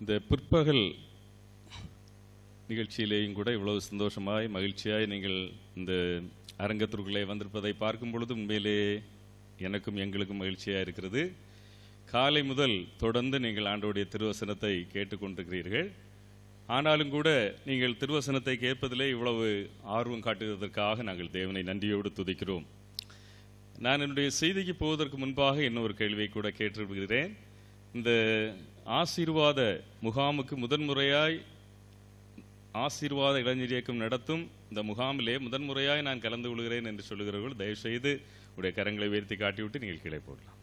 இந்த பிற்பகல் நிகழ்ச்சியிலேயும் கூட இவ்வளவு சந்தோஷமாய் மகிழ்ச்சியாய் நீங்கள் இந்த அரங்கத்திற்குள்ளே வந்திருப்பதை பார்க்கும் பொழுது உண்மையிலே எனக்கும் எங்களுக்கும் மகிழ்ச்சியாக இருக்கிறது காலை முதல் தொடர்ந்து நீங்கள் ஆண்டோடைய திருவசனத்தை கேட்டுக்கொண்டிருக்கிறீர்கள் ஆனாலும் கூட நீங்கள் திருவசனத்தை கேட்பதிலே இவ்வளவு ஆர்வம் காட்டுவதற்காக நாங்கள் தேவனை நன்றியோடு துதிக்கிறோம் நான் என்னுடைய செய்திக்கு போவதற்கு முன்பாக இன்னொரு கேள்வியை கூட கேட்டிருக்கிறேன் இந்த ஆசீர்வாத முகாமுக்கு முதன்முறையாய் ஆசீர்வாத இளைஞர் இயக்கம் நடத்தும் இந்த முகாமிலே முதன்முறையாய் நான் கலந்து கொள்கிறேன் என்று சொல்லுகிறவர்கள் தயவுசெய்து உடைய கரங்களை உயர்த்தி காட்டிவிட்டு நீங்கள் கீழே போடலாம்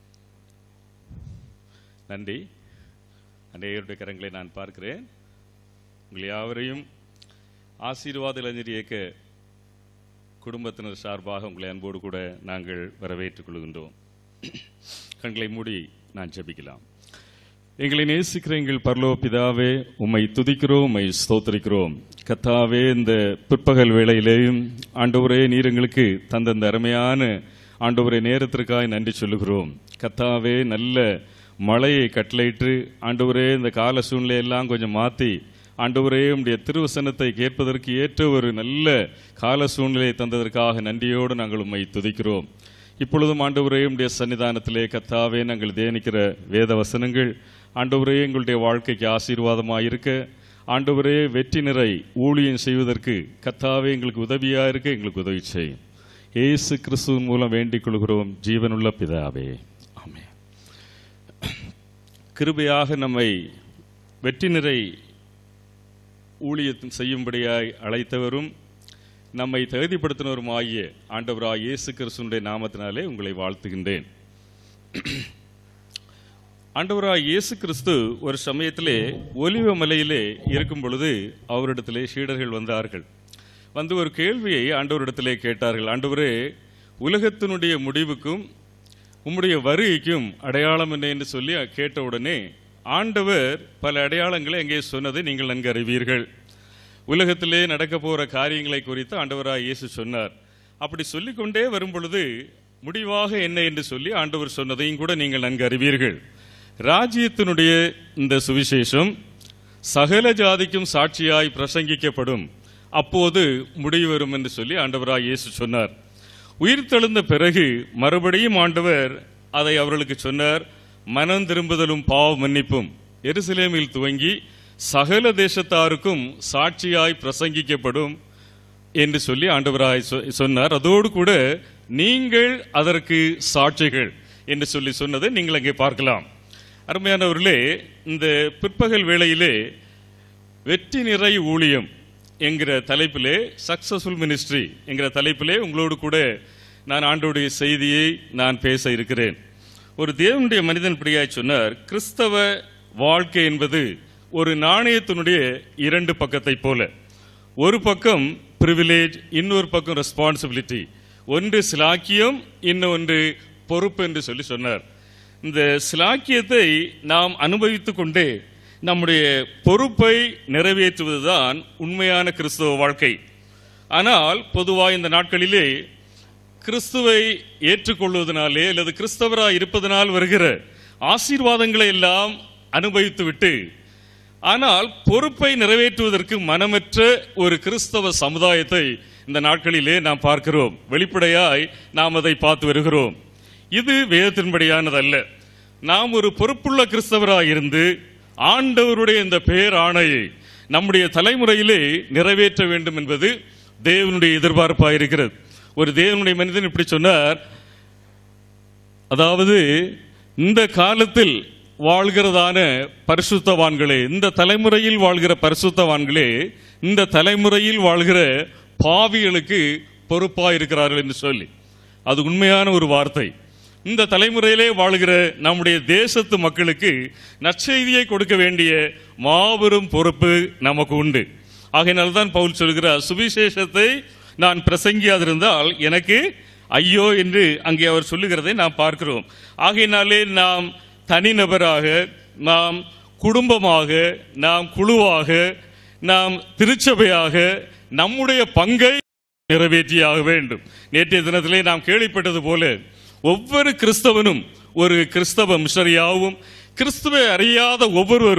நன்றி அநேகருடைய கரங்களை நான் பார்க்கிறேன் உங்கள் யாவரையும் ஆசீர்வாத இளைஞர் இயக்க குடும்பத்தினர் சார்பாக உங்களை அன்போடு கூட நாங்கள் வரவேற்றுக் கொள்கின்றோம் கண்களை மூடி நான் ஜெபிக்கலாம் எங்களை நேசிக்கிற எங்கள் பரலோ பிதாவே உம்மை துதிக்கிறோம் உம்மை ஸ்தோத்திரிக்கிறோம் கத்தாவே இந்த பிற்பகல் வேளையிலேயும் ஆண்டவரே நீர் எங்களுக்கு தந்த இந்த அருமையான ஆண்டவரே நேரத்திற்காக நன்றி சொல்லுகிறோம் கத்தாவே நல்ல மழையை கட்டளையிட்டு ஆண்டவரே இந்த கால சூழ்நிலையெல்லாம் கொஞ்சம் மாற்றி ஆண்டவரே உம்முடைய திருவசனத்தை கேட்பதற்கு ஏற்ற ஒரு நல்ல கால சூழ்நிலையை தந்ததற்காக நன்றியோடு நாங்கள் உம்மை துதிக்கிறோம் இப்பொழுதும் ஆண்டவரே உம்முடைய சன்னிதானத்திலே கத்தாவே நாங்கள் தியானிக்கிற வேத வசனங்கள் ஆண்டவரே எங்களுடைய வாழ்க்கைக்கு ஆசீர்வாதமாக இருக்க ஆண்டவரே வெற்றி நிறை ஊழியம் செய்வதற்கு கத்தாவே எங்களுக்கு உதவியாக இருக்க எங்களுக்கு உதவி செய்யும் ஏசு கிறிஸ்துவின் மூலம் வேண்டிக் கொள்கிறோம் ஜீவனுள்ள பிதாவே ஆமென் கிருபையாக நம்மை வெற்றி நிறை ஊழியத்தின் செய்யும்படியாய் அழைத்தவரும் நம்மை தகுதிப்படுத்தினவருமாகிய ஆண்டவராய் இயேசு கிறிஸ்துனுடைய நாமத்தினாலே உங்களை வாழ்த்துகின்றேன் ஆண்டவராய் இயேசு கிறிஸ்து ஒரு சமயத்திலே ஒலிவ மலையிலே இருக்கும் பொழுது அவரிடத்திலே சீடர்கள் வந்தார்கள் வந்து ஒரு கேள்வியை ஆண்டவரிடத்திலே கேட்டார்கள் ஆண்டவரே உலகத்தினுடைய முடிவுக்கும் உம்முடைய வருகைக்கும் அடையாளம் என்ன என்று சொல்லி கேட்ட உடனே ஆண்டவர் பல அடையாளங்களை அங்கே சொன்னதை நீங்கள் நன்கு அறிவீர்கள் உலகத்திலே நடக்க போகிற காரியங்களை குறித்து ஆண்டவராய் இயேசு சொன்னார் அப்படி சொல்லிக்கொண்டே வரும் பொழுது முடிவாக என்ன என்று சொல்லி ஆண்டவர் சொன்னதையும் கூட நீங்கள் நன்கு அறிவீர்கள் ராஜ்யத்தினுடைய இந்த சுவிசேஷம் சகல ஜாதிக்கும் சாட்சியாய் பிரசங்கிக்கப்படும் அப்போது முடிவு வரும் என்று சொல்லி ஆண்டவராய் இயேசு சொன்னார் உயிர் தெழுந்த பிறகு மறுபடியும் ஆண்டவர் அதை அவர்களுக்கு சொன்னார் மனம் திரும்புதலும் பாவ மன்னிப்பும் எருசலேமில் துவங்கி சகல தேசத்தாருக்கும் சாட்சியாய் பிரசங்கிக்கப்படும் என்று சொல்லி ஆண்டவராய் சொ- சொன்னார் அதோடு கூட நீங்கள் அதற்கு சாட்சிகள் என்று சொல்லி சொன்னதை நீங்கள் அங்கே பார்க்கலாம் அருமையானவர்களே இந்த பிற்பகல் வேளையிலே வெற்றி நிறை ஊழியம் என்கிற தலைப்பிலே சக்சஸ்ஃபுல் மினிஸ்ட்ரி என்கிற தலைப்பிலே உங்களோடு கூட நான் ஆண்டோடைய செய்தியை நான் பேச இருக்கிறேன் ஒரு தேவனுடைய மனிதன் இப்படியாய் சொன்னார் கிறிஸ்தவ வாழ்க்கை என்பது ஒரு நாணயத்தினுடைய இரண்டு பக்கத்தை போல ஒரு பக்கம் பிரிவிலேஜ் இன்னொரு பக்கம் ரெஸ்பான்சிபிலிட்டி ஒன்று சிலாக்கியம் இன்னொன்று பொறுப்பு என்று சொல்லி சொன்னார் இந்த சிலாக்கியத்தை நாம் அனுபவித்துக் கொண்டே நம்முடைய பொறுப்பை நிறைவேற்றுவதுதான் உண்மையான கிறிஸ்தவ வாழ்க்கை ஆனால் பொதுவாக இந்த நாட்களிலே கிறிஸ்துவை ஏற்றுக்கொள்வதனாலே அல்லது கிறிஸ்தவராய் இருப்பதனால் வருகிற ஆசீர்வாதங்களை எல்லாம் அனுபவித்துவிட்டு ஆனால் பொறுப்பை நிறைவேற்றுவதற்கு மனமற்ற ஒரு கிறிஸ்தவ சமுதாயத்தை இந்த நாட்களிலே நாம் பார்க்கிறோம் வெளிப்படையாய் நாம் அதை பார்த்து வருகிறோம் இது வேதத்தின்படியானதல்ல நாம் ஒரு பொறுப்புள்ள கிறிஸ்தவராய் இருந்து ஆண்டவருடைய இந்த பேர் ஆணையை நம்முடைய தலைமுறையிலே நிறைவேற்ற வேண்டும் என்பது தேவனுடைய எதிர்பார்ப்பாக இருக்கிறது ஒரு தேவனுடைய மனிதன் இப்படி சொன்னார் அதாவது இந்த காலத்தில் வாழ்கிறதான பரிசுத்தவான்களே இந்த தலைமுறையில் வாழ்கிற பரிசுத்தவான்களே இந்த தலைமுறையில் வாழ்கிற பாவிகளுக்கு பொறுப்பாக இருக்கிறார்கள் என்று சொல்லி அது உண்மையான ஒரு வார்த்தை இந்த தலைமுறையிலே வாழ்கிற நம்முடைய தேசத்து மக்களுக்கு நற்செய்தியை கொடுக்க வேண்டிய மாபெரும் பொறுப்பு நமக்கு உண்டு ஆகையினால்தான் பவுல் சொல்கிறார் சுவிசேஷத்தை நான் பிரசங்கியாதிருந்தால் எனக்கு ஐயோ என்று அங்கே அவர் சொல்லுகிறதை நாம் பார்க்கிறோம் ஆகையினாலே நாம் தனிநபராக நாம் குடும்பமாக நாம் குழுவாக நாம் திருச்சபையாக நம்முடைய பங்கை நிறைவேற்றியாக வேண்டும் நேற்றைய தினத்திலே நாம் கேள்விப்பட்டது போல ஒவ்வொரு கிறிஸ்தவனும் ஒரு கிறிஸ்தவ மிஷரியாவும் கிறிஸ்துவை அறியாத ஒவ்வொருவரும்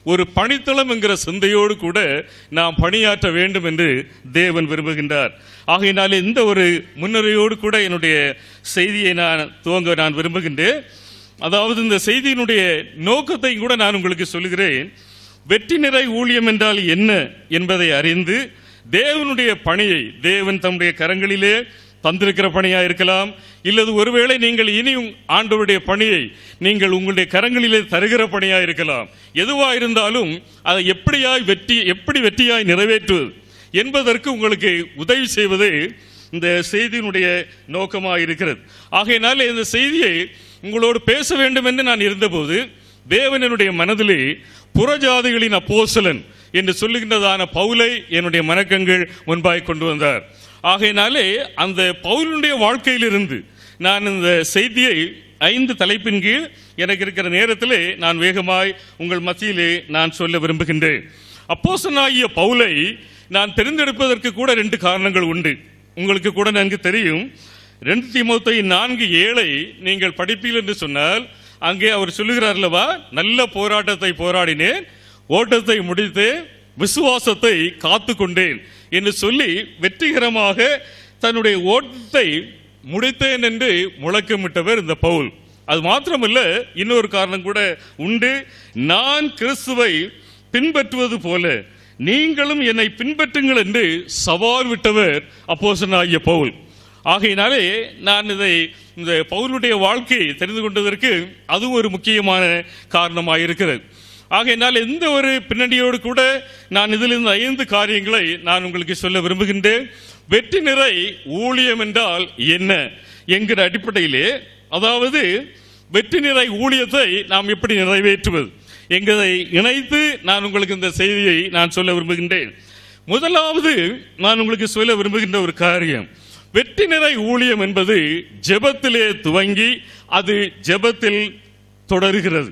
ஒரு பணித்தளம் என்கிற சிந்தையோடு கூட நாம் பணியாற்ற வேண்டும் என்று தேவன் விரும்புகின்றார் ஆகையினாலே இந்த ஒரு முன்னுரையோடு கூட என்னுடைய செய்தியை நான் துவங்க நான் விரும்புகின்றேன் அதாவது இந்த செய்தியினுடைய நோக்கத்தை கூட நான் உங்களுக்கு சொல்லுகிறேன் வெற்றி நிறை ஊழியம் என்றால் என்ன என்பதை அறிந்து தேவனுடைய பணியை தேவன் தம்முடைய கரங்களிலே தந்திருக்கிற பணியா இருக்கலாம் இல்லது ஒருவேளை நீங்கள் இனியும் ஆண்டவருடைய பணியை நீங்கள் உங்களுடைய கரங்களிலே தருகிற பணியா இருக்கலாம் எதுவா இருந்தாலும் அதை எப்படியாய் வெற்றி எப்படி வெற்றியாய் நிறைவேற்றுவது என்பதற்கு உங்களுக்கு உதவி செய்வது இந்த செய்தியினுடைய நோக்கமாக இருக்கிறது ஆகையினால இந்த செய்தியை உங்களோடு பேச வேண்டும் என்று நான் இருந்தபோது தேவனுடைய மனதிலே புறஜாதிகளின் அப்போசலன் என்று சொல்லுகின்றதான பவுலை என்னுடைய மனக்கங்கள் முன்பாய் கொண்டு வந்தார் ஆகையினாலே அந்த பவுலுடைய வாழ்க்கையிலிருந்து நான் இந்த செய்தியை ஐந்து தலைப்பின் கீழ் எனக்கு இருக்கிற நேரத்திலே நான் வேகமாய் உங்கள் மத்தியிலே நான் சொல்ல விரும்புகின்றேன் அப்போசனாகிய பவுலை நான் தெரிந்தெடுப்பதற்கு கூட ரெண்டு காரணங்கள் உண்டு உங்களுக்கு கூட நன்கு தெரியும் ரெண்டு தீமோத்தை நான்கு ஏழை நீங்கள் படிப்பீர்கள் என்று சொன்னால் அங்கே அவர் சொல்லுகிறார் அல்லவா நல்ல போராட்டத்தை போராடினேன் ஓட்டத்தை முடித்து விசுவாசத்தை காத்து கொண்டேன் என்று சொல்லி வெற்றிகரமாக தன்னுடைய ஓட்டத்தை முடித்தேன் என்று முழக்கமிட்டவர் இந்த பவுல் அது மாத்திரமல்ல இன்னொரு காரணம் கூட உண்டு நான் கிறிஸ்துவை பின்பற்றுவது போல நீங்களும் என்னை பின்பற்றுங்கள் என்று சவால் விட்டவர் அப்போசனாகிய பவுல் ஆகையினாலே நான் இதை இந்த பவுலுடைய வாழ்க்கையை தெரிந்து கொண்டதற்கு அதுவும் ஒரு முக்கியமான காரணமாக இருக்கிறது ஆகையினால் எந்த ஒரு பின்னணியோடு கூட நான் இதில் இந்த ஐந்து காரியங்களை நான் உங்களுக்கு சொல்ல விரும்புகின்றேன் வெற்றி நிறை ஊழியம் என்றால் என்ன என்கிற அடிப்படையிலே அதாவது வெற்றி நிறை ஊழியத்தை நாம் எப்படி நிறைவேற்றுவது என்கிறதை இணைத்து நான் உங்களுக்கு இந்த செய்தியை நான் சொல்ல விரும்புகின்றேன் முதலாவது நான் உங்களுக்கு சொல்ல விரும்புகின்ற ஒரு காரியம் வெற்றி நிறை ஊழியம் என்பது ஜெபத்திலே துவங்கி அது ஜெபத்தில் தொடர்கிறது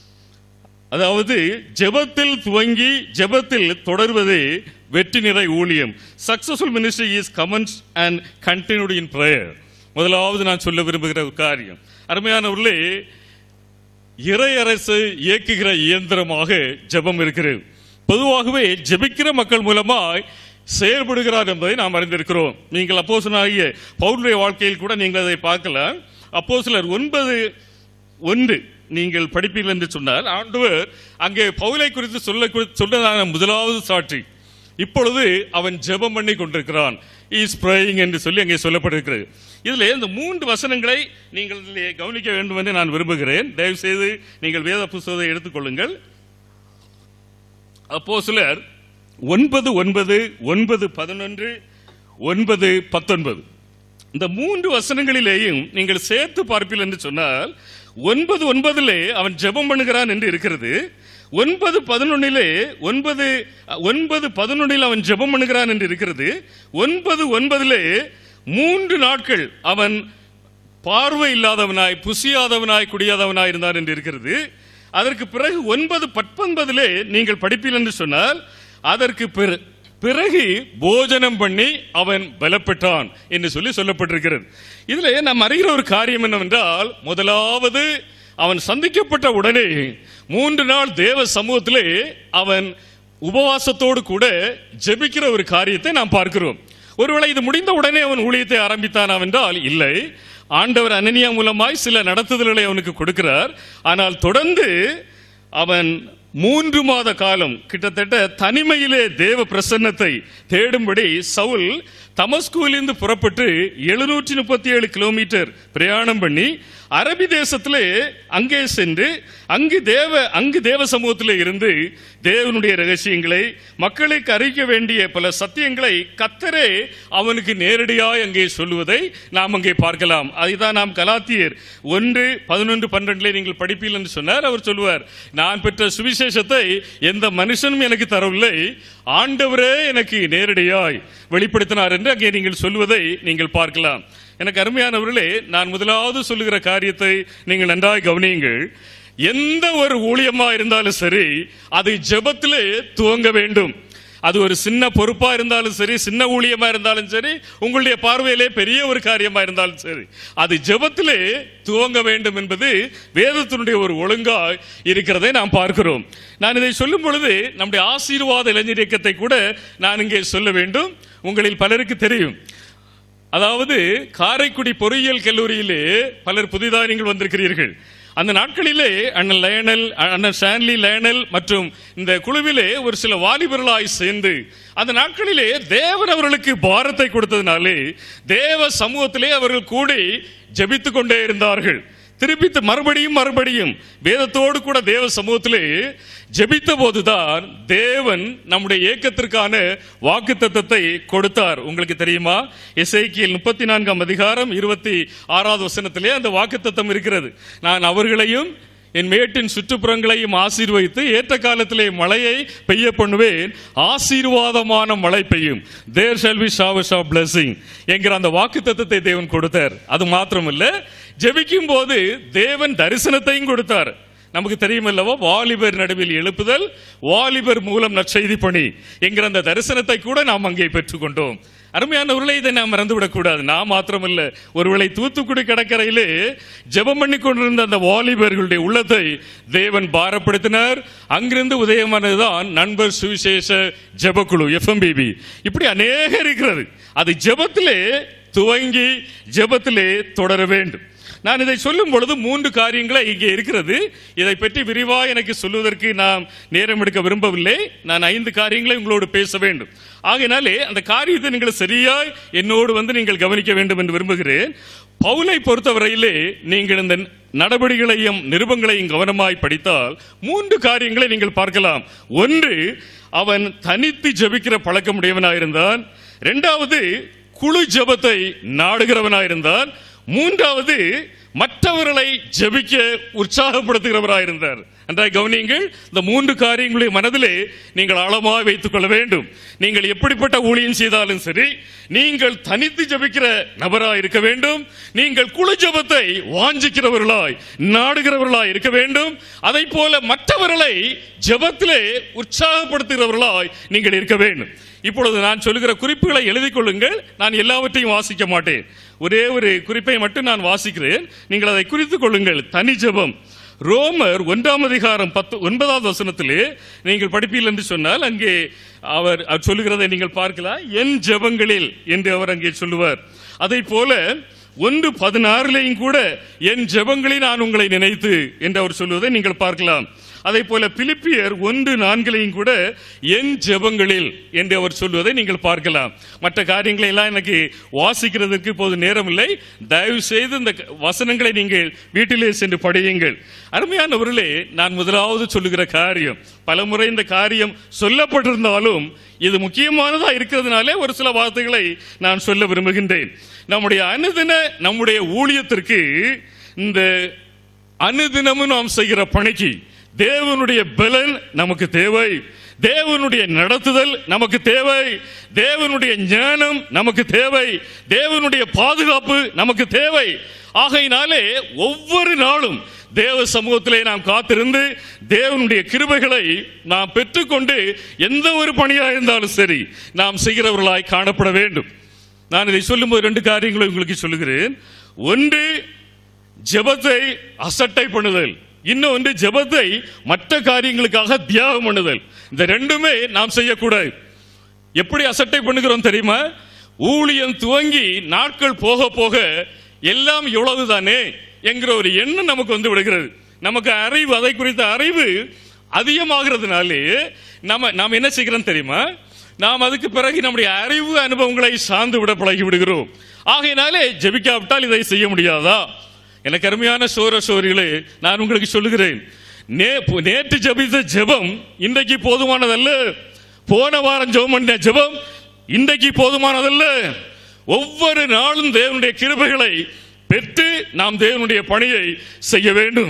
அதாவது ஜெபத்தில் துவங்கி ஜெபத்தில் தொடர்வது வெற்றி நிறை ஊழியம் successful ministry is commences and continued in prayer முதலாவது நான் சொல்ல விரும்புகிற ஒரு காரியம் அருமையானவர்களே இறையரசு இயக்குகிற இயந்திரமாக ஜெபம் இருக்கிறது பொதுவாகவே ஜெபிக்கிற மக்கள் மூலமாய் செயல்படுகிறார் என்பதை நாம் அறிந்திருக்கிறோம் நீங்கள் அப்போ ஆகிய பவுலுடைய வாழ்க்கையில் கூட நீங்கள் அதை பார்க்கலாம் அப்போ சிலர் ஒன்பது ஒன்று நீங்கள் படிப்பீர்கள் என்று சொன்னால் ஆண்டவர் அங்கே பவுலை குறித்து சொல்ல சொன்னதான முதலாவது சாட்சி இப்பொழுது அவன் ஜெபம் பண்ணி கொண்டிருக்கிறான் இஸ் praying என்று சொல்லி அங்கே சொல்லப்பட்டிருக்கிறது இதில் இந்த மூன்று வசனங்களை நீங்கள் இதிலே கவனிக்க வேண்டும் என்று நான் விரும்புகிறேன் தயவு செய்து நீங்கள் வேத புஸ்தகத்தை எடுத்துக்கொள்ளுங்கள் அப்போ சிலர் ஒன்பது ஒன்பது ஒன்பது பதினொன்று ஒன்பது பத்தொன்பது இந்த மூன்று வசனங்களிலேயும் நீங்கள் சேர்த்து பார்ப்பீர்கள் என்று சொன்னால் ஒன்பது ஒன்பதிலே அவன் ஜெபம் பண்ணுகிறான் என்று இருக்கிறது ஒன்பது பதினொன்னிலே ஒன்பது ஒன்பது பதினொன்னில் அவன் ஜெபம் பண்ணுகிறான் என்று இருக்கிறது ஒன்பது ஒன்பதிலே மூன்று நாட்கள் அவன் பார்வை இல்லாதவனாய் புசியாதவனாய் குடியாதவனாய் இருந்தான் என்று இருக்கிறது அதற்கு பிறகு ஒன்பது பத்தொன்பதிலே நீங்கள் படிப்பீர்கள் என்று சொன்னால் அதற்கு பிற- பிறகு போஜனம் பண்ணி அவன் பலப்பட்டான் என்று சொல்லி சொல்லப்பட்டிருக்கிறது இதுல நாம் அறிகிற ஒரு காரியம் என்னவென்றால் முதலாவது அவன் சந்திக்கப்பட்ட உடனே மூன்று நாள் தேவ சமூகத்திலே அவன் உபவாசத்தோடு கூட ஜெபிக்கிற ஒரு காரியத்தை நாம் பார்க்கிறோம் ஒருவேளை இது முடிந்த உடனே அவன் ஊழியத்தை ஆரம்பித்தான் என்றால் இல்லை ஆண்டவர் அனனியா மூலமாய் சில நடத்துதல்களை அவனுக்கு கொடுக்கிறார் ஆனால் தொடர்ந்து அவன் மூன்று மாத காலம் கிட்டத்தட்ட தனிமையிலே தேவ பிரசன்னத்தை தேடும்படி சவுல் தமஸ்கூலிருந்து புறப்பட்டு எழுநூற்றி முப்பத்தி ஏழு கிலோமீட்டர் பிரயாணம் பண்ணி அரபி தேசத்திலே அங்கே சென்று அங்கு தேவ அங்கு தேவ சமூகத்திலே இருந்து தேவனுடைய ரகசியங்களை மக்களுக்கு அறிவிக்க வேண்டிய பல சத்தியங்களை கத்தரே அவனுக்கு நேரடியாய் அங்கே சொல்லுவதை நாம் அங்கே பார்க்கலாம் அதுதான் நாம் கலாத்தியர் ஒன்று பதினொன்று பன்னிரெண்டுல நீங்கள் படிப்பீர்கள் என்று சொன்னார் அவர் சொல்லுவார் நான் பெற்ற சுவிசேஷத்தை எந்த மனுஷனும் எனக்கு தரவில்லை ஆண்டவரே எனக்கு நேரடியாய் வெளிப்படுத்தினார் என்று அங்கே நீங்கள் சொல்லுவதை நீங்கள் பார்க்கலாம் எனக்கு அருமையானவர்களே நான் முதலாவது சொல்லுகிற காரியத்தை நீங்கள் நன்றாய் கவனியுங்கள் எந்த ஒரு ஊழியமா இருந்தாலும் சரி அது ஜெபத்திலே துவங்க வேண்டும் அது ஒரு சின்ன பொறுப்பா இருந்தாலும் சரி சின்ன ஊழியமா இருந்தாலும் சரி உங்களுடைய பார்வையிலே பெரிய ஒரு காரியமா இருந்தாலும் சரி அது ஜெபத்திலே துவங்க வேண்டும் என்பது வேதத்தினுடைய ஒரு ஒழுங்கா இருக்கிறதை நாம் பார்க்கிறோம் நான் இதை சொல்லும் பொழுது நம்முடைய ஆசீர்வாத இளைஞர் இயக்கத்தை கூட நான் இங்கே சொல்ல வேண்டும் உங்களில் பலருக்கு தெரியும் அதாவது காரைக்குடி பொறியியல் கல்லூரியிலே பலர் புதிதாக நீங்கள் வந்திருக்கிறீர்கள் அந்த நாட்களிலே அண்ணன் லயனல் அண்ணன் ஸ்டான்லி லயனல் மற்றும் இந்த குழுவிலே ஒரு சில வாலிபர்களாய் சேர்ந்து அந்த நாட்களிலே தேவன் அவர்களுக்கு பாரத்தை கொடுத்ததினாலே தேவ சமூகத்திலே அவர்கள் கூடி ஜெபித்துக் கொண்டே இருந்தார்கள் திருப்பி மறுபடியும் மறுபடியும் வேதத்தோடு கூட தேவ சமூகத்திலே ஜெபித்த போதுதான் தேவன் நம்முடைய ஏக்கத்திற்கான வாக்கு தத்தத்தை கொடுத்தார் உங்களுக்கு தெரியுமா எசைக்கியல் முப்பத்தி நான்காம் அதிகாரம் இருபத்தி ஆறாவது வசனத்திலே அந்த வாக்கு தத்தம் இருக்கிறது நான் அவர்களையும் என் மேட்டின் சுற்றுப்புறங்களையும் ஆசீர்வதித்து ஏற்ற காலத்திலே மழையை பெய்ய பண்ணுவேன் ஆசீர்வாதமான மழை பெய்யும் there shall be showers of blessing என்கிற அந்த வாக்கு தத்தத்தை தேவன் கொடுத்தார் அது மாத்திரமல்ல ஜெபிக்கும் போது தேவன் தரிசனத்தையும் கொடுத்தார் நமக்கு தெரியுமல்லவா வாலிபர் நடுவில் எழுப்புதல் வாலிபர் மூலம் நற்செய்தி பணி என்கிற அந்த தரிசனத்தை கூட நாம் அங்கே பெற்றுக்கொண்டோம் அருமையானவர்களை இதை நாம் மறந்துவிடக் கூடாது நான் மாத்திரமல்ல ஒருவேளை தூத்துக்குடி கடற்கரையிலே ஜெபம் பண்ணி கொண்டிருந்த அந்த வாலிபர்களுடைய உள்ளத்தை தேவன் பாரப்படுத்தினார் அங்கிருந்து உதயமானதுதான் நண்பர் சுவிசேஷ ஜெபக்குழு எஃப்எம்பிபி இப்படி அநேக இருக்கிறது அது ஜெபத்திலே துவங்கி ஜெபத்திலே தொடர வேண்டும் நான் இதை சொல்லும் பொழுது மூன்று காரியங்களை இங்கே இருக்கிறது இதை பற்றி விரிவா எனக்கு சொல்வதற்கு நாம் நேரம் எடுக்க விரும்பவில்லை நான் ஐந்து காரியங்களை உங்களோடு பேச வேண்டும் ஆகையினாலே அந்த காரியத்தை நீங்கள் சரியாய் என்னோடு வந்து நீங்கள் கவனிக்க வேண்டும் என்று விரும்புகிறேன் பவுலை பொறுத்தவரையிலே நீங்கள் இந்த நடவடிக்கைகளையும் நிருபங்களையும் கவனமாய் படித்தால் மூன்று காரியங்களை நீங்கள் பார்க்கலாம் ஒன்று அவன் தனித்து ஜெபிக்கிற பழக்கமுடையவனாயிருந்தான் இரண்டாவது குழு ஜெபத்தை நாடுகிறவனாயிருந்தான் மூன்றாவது மற்றவர்களை ஜெபிக்க உற்சாகப்படுத்துகிறவராயிருந்தார் நன்றாய் கவனியுங்கள் இந்த மூன்று காரியங்களை மனதிலே நீங்கள் ஆழமாக வைத்துக் கொள்ள வேண்டும் நீங்கள் எப்படிப்பட்ட ஊழியம் செய்தாலும் சரி நீங்கள் தனித்து ஜெபிக்கிற நபராய் இருக்க வேண்டும் நீங்கள் குழு ஜெபத்தை வாஞ்சிக்கிறவர்களாய் நாடுகிறவர்களாய் இருக்க வேண்டும் அதை போல மற்றவர்களை ஜெபத்திலே உற்சாகப்படுத்துகிறவர்களாய் நீங்கள் இருக்க வேண்டும் இப்பொழுது நான் சொல்லுகிற குறிப்புகளை எழுதிக் கொள்ளுங்கள் நான் எல்லாவற்றையும் வாசிக்க மாட்டேன் ஒரே ஒரு குறிப்பை மட்டும் நான் வாசிக்கிறேன் நீங்கள் அதை குறித்துக் கொள்ளுங்கள் தனி ஜெபம் ரோமர் ஒன்றாம் அதிகாரம் பத்து ஒன்பதாவது வசனத்திலே நீங்கள் படிப்பீர்கள் என்று சொன்னால் அங்கே அவர் அவர் சொல்லுகிறதை நீங்கள் பார்க்கலாம் என் ஜெபங்களில் என்று அவர் அங்கே சொல்லுவார் அதை போல ஒன்று பதினாறுலையும் கூட என் ஜெபங்களில் நான் உங்களை நினைத்து என்று அவர் சொல்லுவதை நீங்கள் பார்க்கலாம் அதே போல பிலிப்பியர் ஒன்று நான்கிலையும் கூட என் ஜெபங்களில் என்று அவர் சொல்வதை நீங்கள் பார்க்கலாம் மற்ற காரியங்களை எல்லாம் எனக்கு வாசிக்கிறதுக்கு இப்போது நேரம் இல்லை தயவு செய்து இந்த வசனங்களை நீங்கள் வீட்டிலே சென்று படியுங்கள் அருமையானவர்களே நான் முதலாவது சொல்லுகிற காரியம் பலமுறை இந்த காரியம் சொல்லப்பட்டிருந்தாலும் இது முக்கியமானதா இருக்கிறதுனாலே ஒரு சில வார்த்தைகளை நான் சொல்ல விரும்புகின்றேன் நம்முடைய அனுதின நம்முடைய ஊழியத்திற்கு இந்த அனுதினமும் நாம் செய்கிற பணிக்கு தேவனுடைய பலன் நமக்கு தேவை தேவனுடைய நடத்துதல் நமக்கு தேவை தேவனுடைய ஞானம் நமக்கு தேவை தேவனுடைய பாதுகாப்பு நமக்கு தேவை ஆகையினாலே ஒவ்வொரு நாளும் தேவ சமூகத்திலே நாம் காத்திருந்து தேவனுடைய கிருபைகளை நாம் பெற்றுக்கொண்டு எந்த ஒரு பணியாக இருந்தாலும் சரி நாம் செய்கிறவர்களாய் காணப்பட வேண்டும் நான் இதை சொல்லும்போது ரெண்டு காரியங்களை உங்களுக்கு சொல்லுகிறேன் ஒன்று ஜெபத்தை அசட்டை பண்ணுதல் இன்னொன்று ஜெபத்தை மற்ற காரியங்களுக்காக தியாகம் பண்ணுதல் இந்த ரெண்டுமே நாம் செய்யக்கூடாது எப்படி அசட்டை பண்ணுகிறோம் தெரியுமா ஊழியம் துவங்கி நாட்கள் போக போக எல்லாம் இவ்வளவுதானே என்கிற ஒரு எண்ணம் நமக்கு வந்து விடுகிறது நமக்கு அறிவு அதை குறித்த அறிவு அதிகமாகிறதுனாலே நம்ம நாம் என்ன செய்கிறோம் தெரியுமா நாம் அதுக்கு பிறகு நம்முடைய அறிவு அனுபவங்களை சார்ந்து விட பழகி விடுகிறோம் ஆகையினாலே ஜெபிக்காவிட்டால் இதை செய்ய முடியாதா எனக்கு அருமையான சோர சோரிகளே நான் உங்களுக்கு சொல்லுகிறேன் நே- நேற்று ஜெபித்த ஜெபம் இன்றைக்கு போதுமானதல்ல போன வாரம் ஜெபம் பண்ண ஜெபம் இன்றைக்கு போதுமானதல்ல ஒவ்வொரு நாளும் தேவனுடைய கிருபைகளை பெற்று நாம் தேவனுடைய பணியை செய்ய வேண்டும்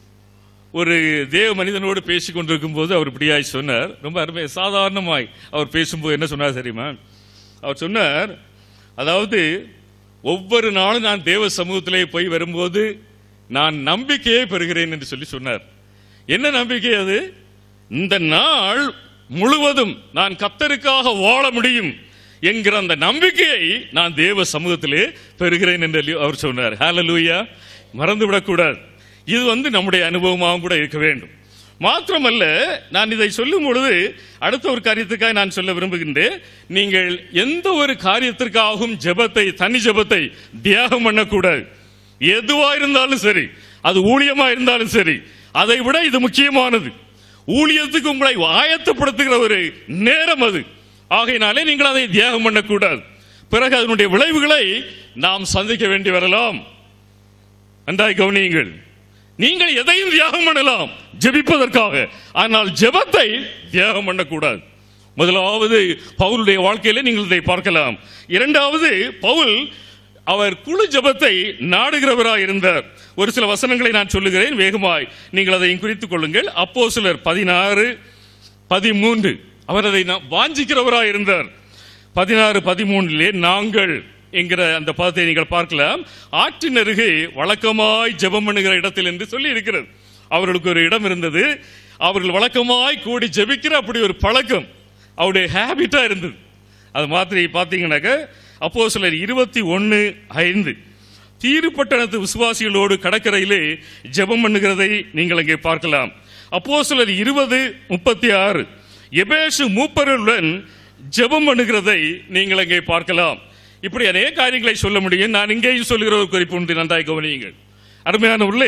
ஒரு தேவ மனிதனோடு பேசிக் கொண்டிருக்கும் போது அவர் இப்படியாய் சொன்னார் ரொம்ப அருமை சாதாரணமாய் அவர் பேசும்போது என்ன சொன்னார் தெரியுமா அவர் சொன்னார் அதாவது ஒவ்வொரு நாளும் நான் தேவ சமூகத்திலே போய் வரும்போது நான் நம்பிக்கையை பெறுகிறேன் என்று சொல்லி சொன்னார் என்ன நம்பிக்கை அது இந்த நாள் முழுவதும் நான் கத்தருக்காக வாழ முடியும் என்கிற அந்த நம்பிக்கையை நான் தேவ சமூகத்திலே பெறுகிறேன் என்று அவர் சொன்னார் ஹalleluya மறந்து விடக்கூடாது இது வந்து நம்முடைய அனுபவமாகவும் கூட இருக்க வேண்டும் மாத்திரமல்ல நான் இதை சொல்லும் பொழுது அடுத்த ஒரு காரியத்துக்காக நான் சொல்ல விரும்புகின்றேன் நீங்கள் எந்த ஒரு காரியத்திற்காகவும் ஜெபத்தை தனி ஜெபத்தை தியாகம் பண்ணக்கூடாது எதுவா இருந்தாலும் சரி அது ஊழியமா இருந்தாலும் சரி அதை விட இது முக்கியமானது ஊழியத்துக்கு உங்களை ஆயத்தப்படுத்துகிற ஒரு நேரம் அது ஆகையினாலே நீங்கள் அதை தியாகம் பண்ணக்கூடாது பிறகு அதனுடைய விளைவுகளை நாம் சந்திக்க வேண்டி வரலாம் நன்றாய் கவனியுங்கள் நீங்கள் எதையும் தியாகம் பண்ணலாம் ஜெபிப்பதற்காக ஆனால் ஜெபத்தை தியாகம் பண்ணக்கூடாது முதலாவது பவுலுடைய வாழ்க்கையில நீங்கள் இதை பார்க்கலாம் இரண்டாவது பவுல் அவர் குழு ஜெபத்தை நாடுகிறவராய் இருந்தார் ஒரு சில வசனங்களை நான் சொல்லுகிறேன் வேகமாய் நீங்கள் அதை குறித்துக் கொள்ளுங்கள் அப்போ சிலர் பதினாறு பதிமூன்று அவர் அதை நா- வாஞ்சிக்கிறவராய் இருந்தார் பதினாறு பதிமூன்றிலே நாங்கள் என்கிற அந்த பதத்தை நீங்கள் பார்க்கலாம் ஆற்றின் அருகே வழக்கமாய் ஜெபம் பண்ணுகிற இடத்தில் என்று சொல்லி இருக்கிறது அவர்களுக்கு ஒரு இடம் இருந்தது அவர்கள் வழக்கமாய் கூடி ஜெபிக்கிற அப்படி ஒரு பழக்கம் அவருடைய ஹேபிட்டா இருந்தது அது மாதிரி பார்த்தீங்கன்னாக்க அப்போ சிலர் இருபத்தி ஒன்று ஐந்து தீருப்பட்டணத்து விசுவாசிகளோடு கடற்கரையிலே ஜெபம் பண்ணுகிறதை நீங்கள் அங்கே பார்க்கலாம் அப்போ சிலர் இருபது முப்பத்தி ஆறு எபேசு மூப்பர்களுடன் ஜெபம் பண்ணுகிறதை நீங்கள் அங்கே பார்க்கலாம் இப்படி அநேக காரியங்களை சொல்ல முடியும் நான் இங்கேயும் சொல்லுகிற ஒரு குறிப்பு உண்டு நன்றாய் கவனியுங்கள் அருமையான உள்ளே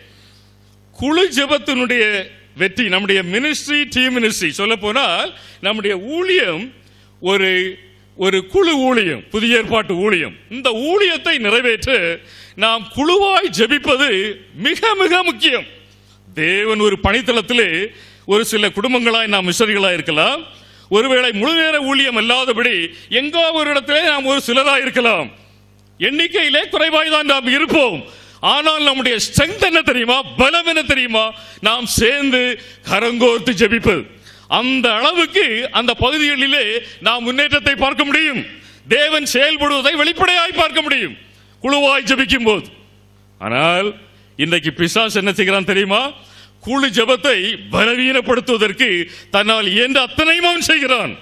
குழு ஜெபத்தினுடைய வெற்றி நம்முடைய மினிஸ்ட்ரி டீம் மினிஸ்ட்ரி சொல்ல போனால் நம்முடைய ஊழியம் ஒரு ஒரு குழு ஊழியம் புதிய ஏற்பாட்டு ஊழியம் இந்த ஊழியத்தை நிறைவேற்ற நாம் குழுவாய் ஜெபிப்பது மிக மிக முக்கியம் தேவன் ஒரு பணித்தளத்திலே ஒரு சில குடும்பங்களாய் நாம் மிஷரிகளாய் இருக்கலாம் ஒருவேளை முழு நேர ஊழியம் அல்லாதபடி எங்கோ ஒரு இடத்திலே நாம் ஒரு சிலராய் இருக்கலாம் எண்ணிக்கையிலே குறைவாய் தான் நாம் இருப்போம் ஆனால் நம்முடைய ஸ்ட்ரென்த் என்ன தெரியுமா பலம் என்ன தெரியுமா நாம் சேர்ந்து கரங்கோர்த்து ஜெபிப்பது அந்த அளவுக்கு அந்த பகுதிகளிலே நாம் முன்னேற்றத்தை பார்க்க முடியும் தேவன் செயல்படுவதை வெளிப்படையாய் பார்க்க முடியும் குழுவாய் ஜெபிக்கும் போது ஆனால் இன்றைக்கு பிசாஸ் என்ன செய்கிறான் தெரியுமா குழு ஜெபத்தை பலவீனப்படுத்துவதற்கு தன்னால் இயன்ற அத்தனையும் அவன் செய்கிறான்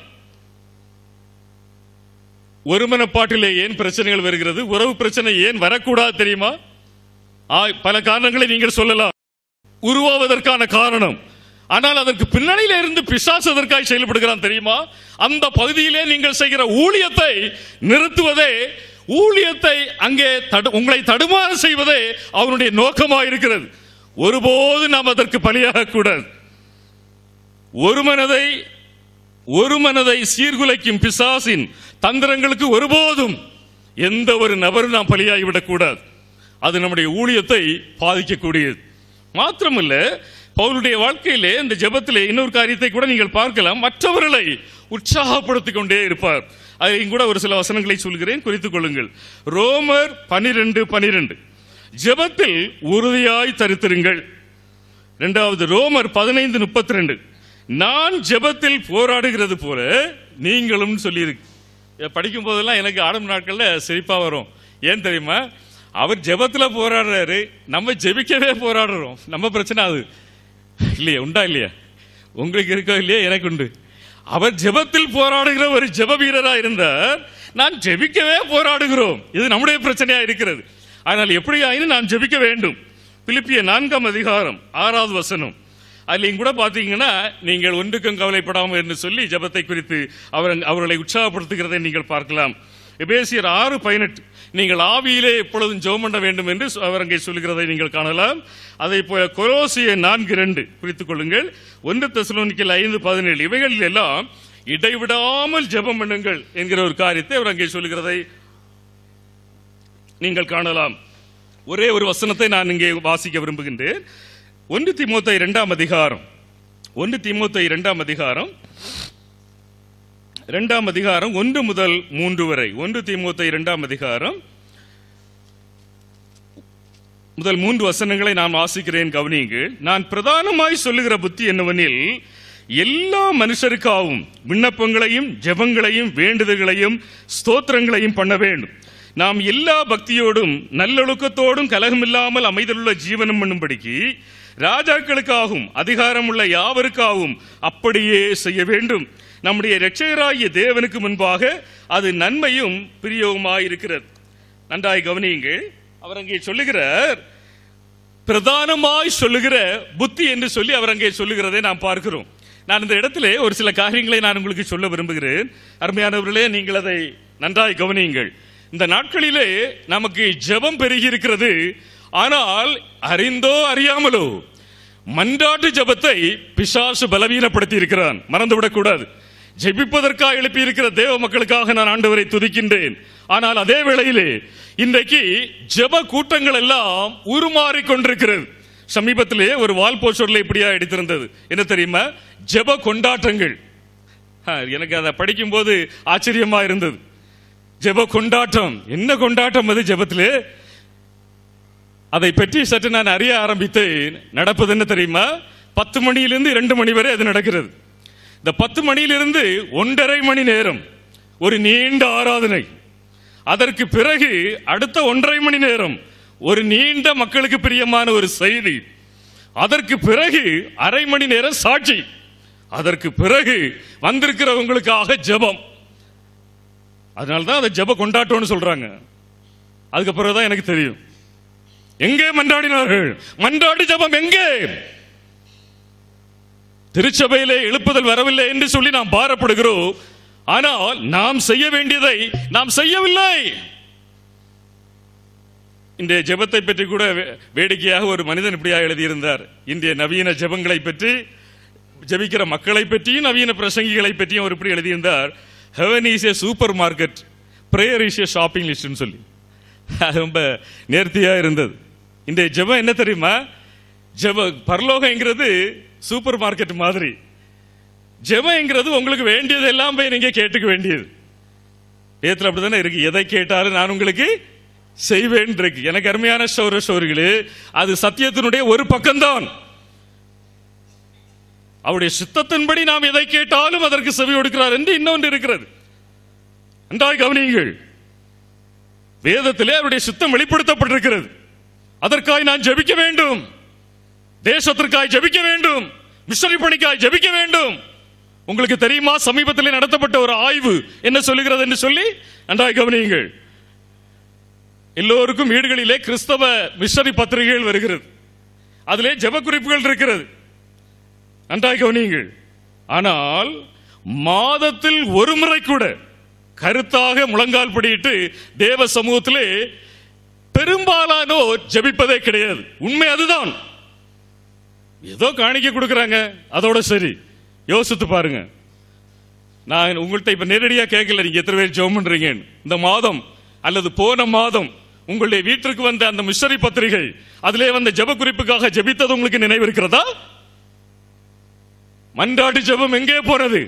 ஒருமனப்பாட்டிலே ஏன் பிரச்சனைகள் வருகிறது உறவு பிரச்சனை ஏன் வரக்கூடாது தெரியுமா ஆ, பல காரணங்களை நீங்கள் சொல்லலாம் உருவாவதற்கான காரணம் ஆனால் அதற்கு பின்னணியில இருந்து பிசாசு எதற்காக செயல்படுகிறான் தெரியுமா அந்த பகுதியிலே நீங்கள் செய்கிற ஊழியத்தை நிறுத்துவதே ஊழியத்தை அங்கே தடு- உங்களை தடுமாற செய்வதே அவனுடைய நோக்கமாக இருக்கிறது ஒருபோது நாம் அதற்கு பலியாக கூடாது ஒரு மனதை ஒரு மனதை சீர்குலைக்கும் பிசாசின் தந்திரங்களுக்கு ஒருபோதும் எந்த ஒரு நபரும் நாம் பலியாகிவிடக் கூடாது அது நம்முடைய ஊழியத்தை பாதிக்கக்கூடியது மாத்திரமல்ல பவுலுடைய வாழ்க்கையிலே இந்த ஜெபத்திலே இன்னொரு காரியத்தை கூட நீங்கள் பார்க்கலாம் மற்றவர்களை உற்சாகப்படுத்திக் கொண்டே இருப்பார் அதையும் கூட ஒரு சில வசனங்களை சொல்கிறேன் குறித்துக் கொள்ளுங்கள் ரோமர் பனிரெண்டு பனிரெண்டு ஜெபத்தில் உறுதியாய் தரித்திருங்கள் இரண்டாவது ரோமர் பதினைந்து முப்பத்தி ரெண்டு நான் ஜெபத்தில் போராடுகிறது போல நீங்களும் சொல்லியிருக்கு இதை படிக்கும் போதெல்லாம் எனக்கு ஆடும் நாட்கள்ல சிரிப்பா வரும் ஏன் தெரியுமா அவர் ஜெபத்துல போராடுறாரு நம்ம ஜெபிக்கவே போராடுறோம் நம்ம பிரச்சனை அது இல்லையா உண்டா இல்லையா உங்களுக்கு இருக்கோ இல்லையா எனக்கு உண்டு அவர் ஜெபத்தில் போராடுகிற ஒரு ஜெப வீரரா இருந்தார் நான் ஜெபிக்கவே போராடுகிறோம் இது நம்முடைய பிரச்சனையா இருக்கிறது ஆனால் எப்படி ஆயினும் நான் ஜெபிக்க வேண்டும் பிலிப்பிய நான்காம் அதிகாரம் ஆறாவது வசனம் அதுலையும் கூட பார்த்தீங்கன்னா நீங்கள் ஒன்றுக்கும் கவலைப்படாமல் என்று சொல்லி ஜெபத்தை குறித்து அவர் அவர்களை உற்சாகப்படுத்துகிறதை நீங்கள் பார்க்கலாம் எபேசியர் ஆறு பதினெட்டு நீங்கள் ஆவியிலே எப்பொழுதும் ஜெபம் பண்ண வேண்டும் என்று அவர் அங்கே சொல்கிறதை நீங்கள் காணலாம் அதை போல கொரோசிய நான்கு ரெண்டு குறித்துக் கொள்ளுங்கள் ஒன்று தெசலோனிக்கல் ஐந்து பதினேழு இவைகளில் எல்லாம் இடைவிடாமல் ஜெபம் பண்ணுங்கள் என்கிற ஒரு காரியத்தை அவர் அங்கே சொல்கிறதை நீங்கள் காணலாம் ஒரே ஒரு வசனத்தை நான் இங்கே வாசிக்க விரும்புகின்றேன் ஒன்று திமுத்தை இரண்டாம் அதிகாரம் ஒன்று திமுத்தை இரண்டாம் அதிகாரம் இரண்டாம் அதிகாரம் ஒன்று முதல் மூன்று வரை ஒன்று திமுத்தை இரண்டாம் அதிகாரம் முதல் மூன்று வசனங்களை நான் வாசிக்கிறேன் கவனியுங்கள் நான் பிரதானமாய் சொல்லுகிற புத்தி என்னவெனில் எல்லா மனுஷருக்காகவும் விண்ணப்பங்களையும் ஜெபங்களையும் வேண்டுதல்களையும் ஸ்தோத்திரங்களையும் பண்ண வேண்டும் நாம் எல்லா பக்தியோடும் நல்லொழுக்கத்தோடும் கலகமில்லாமல் அமைதலுள்ள ஜீவனம் பண்ணும்படிக்கு ராஜாக்களுக்காகவும் அதிகாரமுள்ள யாவருக்காகவும் அப்படியே செய்ய வேண்டும் நம்முடைய இரட்சகராகிய தேவனுக்கு முன்பாக அது நன்மையும் பிரியவுமாயிருக்கிறது நன்றாய் கவனியுங்கள் அவர் அங்கே சொல்லுகிறார் பிரதானமாய் சொல்லுகிற புத்தி என்று சொல்லி அவர் அங்கே சொல்லுகிறதை நாம் பார்க்கிறோம் நான் இந்த இடத்திலே ஒரு சில காரியங்களை நான் உங்களுக்கு சொல்ல விரும்புகிறேன் அருமையானவர்களே நீங்கள் அதை நன்றாய் கவனியுங்கள் இந்த நாட்களிலே நமக்கு ஜெபம் பெருகி இருக்கிறது ஆனால் அறிந்தோ அறியாமலோ மன்றாட்டு ஜெபத்தை பிசாசு பலவீனப்படுத்தி இருக்கிறான் மறந்துவிடக் கூடாது ஜெபிப்பதற்காக எழுப்பி இருக்கிற தேவ மக்களுக்காக நான் ஆண்டவரை துதிக்கின்றேன் ஆனால் அதே வேளையிலே இன்றைக்கு ஜெப கூட்டங்கள் எல்லாம் உருமாறிக் கொண்டிருக்கிறது சமீபத்திலே ஒரு வால் போஸ்டர்ல இப்படியா எடுத்திருந்தது என்ன தெரியுமா ஜெப கொண்டாட்டங்கள் ஆ, எனக்கு அதை படிக்கும்போது ஆச்சரியமா இருந்தது ஜெப கொண்டாட்டம் என்ன கொண்டாட்டம் அது ஜெபத்திலே அதை பற்றி சற்று நான் அறிய ஆரம்பித்தேன் நடப்பது என்ன தெரியுமா பத்து மணியிலிருந்து இரண்டு மணி வரை அது நடக்கிறது இந்த பத்து மணியிலிருந்து ஒன்றரை மணி நேரம் ஒரு நீண்ட ஆராதனை அதற்கு பிறகு அடுத்த ஒன்றரை மணி நேரம் ஒரு நீண்ட மக்களுக்கு பிரியமான ஒரு செய்தி அதற்கு பிறகு அரை மணி நேரம் சாட்சி அதற்கு பிறகு வந்திருக்கிறவங்களுக்காக ஜெபம் அதனால தான் அதை ஜெப கொண்டாட்டம்னு சொல்றாங்க அதுக்கப்புறம் தான் எனக்கு தெரியும் எங்கே மன்றாடினார்கள் மன்றாடி ஜெபம் எங்கே திருச்சபையிலே எழுப்புதல் வரவில்லை என்று சொல்லி நாம் பாரப்படுகிறோம் ஆனால் நாம் செய்ய வேண்டியதை நாம் செய்யவில்லை இந்த ஜெபத்தை பற்றி கூட வே- வேடிக்கையாக ஒரு மனிதன் இப்படியாக எழுதியிருந்தார் இந்திய நவீன ஜெபங்களை பற்றி ஜெபிக்கிற மக்களை பற்றியும் நவீன பிரசங்கிகளை பற்றியும் அவர் இப்படி எழுதியிருந்தார் heaven is a super market prayer is a shopping லிஸ்ட்னு சொல்லி அது ரொம்ப நேர்த்தியா இருந்தது இந்த ஜெபம் என்ன தெரியுமா ஜெப பரலோகங்கிறது சூப்பர் மார்க்கெட் மாதிரி ஜெபங்கிறது உங்களுக்கு வேண்டியதெல்லாம் போய் நீங்க கேட்டுக்க வேண்டியது வேதத்தில் அப்படிதானே இருக்கு எதை கேட்டாலும் நான் உங்களுக்கு செய்வேன் இருக்கு எனக்கு அருமையான சௌர சௌரிகளே அது சத்தியத்தினுடைய ஒரு பக்கம்தான் அவருடைய சித்தத்தின்படி நாம் எதை கேட்டாலும் அதற்கு செவி கொடுக்கிறார் என்று இன்னொன்று இருக்கிறது நன்றாய் கவனியுங்கள் வேதத்திலே அவருடைய சித்தம் வெளிப்படுத்தப்பட்டிருக்கிறது அதற்காய் நான் ஜெபிக்க வேண்டும் தேசத்திற்காய் ஜெபிக்க வேண்டும் மிஷனரி பணிக்காய் ஜெபிக்க வேண்டும் உங்களுக்கு தெரியுமா சமீபத்தில் நடத்தப்பட்ட ஒரு ஆய்வு என்ன சொல்லுகிறது என்று சொல்லி நன்றாய் கவனியுங்கள் எல்லோருக்கும் வீடுகளிலே கிறிஸ்தவ மிஷனரி பத்திரிகைகள் வருகிறது அதிலே ஜெப குறிப்புகள் இருக்கிறது நன்றாய் கவனியுங்கள் ஆனால் மாதத்தில் ஒரு முறை கூட கருத்தாக முழங்கால் படியிட்டு தேவ சமூகத்திலே பெரும்பாலானோர் ஜெபிப்பதே கிடையாது உண்மை அதுதான் ஏதோ காணிக்க கொடுக்கறாங்க அதோட சரி யோசித்து பாருங்க நான் உங்கள்கிட்ட இப்ப நேரடியா கேட்கல நீங்க எத்தனை பேர் ஜெபம் பண்றீங்க இந்த மாதம் அல்லது போன மாதம் உங்களுடைய வீட்டிற்கு வந்த அந்த மிஷரி பத்திரிகை அதிலே வந்த ஜெப குறிப்புக்காக ஜெபித்தது உங்களுக்கு நினைவு இருக்கிறதா மன்றாட்டு ஜெபம் எங்கே போனது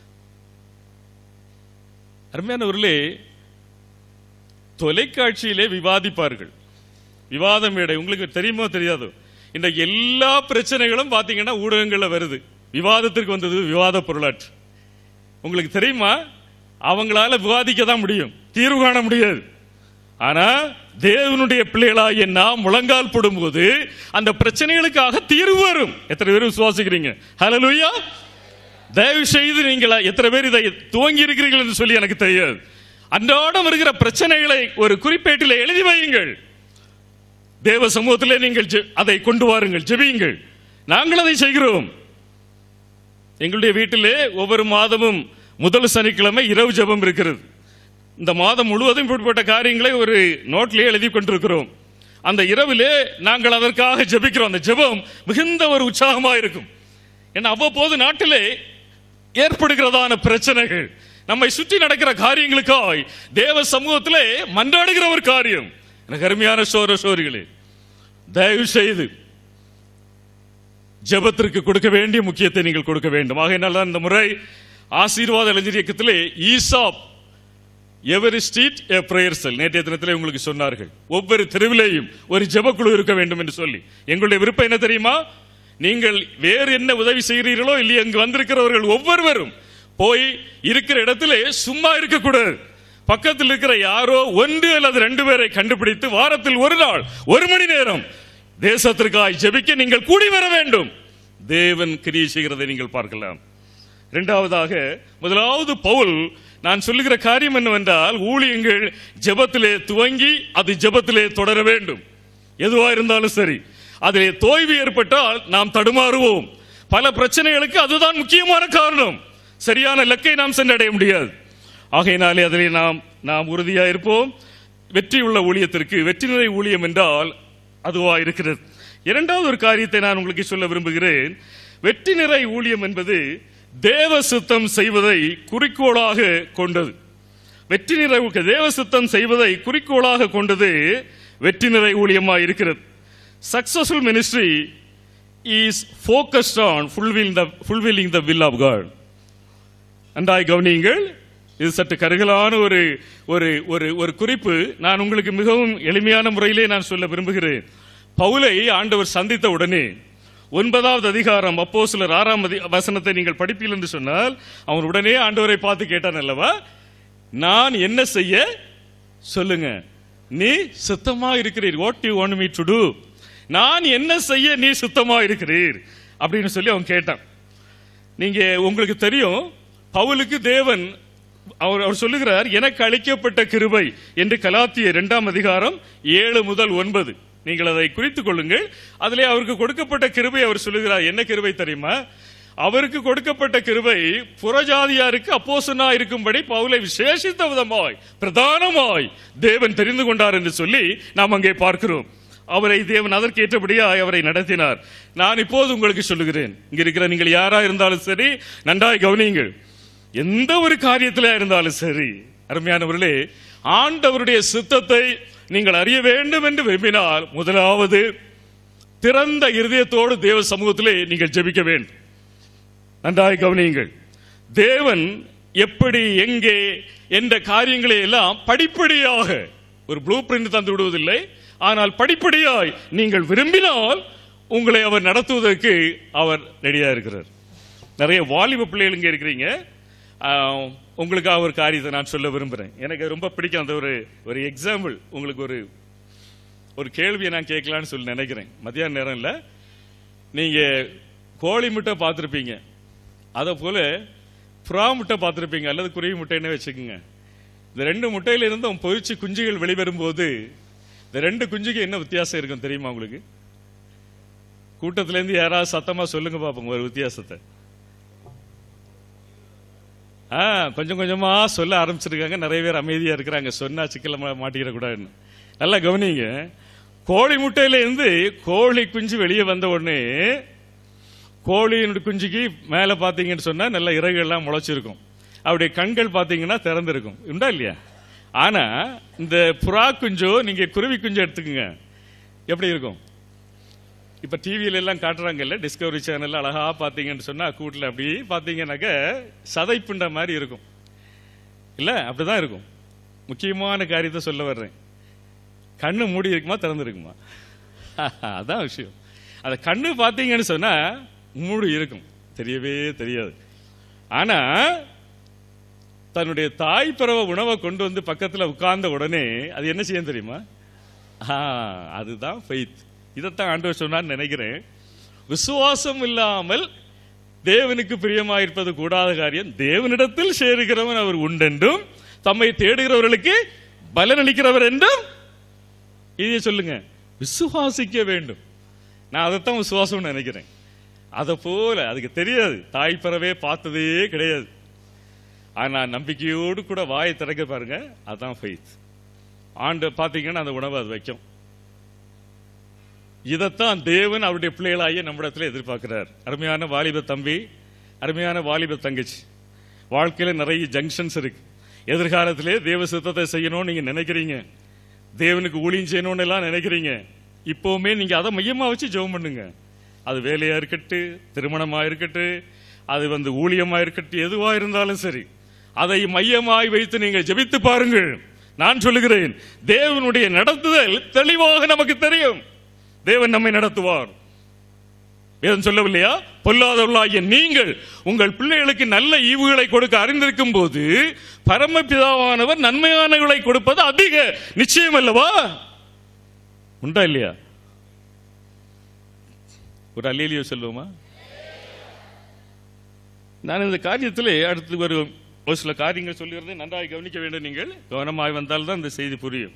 அருமையானவர்களே தொலைக்காட்சியிலே விவாதிப்பார்கள் விவாத மேடை உங்களுக்கு தெரியுமோ தெரியாதோ இந்த எல்லா பிரச்சனைகளும் பாத்தீங்கன்னா ஊடகங்கள்ல வருது விவாதத்திற்கு வந்தது விவாத பொருளாற்று உங்களுக்கு தெரியுமா அவங்களால விவாதிக்க தான் முடியும் தீர்வு காண முடியாது ஆனா தேவனுடைய பிள்ளைகளாகிய நாம் முழங்கால் போடும்போது அந்த பிரச்சனைகளுக்காக தீர்வு வரும் எத்தனை பேர் விசுவாசிக்கிறீங்க ஹalleluya தயவு செய்து நீங்கள் எத்தனை பேர் இதை துவங்கி இருக்கிறீர்கள் என்று சொல்லி எனக்கு தெரியாது அன்றாடம் இருக்கிற பிரச்சனைகளை ஒரு குறிப்பேட்டில் எழுதி வையுங்கள் தேவ சமூகத்திலே நீங்கள் ஜெ- அதை கொண்டு வாருங்கள் ஜெபியுங்கள் நாங்கள் அதை செய்கிறோம் எங்களுடைய வீட்டிலே ஒவ்வொரு மாதமும் முதல் சனிக்கிழமை இரவு ஜெபம் இருக்கிறது இந்த மாதம் முழுவதும் இப்படிப்பட்ட காரியங்களை ஒரு நோட்லயே எழுதி கொண்டிருக்கிறோம் அந்த இரவிலே நாங்கள் அதற்காக ஜெபிக்கிறோம் அந்த ஜெபம் மிகுந்த ஒரு உற்சாகமா இருக்கும் ஏன்னா அவ்வப்போது நாட்டிலே ஏற்படுகிறதான பிரச்சனைகள் நம்மை சுற்றி நடக்கிற காரியங்களுக்காய் தேவ சமூகத்திலே மன்றாடுகிற ஒரு காரியம் எனக்கு அருமையான சோர சோரிகளே தயவு செய்து ஜெபத்திற்கு கொடுக்க வேண்டிய முக்கியத்தை நீங்கள் கொடுக்க வேண்டும் ஆகையினால் தான் இந்த முறை ஆசீர்வாத இளைஞர் இயக்கத்திலே each of every street a prayer cell நேற்றைய தினத்திலே உங்களுக்கு சொன்னார்கள் ஒவ்வொரு தெருவிலேயும் ஒரு ஜெபக்குழு இருக்க வேண்டும் என்று சொல்லி எங்களுடைய விருப்பம் என்ன தெரியுமா நீங்கள் வேறு என்ன உதவி செய்கிறீர்களோ இல்லையோ இங்கு வந்திருக்கிறவர்கள் ஒவ்வொருவரும் போய் இருக்கிற இடத்திலே சும்மா இருக்கக்கூடாது பக்கத்தில் இருக்கிற யாரோ ஒன்று அல்லது ரெண்டு பேரை கண்டுபிடித்து வாரத்தில் ஒரு நாள் ஒரு மணி நேரம் தேசத்திற்காய் ஜெபிக்க நீங்கள் கூடி வர வேண்டும் தேவன் கிரியை செய்கிறதை நீங்கள் பார்க்கலாம் இரண்டாவதாக முதலாவது பவுல் நான் சொல்லுகிற காரியம் என்னவென்றால் ஊழியங்கள் ஜெபத்திலே துவங்கி அது ஜெபத்திலே தொடர வேண்டும் எதுவா இருந்தாலும் சரி அதிலே தோய்வு ஏற்பட்டால் நாம் தடுமாறுவோம் பல பிரச்சனைகளுக்கு அதுதான் முக்கியமான காரணம் சரியான இலக்கை நாம் சென்றடைய முடியாது ஆகையினாலே அதிலே நாம் நாம் உறுதியா இருப்போம் வெற்றி உள்ள ஊழியத்திற்கு வெற்றி நிலை ஊழியம் என்றால் அதுவா இருக்கிறது இரண்டாவது ஒரு காரியத்தை நான் உங்களுக்கு சொல்ல விரும்புகிறேன் வெற்றி நிறை ஊழியம் என்பது தேவ சித்தம் செய்வதை குறிக்கோளாக கொண்டது வெற்றி நிறை தேவ சித்தம் செய்வதை குறிக்கோளாக கொண்டது வெற்றி நிறை ஊழியமா இருக்கிறது successful ministry is focused on fulfil the fulfilling the will of God நன்றாய் கவனியுங்கள் இது சற்று கருகலான ஒரு ஒரு ஒரு ஒரு குறிப்பு நான் உங்களுக்கு மிகவும் எளிமையான முறையிலே நான் சொல்ல விரும்புகிறேன் பவுலை ஆண்டவர் சந்தித்த உடனே ஒன்பதாவது அதிகாரம் அப்போ சிலர் ஆறாம் அதி- வசனத்தை நீங்கள் படிப்பீர்கள் என்று சொன்னால் அவன் உடனே ஆண்டவரை பார்த்து கேட்டான் அல்லவா நான் என்ன செய்ய சொல்லுங்க நீ சித்தமா இருக்கிறீர் what you want me to do நான் என்ன செய்ய நீ சித்தமா இருக்கிறீர் அப்படின்னு சொல்லி அவன் கேட்டான் நீங்க உங்களுக்கு தெரியும் பவுலுக்கு தேவன் அவர் அவர் சொல்லுகிறார் எனக்கு அளிக்கப்பட்ட கிருபை என்று கலாத்திய இரண்டாம் அதிகாரம் ஏழு முதல் ஒன்பது நீங்கள் அதை குறித்துக் கொள்ளுங்கள் அதிலே அவருக்கு கொடுக்கப்பட்ட கிருபை அவர் சொல்லுகிறார் என்ன கிருபை தெரியுமா அவருக்கு கொடுக்கப்பட்ட கிருபை புறஜாதியாருக்கு அப்போசனா இருக்கும்படி பவுலை விசேஷித்த விதமாய் பிரதானமாய் தேவன் தெரிந்து கொண்டார் என்று சொல்லி நாம் அங்கே பார்க்கிறோம் அவரை தேவன் அதற்கு ஏற்றபடியாய் அவரை நடத்தினார் நான் இப்போது உங்களுக்கு சொல்லுகிறேன் இங்க இருக்கிற நீங்கள் யாரா இருந்தாலும் சரி நன்றாய் கவனியுங்கள் எந்த ஒரு காரியத்தில இருந்தாலும் சரி அருமையானவர்களே ஆண்டவருடைய சித்தத்தை நீங்கள் அறிய வேண்டும் என்று விரும்பினால் முதலாவது திறந்த இருதயத்தோடு தேவ சமூகத்திலே நீங்கள் ஜெபிக்க வேண்டும் நன்றாய் கவனியுங்கள் தேவன் எப்படி எங்கே என்ற காரியங்களை எல்லாம் படிப்படியாக ஒரு ப்ளூ பிரிண்ட் தந்து விடுவதில்லை ஆனால் படிப்படியாய் நீங்கள் விரும்பினால் உங்களை அவர் நடத்துவதற்கு அவர் ரெடியா இருக்கிறார் நிறைய வாலிப பிள்ளைகள் இங்க இருக்கிறீங்க ஆஹ், உங்களுக்காக ஒரு காரியத்தை நான் சொல்ல விரும்புறேன் எனக்கு ரொம்ப பிடிக்கும் அந்த ஒரு ஒரு எக்ஸாம்பிள் உங்களுக்கு ஒரு ஒரு கேள்வியை நான் கேட்கலான்னு சொல்லி நினைக்கிறேன் மத்தியான நேரம் இல்ல நீங்க கோழி முட்டை பார்த்துருப்பீங்க அதை போல புறா முட்டை பார்த்துருப்பீங்க அல்லது குருவி முட்டைன்னு வச்சுக்கோங்க இந்த ரெண்டு முட்டையில இருந்தும் பொரிச்சு குஞ்சுகள் வெளிவரும் போது இந்த ரெண்டு குஞ்சுக்கு என்ன வித்தியாசம் இருக்கும் தெரியுமா உங்களுக்கு கூட்டத்துல இருந்து யாராவது சத்தமா சொல்லுங்க பாப்போம் ஒரு வித்தியாசத்தை ஆ கொஞ்சம் கொஞ்சமா சொல்ல ஆரம்பிச்சிருக்காங்க நிறைய பேர் அமைதியா இருக்கிறாங்க சொன்னா சிக்கல மாட்டிக்கிற கூடாதுன்னு நல்லா கவனிங்க கோழி முட்டையில இருந்து கோழி குஞ்சு வெளியே வந்த உடனே கோழியினுடைய குஞ்சுக்கு மேல பாத்தீங்கன்னு சொன்னா நல்ல இறகுகள்லாம் முளைச்சிருக்கும் அவருடைய கண்கள் பாத்தீங்கன்னா திறந்திருக்கும் உண்டா இல்லையா ஆனா இந்த புறா குஞ்சோ நீங்க குருவி குஞ்சு எடுத்துக்கோங்க எப்படி இருக்கும் இப்ப டிவியில எல்லாம் காட்டுறாங்கல்ல டிஸ்கவரி சேனல்ல அழகா பாத்தீங்கன்னு சொன்னா கூட்டுல அப்படி பாத்தீங்கன்னாக்க சதைப்பிண்ட மாதிரி இருக்கும் இல்ல அப்படிதான் இருக்கும் முக்கியமான காரியத்தை சொல்ல வர்றேன் கண்ணு மூடி இருக்குமா திறந்து இருக்குமா அதான் விஷயம் அந்த கண்ணு பாத்தீங்கன்னு சொன்னா மூடி இருக்கும் தெரியவே தெரியாது ஆனா தன்னுடைய தாய் பறவை உணவை கொண்டு வந்து பக்கத்துல உட்கார்ந்த உடனே அது என்ன செய்யும் தெரியுமா ஆ, அதுதான் ஃபெய்த் இதைத்தான் ஆண்டவர் சொன்னான்னு நினைக்கிறேன் விசுவாசம் இல்லாமல் தேவனுக்கு பிரியமாயிருப்பது கூடாத காரியம் தேவனிடத்தில் சேருகிறவன் அவர் உண்டென்றும் தம்மை தேடுகிறவர்களுக்கு பலனளிக்கிறவர் என்றும் இதை சொல்லுங்க விசுவாசிக்க வேண்டும் நான் அதைத்தான் விசுவாசம்னு நினைக்கிறேன் அதை போல அதுக்கு தெரியாது தாய் பறவே பார்த்ததே கிடையாது ஆனா நம்பிக்கையோடு கூட வாயை திறக்க பாருங்க அதான் ஃபெய்த் ஆண்டு பாத்தீங்கன்னா அந்த உணவை அது வைக்கும் இதைத்தான் தேவன் அவருடைய பிள்ளைகளாகிய நம்மிடத்துல எதிர்பார்க்கிறார் அருமையான வாலிப தம்பி அருமையான வாலிப தங்கச்சி வாழ்க்கையில நிறைய ஜங்ஷன்ஸ் இருக்கு எதிர்காலத்திலே தேவ சித்தத்தை செய்யணும்னு நீங்க நினைக்கிறீங்க தேவனுக்கு ஊழியம் செய்யணும்னு எல்லாம் நினைக்கிறீங்க இப்பவுமே நீங்க அதை மையமா வச்சு ஜெபம் பண்ணுங்க அது வேலையா இருக்கட்டு திருமணமா இருக்கட்டு அது வந்து ஊழியமா இருக்கட்டு எதுவா இருந்தாலும் சரி அதை மையமாய் வைத்து நீங்கள் ஜெபித்து பாருங்கள் நான் சொல்லுகிறேன் தேவனுடைய நடத்துதல் தெளிவாக நமக்கு தெரியும் தேவன் நம்மை நடத்துவார் வேதம் சொல்லவில்லையா பொல்லாதவர்களாகிய நீங்கள் உங்கள் பிள்ளைகளுக்கு நல்ல ஈவுகளை கொடுக்க அறிந்திருக்கும் போது பரமபிதாவானவர் நன்மையானவர்களை கொடுப்பது அதிக நிச்சயம் அல்லவா உண்டா இல்லையா ஒரு அல்லேலியோ சொல்லுவோமா நான் இந்த காரியத்திலே அடுத்து ஒரு ஒரு சில காரியங்கள் சொல்லுகிறதை நன்றாக கவனிக்க வேண்டும் நீங்கள் கவனமாய் வந்தால்தான் இந்த செய்தி புரியும்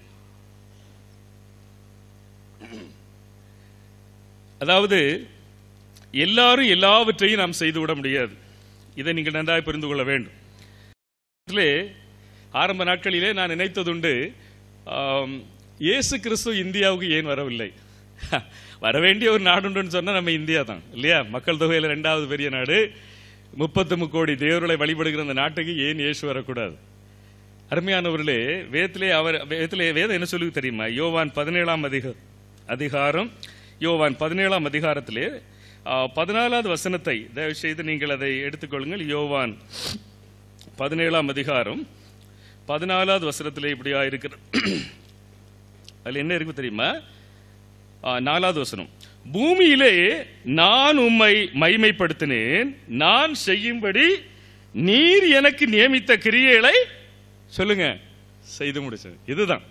அதாவது எல்லாரும் எல்லாவற்றையும் நாம் செய்து விட முடியாது இதை நீங்கள் நன்றாக புரிந்து கொள்ள வேண்டும் இதிலே ஆரம்ப நாட்களிலே நான் நினைத்ததுண்டு ஆம், இயேசு கிறிஸ்து இந்தியாவுக்கு ஏன் வரவில்லை வர வேண்டிய ஒரு நாடுன்னு சொன்னா நம்ம இந்தியா தான் இல்லையா மக்கள் தொகையில் ரெண்டாவது பெரிய நாடு முப்பத்து கோடி தேவர்களை வழிபடுகிற அந்த நாட்டுக்கு ஏன் இயேசு வரக்கூடாது அருமையானவர்களே வேதத்திலே அவர் வேதத்திலே வேதம் என்ன சொல்லி தெரியுமா யோவான் பதினேழாம் அதிக அதிகாரம் யோவான் பதினேழாம் அதிகாரத்திலே ஆ, பதினாலாவது வசனத்தை தயவு செய்து நீங்கள் அதை எடுத்துக்கொள்ளுங்கள் யோவான் பதினேழாம் அதிகாரம் பதினாலாவது வசனத்திலே இப்படியா இருக்கிற அதுல என்ன இருக்கு தெரியுமா ஆ, நாலாவது வசனம் பூமியிலே நான் உம்மை மைமைப்படுத்தினேன் நான் செய்யும்படி நீர் எனக்கு நியமித்த கிரியைகளை சொல்லுங்க செய்து முடிச்சது இதுதான்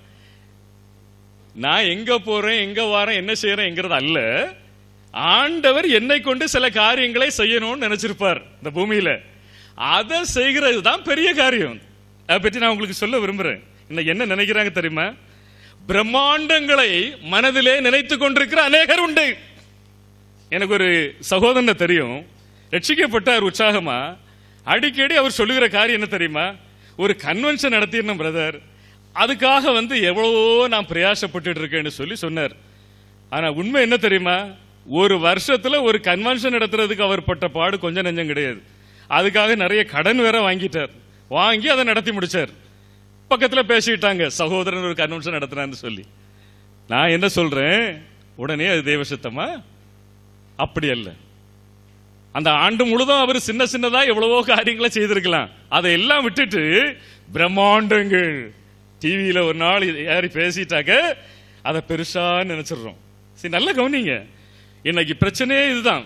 நான் எங்க போறேன் எங்க வாரேன் என்ன செய்யறேங்கிறது அல்ல ஆண்டவர் என்னை கொண்டு சில காரியங்களை செய்யணும்னு நினைச்சிருப்பார் இந்த பூமியில அதை செய்கிறது தான் பெரிய காரியம் அதை பற்றி நான் உங்களுக்கு சொல்ல விரும்புறேன் இன்னைக்கு என்ன நினைக்கிறாங்க தெரியுமா பிரம்மாண்டங்களை மனதிலே நினைத்து கொண்டிருக்கிற அநேகர் உண்டு எனக்கு ஒரு சகோதரனை தெரியும் ரட்சிக்கப்பட்டார் உற்சாகமா அடிக்கடி அவர் சொல்லுகிற காரியம் என்ன தெரியுமா ஒரு கன்வென்ஷன் நடத்திடணும் பிரதர் அதுக்காக வந்து எவ்வளவோ நான் பிரயாசப்பட்டுட்டு இருக்கேன்னு சொல்லி சொன்னார் ஆனா உண்மை என்ன தெரியுமா ஒரு வருஷத்துல ஒரு கன்வென்ஷன் நடத்துறதுக்கு அவர் பட்ட பாடு கொஞ்சம் நெஞ்சம் கிடையாது அதுக்காக நிறைய கடன் வேற வாங்கிட்டார் வாங்கி அதை நடத்தி முடிச்சார் பக்கத்துல பேசிட்டாங்க சகோதரன் ஒரு கன்வென்ஷன் நடத்துறான்னு சொல்லி நான் என்ன சொல்றேன் உடனே அது தேவசத்தமா அப்படி அல்ல அந்த ஆண்டு முழுதும் அவர் சின்ன சின்னதா எவ்வளவோ காரியங்களை செய்திருக்கலாம் அதை எல்லாம் விட்டுட்டு பிரம்மாண்டங்கள் டிவியில ஒரு நாள் யாரி பேசிட்டாக்க அதை பெருசா நினைச்சிடுறோம் சரி நல்லா கவனிங்க இன்னைக்கு பிரச்சனையே இதுதான்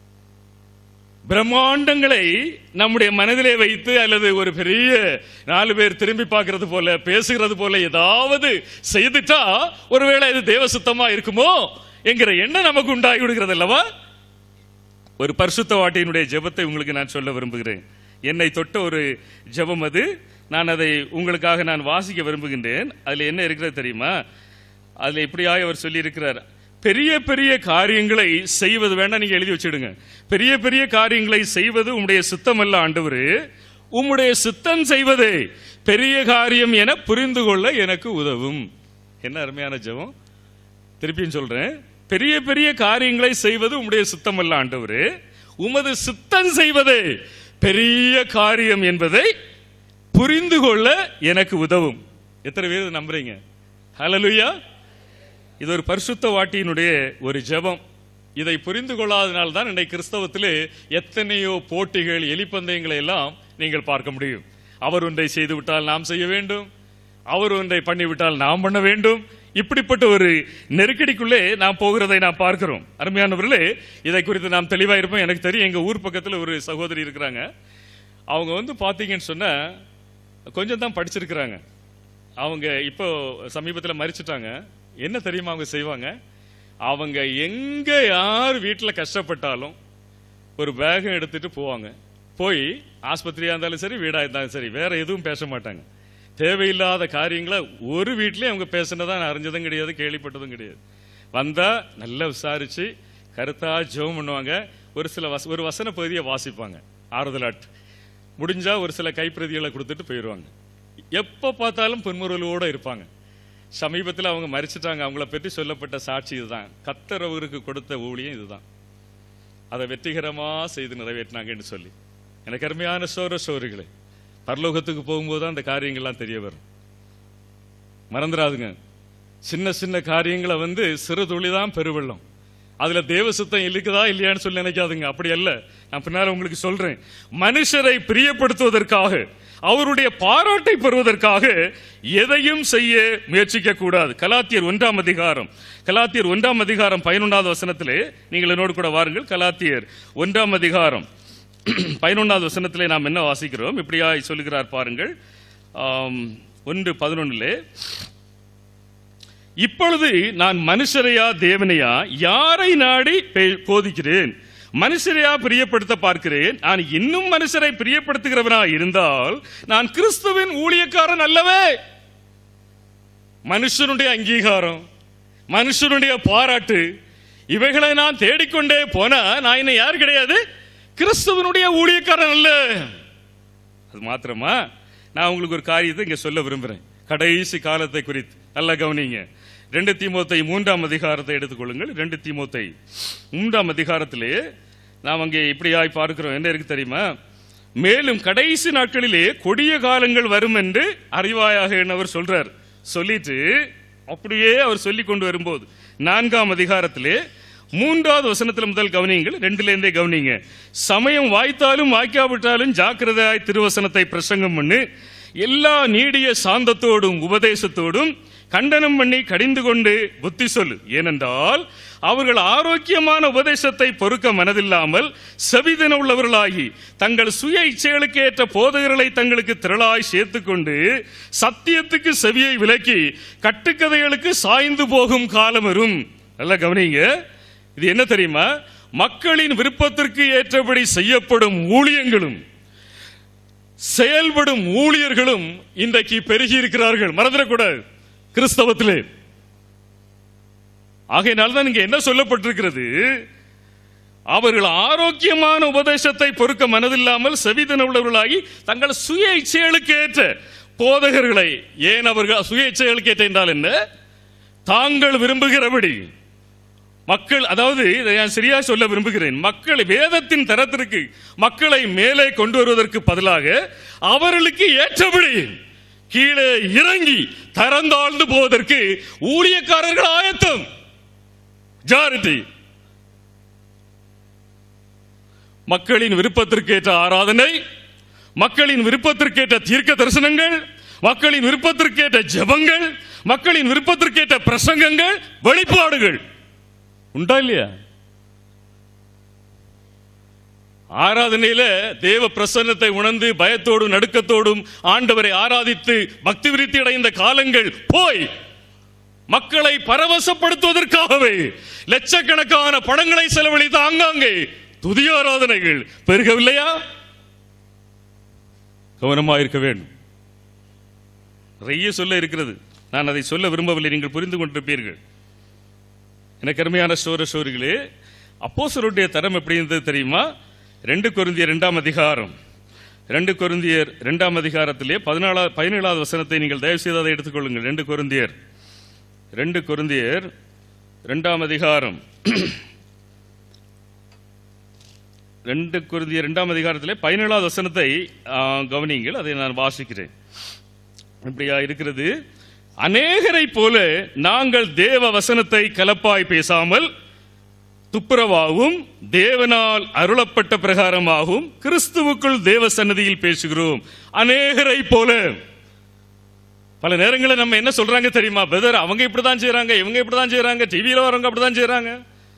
பிரம்மாண்டங்களை நம்முடைய மனதிலே வைத்து அல்லது ஒரு பெரிய நாலு பேர் திரும்பி பார்க்கிறது போல பேசுகிறது போல ஏதாவது செய்துட்டா ஒருவேளை இது தேவசுத்தமா இருக்குமோ என்கிற எண்ணம் நமக்கு உண்டாகி விடுகிறது அல்லவா ஒரு பரிசுத்த வாட்டியினுடைய ஜெபத்தை உங்களுக்கு நான் சொல்ல விரும்புகிறேன் என்னை தொட்ட ஒரு ஜெபம் அது நான் அதை உங்களுக்காக நான் வாசிக்க விரும்புகின்றேன் அதுல என்ன இருக்கிறது தெரியுமா அதுல இப்படியாக அவர் சொல்லி இருக்கிறார் பெரிய பெரிய காரியங்களை செய்வது வேண்டாம் நீங்க எழுதி வச்சிடுங்க பெரிய பெரிய காரியங்களை செய்வது உம்முடைய சித்தம் அல்ல ஆண்டவரே உம்முடைய சித்தம் செய்வதே பெரிய காரியம் என புரிந்து கொள்ள எனக்கு உதவும் என்ன அருமையான ஜெபம் திருப்பியும் சொல்றேன் பெரிய பெரிய காரியங்களை செய்வது உம்முடைய சித்தம் அல்ல ஆண்டவரே உமது சித்தம் செய்வதே பெரிய காரியம் என்பதை புரிந்து கொள்ள எனக்கு உதவும் எத்தனை பேர் இதை நம்புறீங்க ஹalleluya இது ஒரு பரிசுத்த வாட்டியினுடைய ஒரு ஜெபம் இதை புரிந்து கொள்ளாதனால் தான் இன்றைக்கு கிறிஸ்தவத்திலே எத்தனையோ போட்டிகள் எலிப்பந்தயங்களை எல்லாம் நீங்கள் பார்க்க முடியும் அவர் ஒன்றை செய்து விட்டால் நாம் செய்ய வேண்டும் அவர் ஒன்றை பண்ணிவிட்டால் நாம் பண்ண வேண்டும் இப்படிப்பட்ட ஒரு நெருக்கடிக்குள்ளே நாம் போகிறதை நாம் பார்க்கிறோம் அருமையானவர்களே இதை குறித்து நாம் தெளிவா இருப்போம் எனக்கு தெரியும் எங்க ஊர் பக்கத்துல ஒரு சகோதரி இருக்கிறாங்க அவங்க வந்து பாத்தீங்கன்னு சொன்னா கொஞ்சம் தான் படிச்சிருக்கிறாங்க அவங்க இப்போ சமீபத்தில் மறிச்சிட்டாங்க என்ன தெரியுமா அவங்க செய்வாங்க அவங்க எங்க யார் வீட்டில் கஷ்டப்பட்டாலும் ஒரு பேகம் எடுத்துட்டு போவாங்க போய் ஆஸ்பத்திரியா இருந்தாலும் சரி வீடா இருந்தாலும் சரி வேற எதுவும் பேச மாட்டாங்க தேவையில்லாத காரியங்களை ஒரு வீட்லயும் அவங்க பேசினதா நான் அறிஞ்சதும் கிடையாது கேள்விப்பட்டதும் கிடையாது வந்தா நல்லா விசாரிச்சு கருத்தா ஜெபம் பண்ணுவாங்க ஒரு சில வச ஒரு வசன பகுதியை வாசிப்பாங்க ஆறுதலாட்டு முடிஞ்சா ஒரு சில கைப்பிரதிகளை கொடுத்துட்டு போயிடுவாங்க எப்ப பார்த்தாலும் புன்முறுவலோட இருப்பாங்க சமீபத்தில் அவங்க மறிச்சிட்டாங்க அவங்கள பற்றி சொல்லப்பட்ட சாட்சி இதுதான் கத்தர் அவருக்கு கொடுத்த ஊழியம் இதுதான் அதை வெற்றிகரமா செய்து நிறைவேற்றினாங்கன்னு சொல்லி எனக்கு அருமையான சோர சோரிகளே பரலோகத்துக்கு போகும்போது தான் அந்த காரியங்கள்லாம் தெரிய வரும் மறந்துடாதுங்க சின்ன சின்ன காரியங்களை வந்து சிறு துளி தான் பெருவெள்ளம் அதுல தேவ சுத்தம் இருக்குதா இல்லையான்னு சொல்லி நினைக்காதுங்க அப்படி அல்ல நான் பின்னால உங்களுக்கு சொல்றேன் மனுஷரை பிரியப்படுத்துவதற்காக அவருடைய பாராட்டை பெறுவதற்காக எதையும் செய்ய முயற்சிக்க கூடாது கலாத்தியர் ஒன்றாம் அதிகாரம் கலாத்தியர் ஒன்றாம் அதிகாரம் பதினொன்றாவது வசனத்திலே நீங்கள் என்னோடு கூட வாருங்கள் கலாத்தியர் ஒன்றாம் அதிகாரம் பதினொன்றாவது வசனத்திலே நாம் என்ன வாசிக்கிறோம் இப்படியா சொல்லுகிறார் பாருங்கள் ஆம், ஒன்று பதினொன்னிலே இப்பொழுது நான் மனுஷரையா தேவனையா யாரை நாடி பே- போதிக்கிறேன் மனுஷரையா பிரியப்படுத்த பார்க்கிறேன் நான் இன்னும் மனுஷரை பிரியப்படுத்துகிறவனா இருந்தால் நான் கிறிஸ்துவின் ஊழியக்காரன் அல்லவே மனுஷனுடைய அங்கீகாரம் மனுஷனுடைய பாராட்டு இவைகளை நான் தேடிக்கொண்டே போனா நான் என்ன யார் கிடையாது கிறிஸ்துவனுடைய ஊழியக்காரன் அல்ல அது மாத்திரமா நான் உங்களுக்கு ஒரு காரியத்தை இங்க சொல்ல விரும்புறேன் கடைசி காலத்தை குறித்து நல்லா கவனிங்க ரெண்டு தீமோத்தை மூன்றாம் அதிகாரத்தை எடுத்துக்கொள்ளுங்கள் ரெண்டு தீமோத்தை மூன்றாம் அதிகாரத்திலே நாம் அங்கே இப்படியாய் பார்க்கிறோம் என்ன இருக்கு தெரியுமா மேலும் கடைசி நாட்களிலே கொடிய காலங்கள் வரும் என்று அறிவாயாக என்று அவர் சொல்றார் சொல்லிட்டு அப்படியே அவர் சொல்லி கொண்டு வரும்போது நான்காம் அதிகாரத்திலே மூன்றாவது வசனத்துல முதல் கவனியுங்கள் ரெண்டுல இருந்தே கவனிங்க சமயம் வாய்த்தாலும் வாய்க்காவிட்டாலும் ஜாக்கிரதையாய் திருவசனத்தை பிரசங்கம் பண்ணு எல்லா நீடிய சாந்தத்தோடும் உபதேசத்தோடும் கண்டனம் பண்ணி கடிந்து கொண்டு புத்தி சொல்லு ஏனென்றால் அவர்கள் ஆரோக்கியமான உபதேசத்தை பொறுக்க மனதில்லாமல் செவிதன உள்ளவர்களாகி தங்கள் சுய இச்சைகளுக்கு ஏற்ற போதகர்களை தங்களுக்கு திரளாய் சேர்த்துக்கொண்டு சத்தியத்துக்கு செவியை விலக்கி கட்டுக்கதைகளுக்கு சாய்ந்து போகும் காலம் வரும் நல்லா கவனிங்க இது என்ன தெரியுமா மக்களின் விருப்பத்திற்கு ஏற்றபடி செய்யப்படும் ஊழியங்களும் செயல்படும் ஊழியர்களும் இன்றைக்கு பெருகி இருக்கிறார்கள் மறந்துடக்கூடாது கிறிஸ்தவத்திலே ஆகையினால தான் இங்க என்ன சொல்லப்பட்டிருக்கிறது அவர்கள் ஆரோக்கியமான உபதேசத்தை பொறுக்க மனதில்லாமல் செவிதன உள்ளவர்களாகி தங்கள் சுய இச்சைகளுக்கு ஏற்ற போதகர்களை ஏன் அவர்கள் சுய இச்சைகளுக்கு ஏற்ற என்றால் என்ன தாங்கள் விரும்புகிறபடி மக்கள் அதாவது இதை நான் சரியா சொல்ல விரும்புகிறேன் மக்கள் வேதத்தின் தரத்திற்கு மக்களை மேலே கொண்டு வருவதற்கு பதிலாக அவர்களுக்கு ஏற்றபடி கீழே இறங்கி தரந்தாழ்ந்து போவதற்கு ஊழியக்காரர்கள் ஆயத்தம் ஜாரிட்டி மக்களின் விருப்பத்திற்கேற்ற ஆராதனை மக்களின் விருப்பத்திற்கேற்ற தீர்க்க தரிசனங்கள் மக்களின் விருப்பத்திற்கேற்ற ஜெபங்கள் மக்களின் விருப்பத்திற்கேற்ற பிரசங்கங்கள் வெளிப்பாடுகள் உண்டா இல்லையா ஆராதனையில தேவ பிரசன்னத்தை உணர்ந்து பயத்தோடும் நடுக்கத்தோடும் ஆண்டவரை ஆராதித்து பக்தி விருத்தி அடைந்த காலங்கள் போய் மக்களை பரவசப்படுத்துவதற்காகவே லட்சக்கணக்கான பணங்களை செலவழித்து ஆங்காங்கே துதி ஆராதனைகள் பெருகவில்லையா கவனமா இருக்க வேண்டும் நிறைய சொல்ல இருக்கிறது நான் அதை சொல்ல விரும்பவில்லை நீங்கள் புரிந்து கொண்டிருப்பீர்கள் எனக்கு அருமையான சோர சோரிகளே அப்போஸ்தலருடைய தரம் எப்படி இருந்தது தெரியுமா ரெண்டு கொரிந்தியர் இரண்டாம் அதிகாரம் ரெண்டு கொரிந்தியர் இரண்டாம் அதிகாரத்திலே பதினாலா பதினேழாவது வசனத்தை நீங்கள் தயவு செய்து அதை எடுத்துக்கொள்ளுங்கள் ரெண்டு கொரிந்தியர் ரெண்டு கொரிந்தியர் இரண்டாம் அதிகாரம் ரெண்டு கொரிந்தியர் இரண்டாம் அதிகாரத்திலே பதினேழாவது வசனத்தை ஆ, கவனியுங்கள் அதை நான் வாசிக்கிறேன் இப்படியா இருக்கிறது அநேகரை போல நாங்கள் தேவ வசனத்தை கலப்பாய் பேசாமல் துப்புரவாகவும் தேவனால் அருளப்பட்ட பிரகாரமாகவும் கிறிஸ்துவுக்குள் தேவ சன்னதியில் பேசுகிறோம் அநேகரை போல பல நேரங்களில் நம்ம என்ன சொல்றாங்க தெரியுமா பிரதர் அவங்க இப்படிதான் செய்றாங்க இவங்க இப்படிதான் செய்றாங்க டிவியில வரவங்க அப்படிதான் செய்றாங்க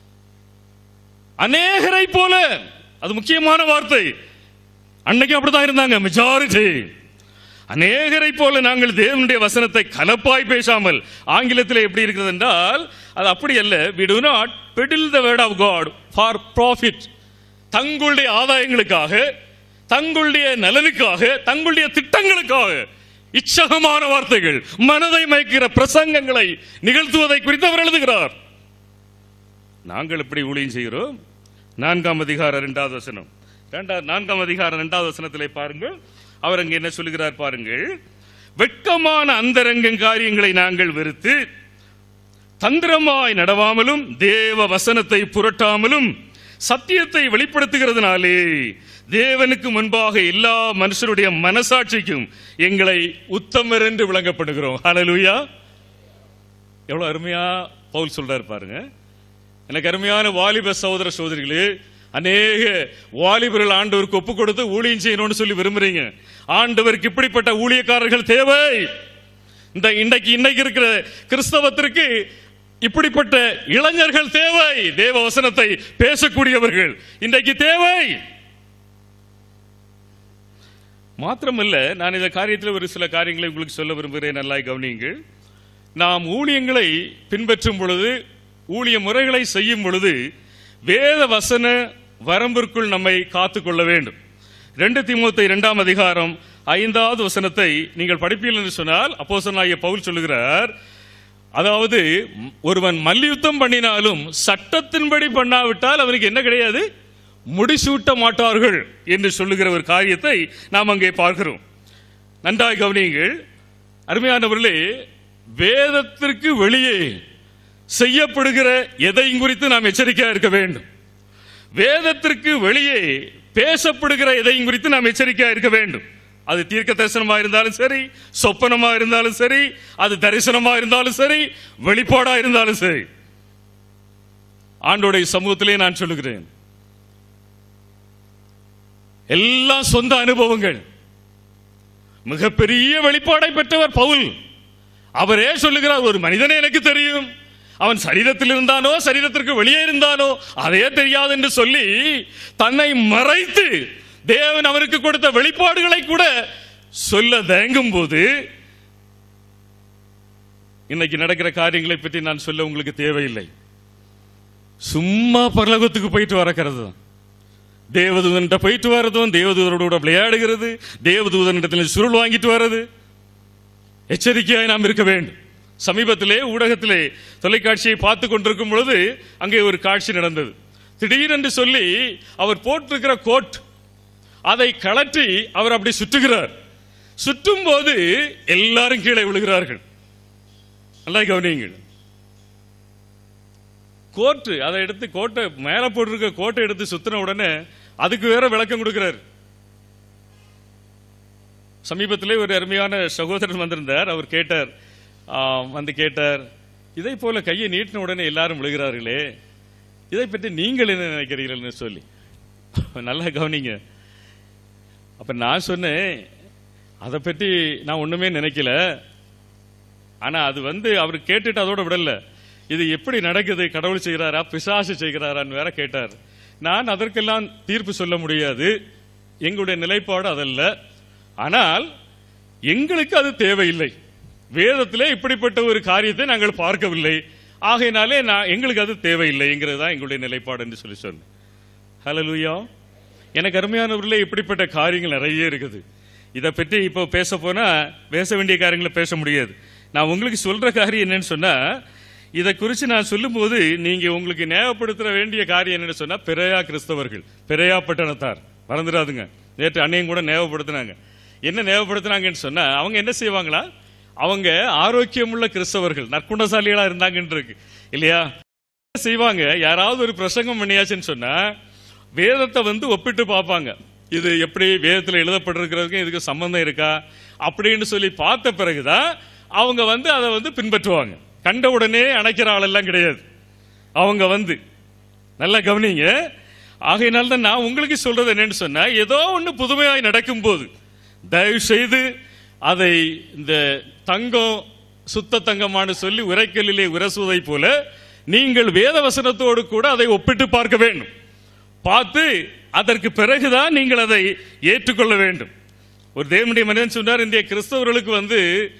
அநேகரை போல அது முக்கியமான வார்த்தை அன்னைக்கு அப்படிதான் இருந்தாங்க மெஜாரிட்டி அநேகரை போல நாங்கள் தேவனுடைய வசனத்தை கலப்பாய் பேசாமல் ஆங்கிலத்தில் எப்படி இருக்கிறது என்றால் அது அப்படி அல்ல we do not peddle the word of god for profit தங்களுடைய ஆதாயங்களுக்காக தங்களுடைய நலனுக்காக தங்களுடைய திட்டங்களுக்காக இச்சகமான வார்த்தைகள் மனதை மயக்கிற பிரசங்கங்களை நிகழ்த்துவதை குறித்து அவர் எழுதுகிறார் நாங்கள் எப்படி ஊழியம் செய்கிறோம் நான்காம் அதிகார இரண்டாவது வசனம் இரண்டாவது நான்காம் அதிகார இரண்டாவது வசனத்திலே பாருங்கள் அவர் அங்கே என்ன சொல்லுகிறார் பாருங்கள் வெட்கமான அந்தரங்க காரியங்களை நாங்கள் வெறுத்து தந்திரமாய் நடவாமலும் தேவ வசனத்தை புரட்டாமலும் சத்தியத்தை வெளிப்படுத்துகிறதுனாலே தேவனுக்கு முன்பாக எல்லா மனுஷருடைய மனசாட்சிக்கும் எங்களை உத்தமர் என்று விளங்கப்படுகிறோம் ஹalleluya எவ்வளவு அருமையா பவுல் சொல்றாரு பாருங்க எனக்கு அருமையான வாலிப சகோதர சகோதரிகளே அநேக வாலிபர்கள் ஆண்டவருக்கு ஒப்பு கொடுத்து ஊழியம் செய்யணும்னு சொல்லி விரும்புறீங்க ஆண்டவருக்கு இப்படிப்பட்ட ஊழியக்காரர்கள் தேவை இந்த இன்னைக்கு இன்னைக்கு இருக்கிற கிறிஸ்தவத்திற்கு இப்படிப்பட்ட இளைஞர்கள் தேவை தேவ வசனத்தை பேசக்கூடியவர்கள் இன்றைக்கு தேவை மாத்திரமல்ல நான் இந்த காரியத்தில் ஒரு சில காரியங்களை உங்களுக்கு சொல்ல விரும்புகிறேன் நல்லா கவனியுங்கள் நாம் ஊழியங்களை பின்பற்றும் பொழுது ஊழிய முறைகளை செய்யும் பொழுது வேத வசன வரம்பிற்குள் நம்மை காத்துக்கொள்ள வேண்டும் ரெண்டு திமுத்தை இரண்டாம் அதிகாரம் ஐந்தாவது வசனத்தை நீங்கள் படிப்பீர்கள் என்று சொன்னால் அப்போஸ்தலனாகிய பவுல் சொல்லுகிறார் அதாவது ஒருவன் மல்யுத்தம் பண்ணினாலும் சட்டத்தின்படி பண்ணாவிட்டால் அவனுக்கு என்ன கிடையாது முடிசூட்ட மாட்டார்கள் என்று சொல்லுகிற ஒரு காரியத்தை நாம் அங்கே பார்க்கிறோம் நன்றாய் கவனியுங்கள் அருமையானவர்களே வேதத்திற்கு வெளியே செய்யப்படுகிற எதையும் குறித்து நாம் எச்சரிக்கையா இருக்க வேண்டும் வேதத்திற்கு வெளியே பேசப்படுகிற எதையும் குறித்து நாம் எச்சரிக்கையா இருக்க வேண்டும் அது தீர்க்க தரிசனமா இருந்தாலும் சரி சொப்பனமா இருந்தாலும் சரி அது தரிசனமா இருந்தாலும் சரி வெளிப்பாடா இருந்தாலும் சரி ஆண்டோடைய சமூகத்திலே நான் சொல்லுகிறேன் எல்லாம் சொந்த அனுபவங்கள் மிகப்பெரிய வெளிப்பாடை பெற்றவர் பவுல் அவரே சொல்லுகிறார் ஒரு மனிதனை எனக்கு தெரியும் அவன் சரீரத்தில் இருந்தானோ சரீரத்திற்கு வெளியே இருந்தானோ அதே தெரியாது என்று சொல்லி தன்னை மறைத்து தேவன் அவருக்கு கொடுத்த வெளிப்பாடுகளை கூட சொல்ல தயங்கும் போது இன்னைக்கு நடக்கிற காரியங்களை பற்றி நான் சொல்ல உங்களுக்கு தேவையில்லை சும்மா பரலோகத்துக்கு போயிட்டு வரக்கிறது தான் தேவதூதன்கிட்ட போயிட்டு வர்றதும் தேவதூதரோட விளையாடுகிறது தேவதூதனிடத்தில் சுருள் வாங்கிட்டு வர்றது எச்சரிக்கையாய் நாம் இருக்க வேண்டும் சமீபத்திலே ஊடகத்திலே தொலைக்காட்சியை பார்த்து கொண்டிருக்கும் பொழுது அங்கே ஒரு காட்சி நடந்தது திடீரென்று சொல்லி அவர் போட்டிருக்கிற கோட் அதை கழற்றி அவர் அப்படி சுற்றுகிறார் சுற்றும் போது எல்லாரும் கீழே விழுகிறார்கள் நல்லா கவனியுங்கள் கோட்டு அதை எடுத்து கோட்டை மேல போட்டிருக்க கோட்டை எடுத்து சுத்தின உடனே அதுக்கு வேற விளக்கம் கொடுக்கிறார் சமீபத்திலே ஒரு அருமையான சகோதரன் வந்திருந்தார் அவர் கேட்டார் ஆ, வந்து கேட்டார் இதை போல கையை நீட்டின உடனே எல்லாரும் விழுகிறார்களே இதை பற்றி நீங்கள் என்ன நினைக்கிறீர்கள்னு சொல்லி நல்லா கவனிங்க அப்ப நான் சொன்னேன் அதை பற்றி நான் ஒண்ணுமே நினைக்கல ஆனா அது வந்து அவர் கேட்டுட்டு அதோட விடல இது எப்படி நடக்குது கடவுள் செய்கிறாரா பிசாசு செய்கிறாரான்னு வேற கேட்டார் நான் அதற்கெல்லாம் தீர்ப்பு சொல்ல முடியாது எங்களுடைய நிலைப்பாடு அதல்ல ஆனால் எங்களுக்கு அது தேவையில்லை வேதத்திலே இப்படிப்பட்ட ஒரு காரியத்தை நாங்கள் பார்க்கவில்லை ஆகையினாலே நான் எங்களுக்கு அது தேவையில்லைங்கிறது தான் எங்களுடைய நிலைப்பாடு என்று சொல்லி சொன்னேன் ஹalleluya எனக்கு அருமையானவர்களே இப்படிப்பட்ட காரியங்கள் நிறைய இருக்குது இதை பற்றி இப்போ பேச போனா பேச வேண்டிய காரியங்களை பேச முடியாது நான் உங்களுக்கு சொல்ற காரியம் என்னன்னு சொன்னா இதை குறித்து நான் சொல்லும்போது நீங்க உங்களுக்கு ஞாபகப்படுத்த வேண்டிய காரியம் என்னன்னு சொன்னா பிறையா கிறிஸ்தவர்கள் பிறையா பட்டணத்தார் மறந்துடாதுங்க நேற்று அன்னையும் கூட ஞாபகப்படுத்தினாங்க என்ன ஞாபகப்படுத்தினாங்கன்னு சொன்னா அவங்க என்ன செய்வாங்களா அவங்க ஆரோக்கியமுள்ள கிறிஸ்தவர்கள் நற்குணசாலிகளா இருந்தாங்கன்னு இருக்கு இல்லையா என்ன செய்வாங்க யாராவது ஒரு பிரசங்கம் பண்ணியாச்சுன்னு சொன்னா வேதத்தை வந்து ஒப்பிட்டு பார்ப்பாங்க இது எப்படி வேதத்தில் எழுதப்பட்டிருக்கிறதுக்கும் இதுக்கு சம்பந்தம் இருக்கா அப்படின்னு சொல்லி பார்த்த பிறகுதான் அவங்க வந்து அதை வந்து பின்பற்றுவாங்க கண்ட உடனே அணைக்கிற ஆளெல்லாம் கிடையாது அவங்க வந்து நல்லா கவனிங்க ஆகையினால தான் நான் உங்களுக்கு சொல்றது என்னன்னு சொன்னா ஏதோ ஒன்று புதுமையாய் நடக்கும்போது தயவு செய்து அதை இந்த தங்கம் சுத்த தங்கமானு சொல்லி உரைக்கலிலே உரசுவதை போல நீங்கள் வேத வசனத்தோடு கூட அதை ஒப்பிட்டு பார்க்க வேண்டும் பார்த்து அதற்கு பிறகுதான் நீங்கள் அதை ஏற்றுக்கொள்ள வேண்டும் ஒரு தேவனுடைய மனிதன் சொன்னார் இந்திய கிறிஸ்தவர்களுக்கு வந்து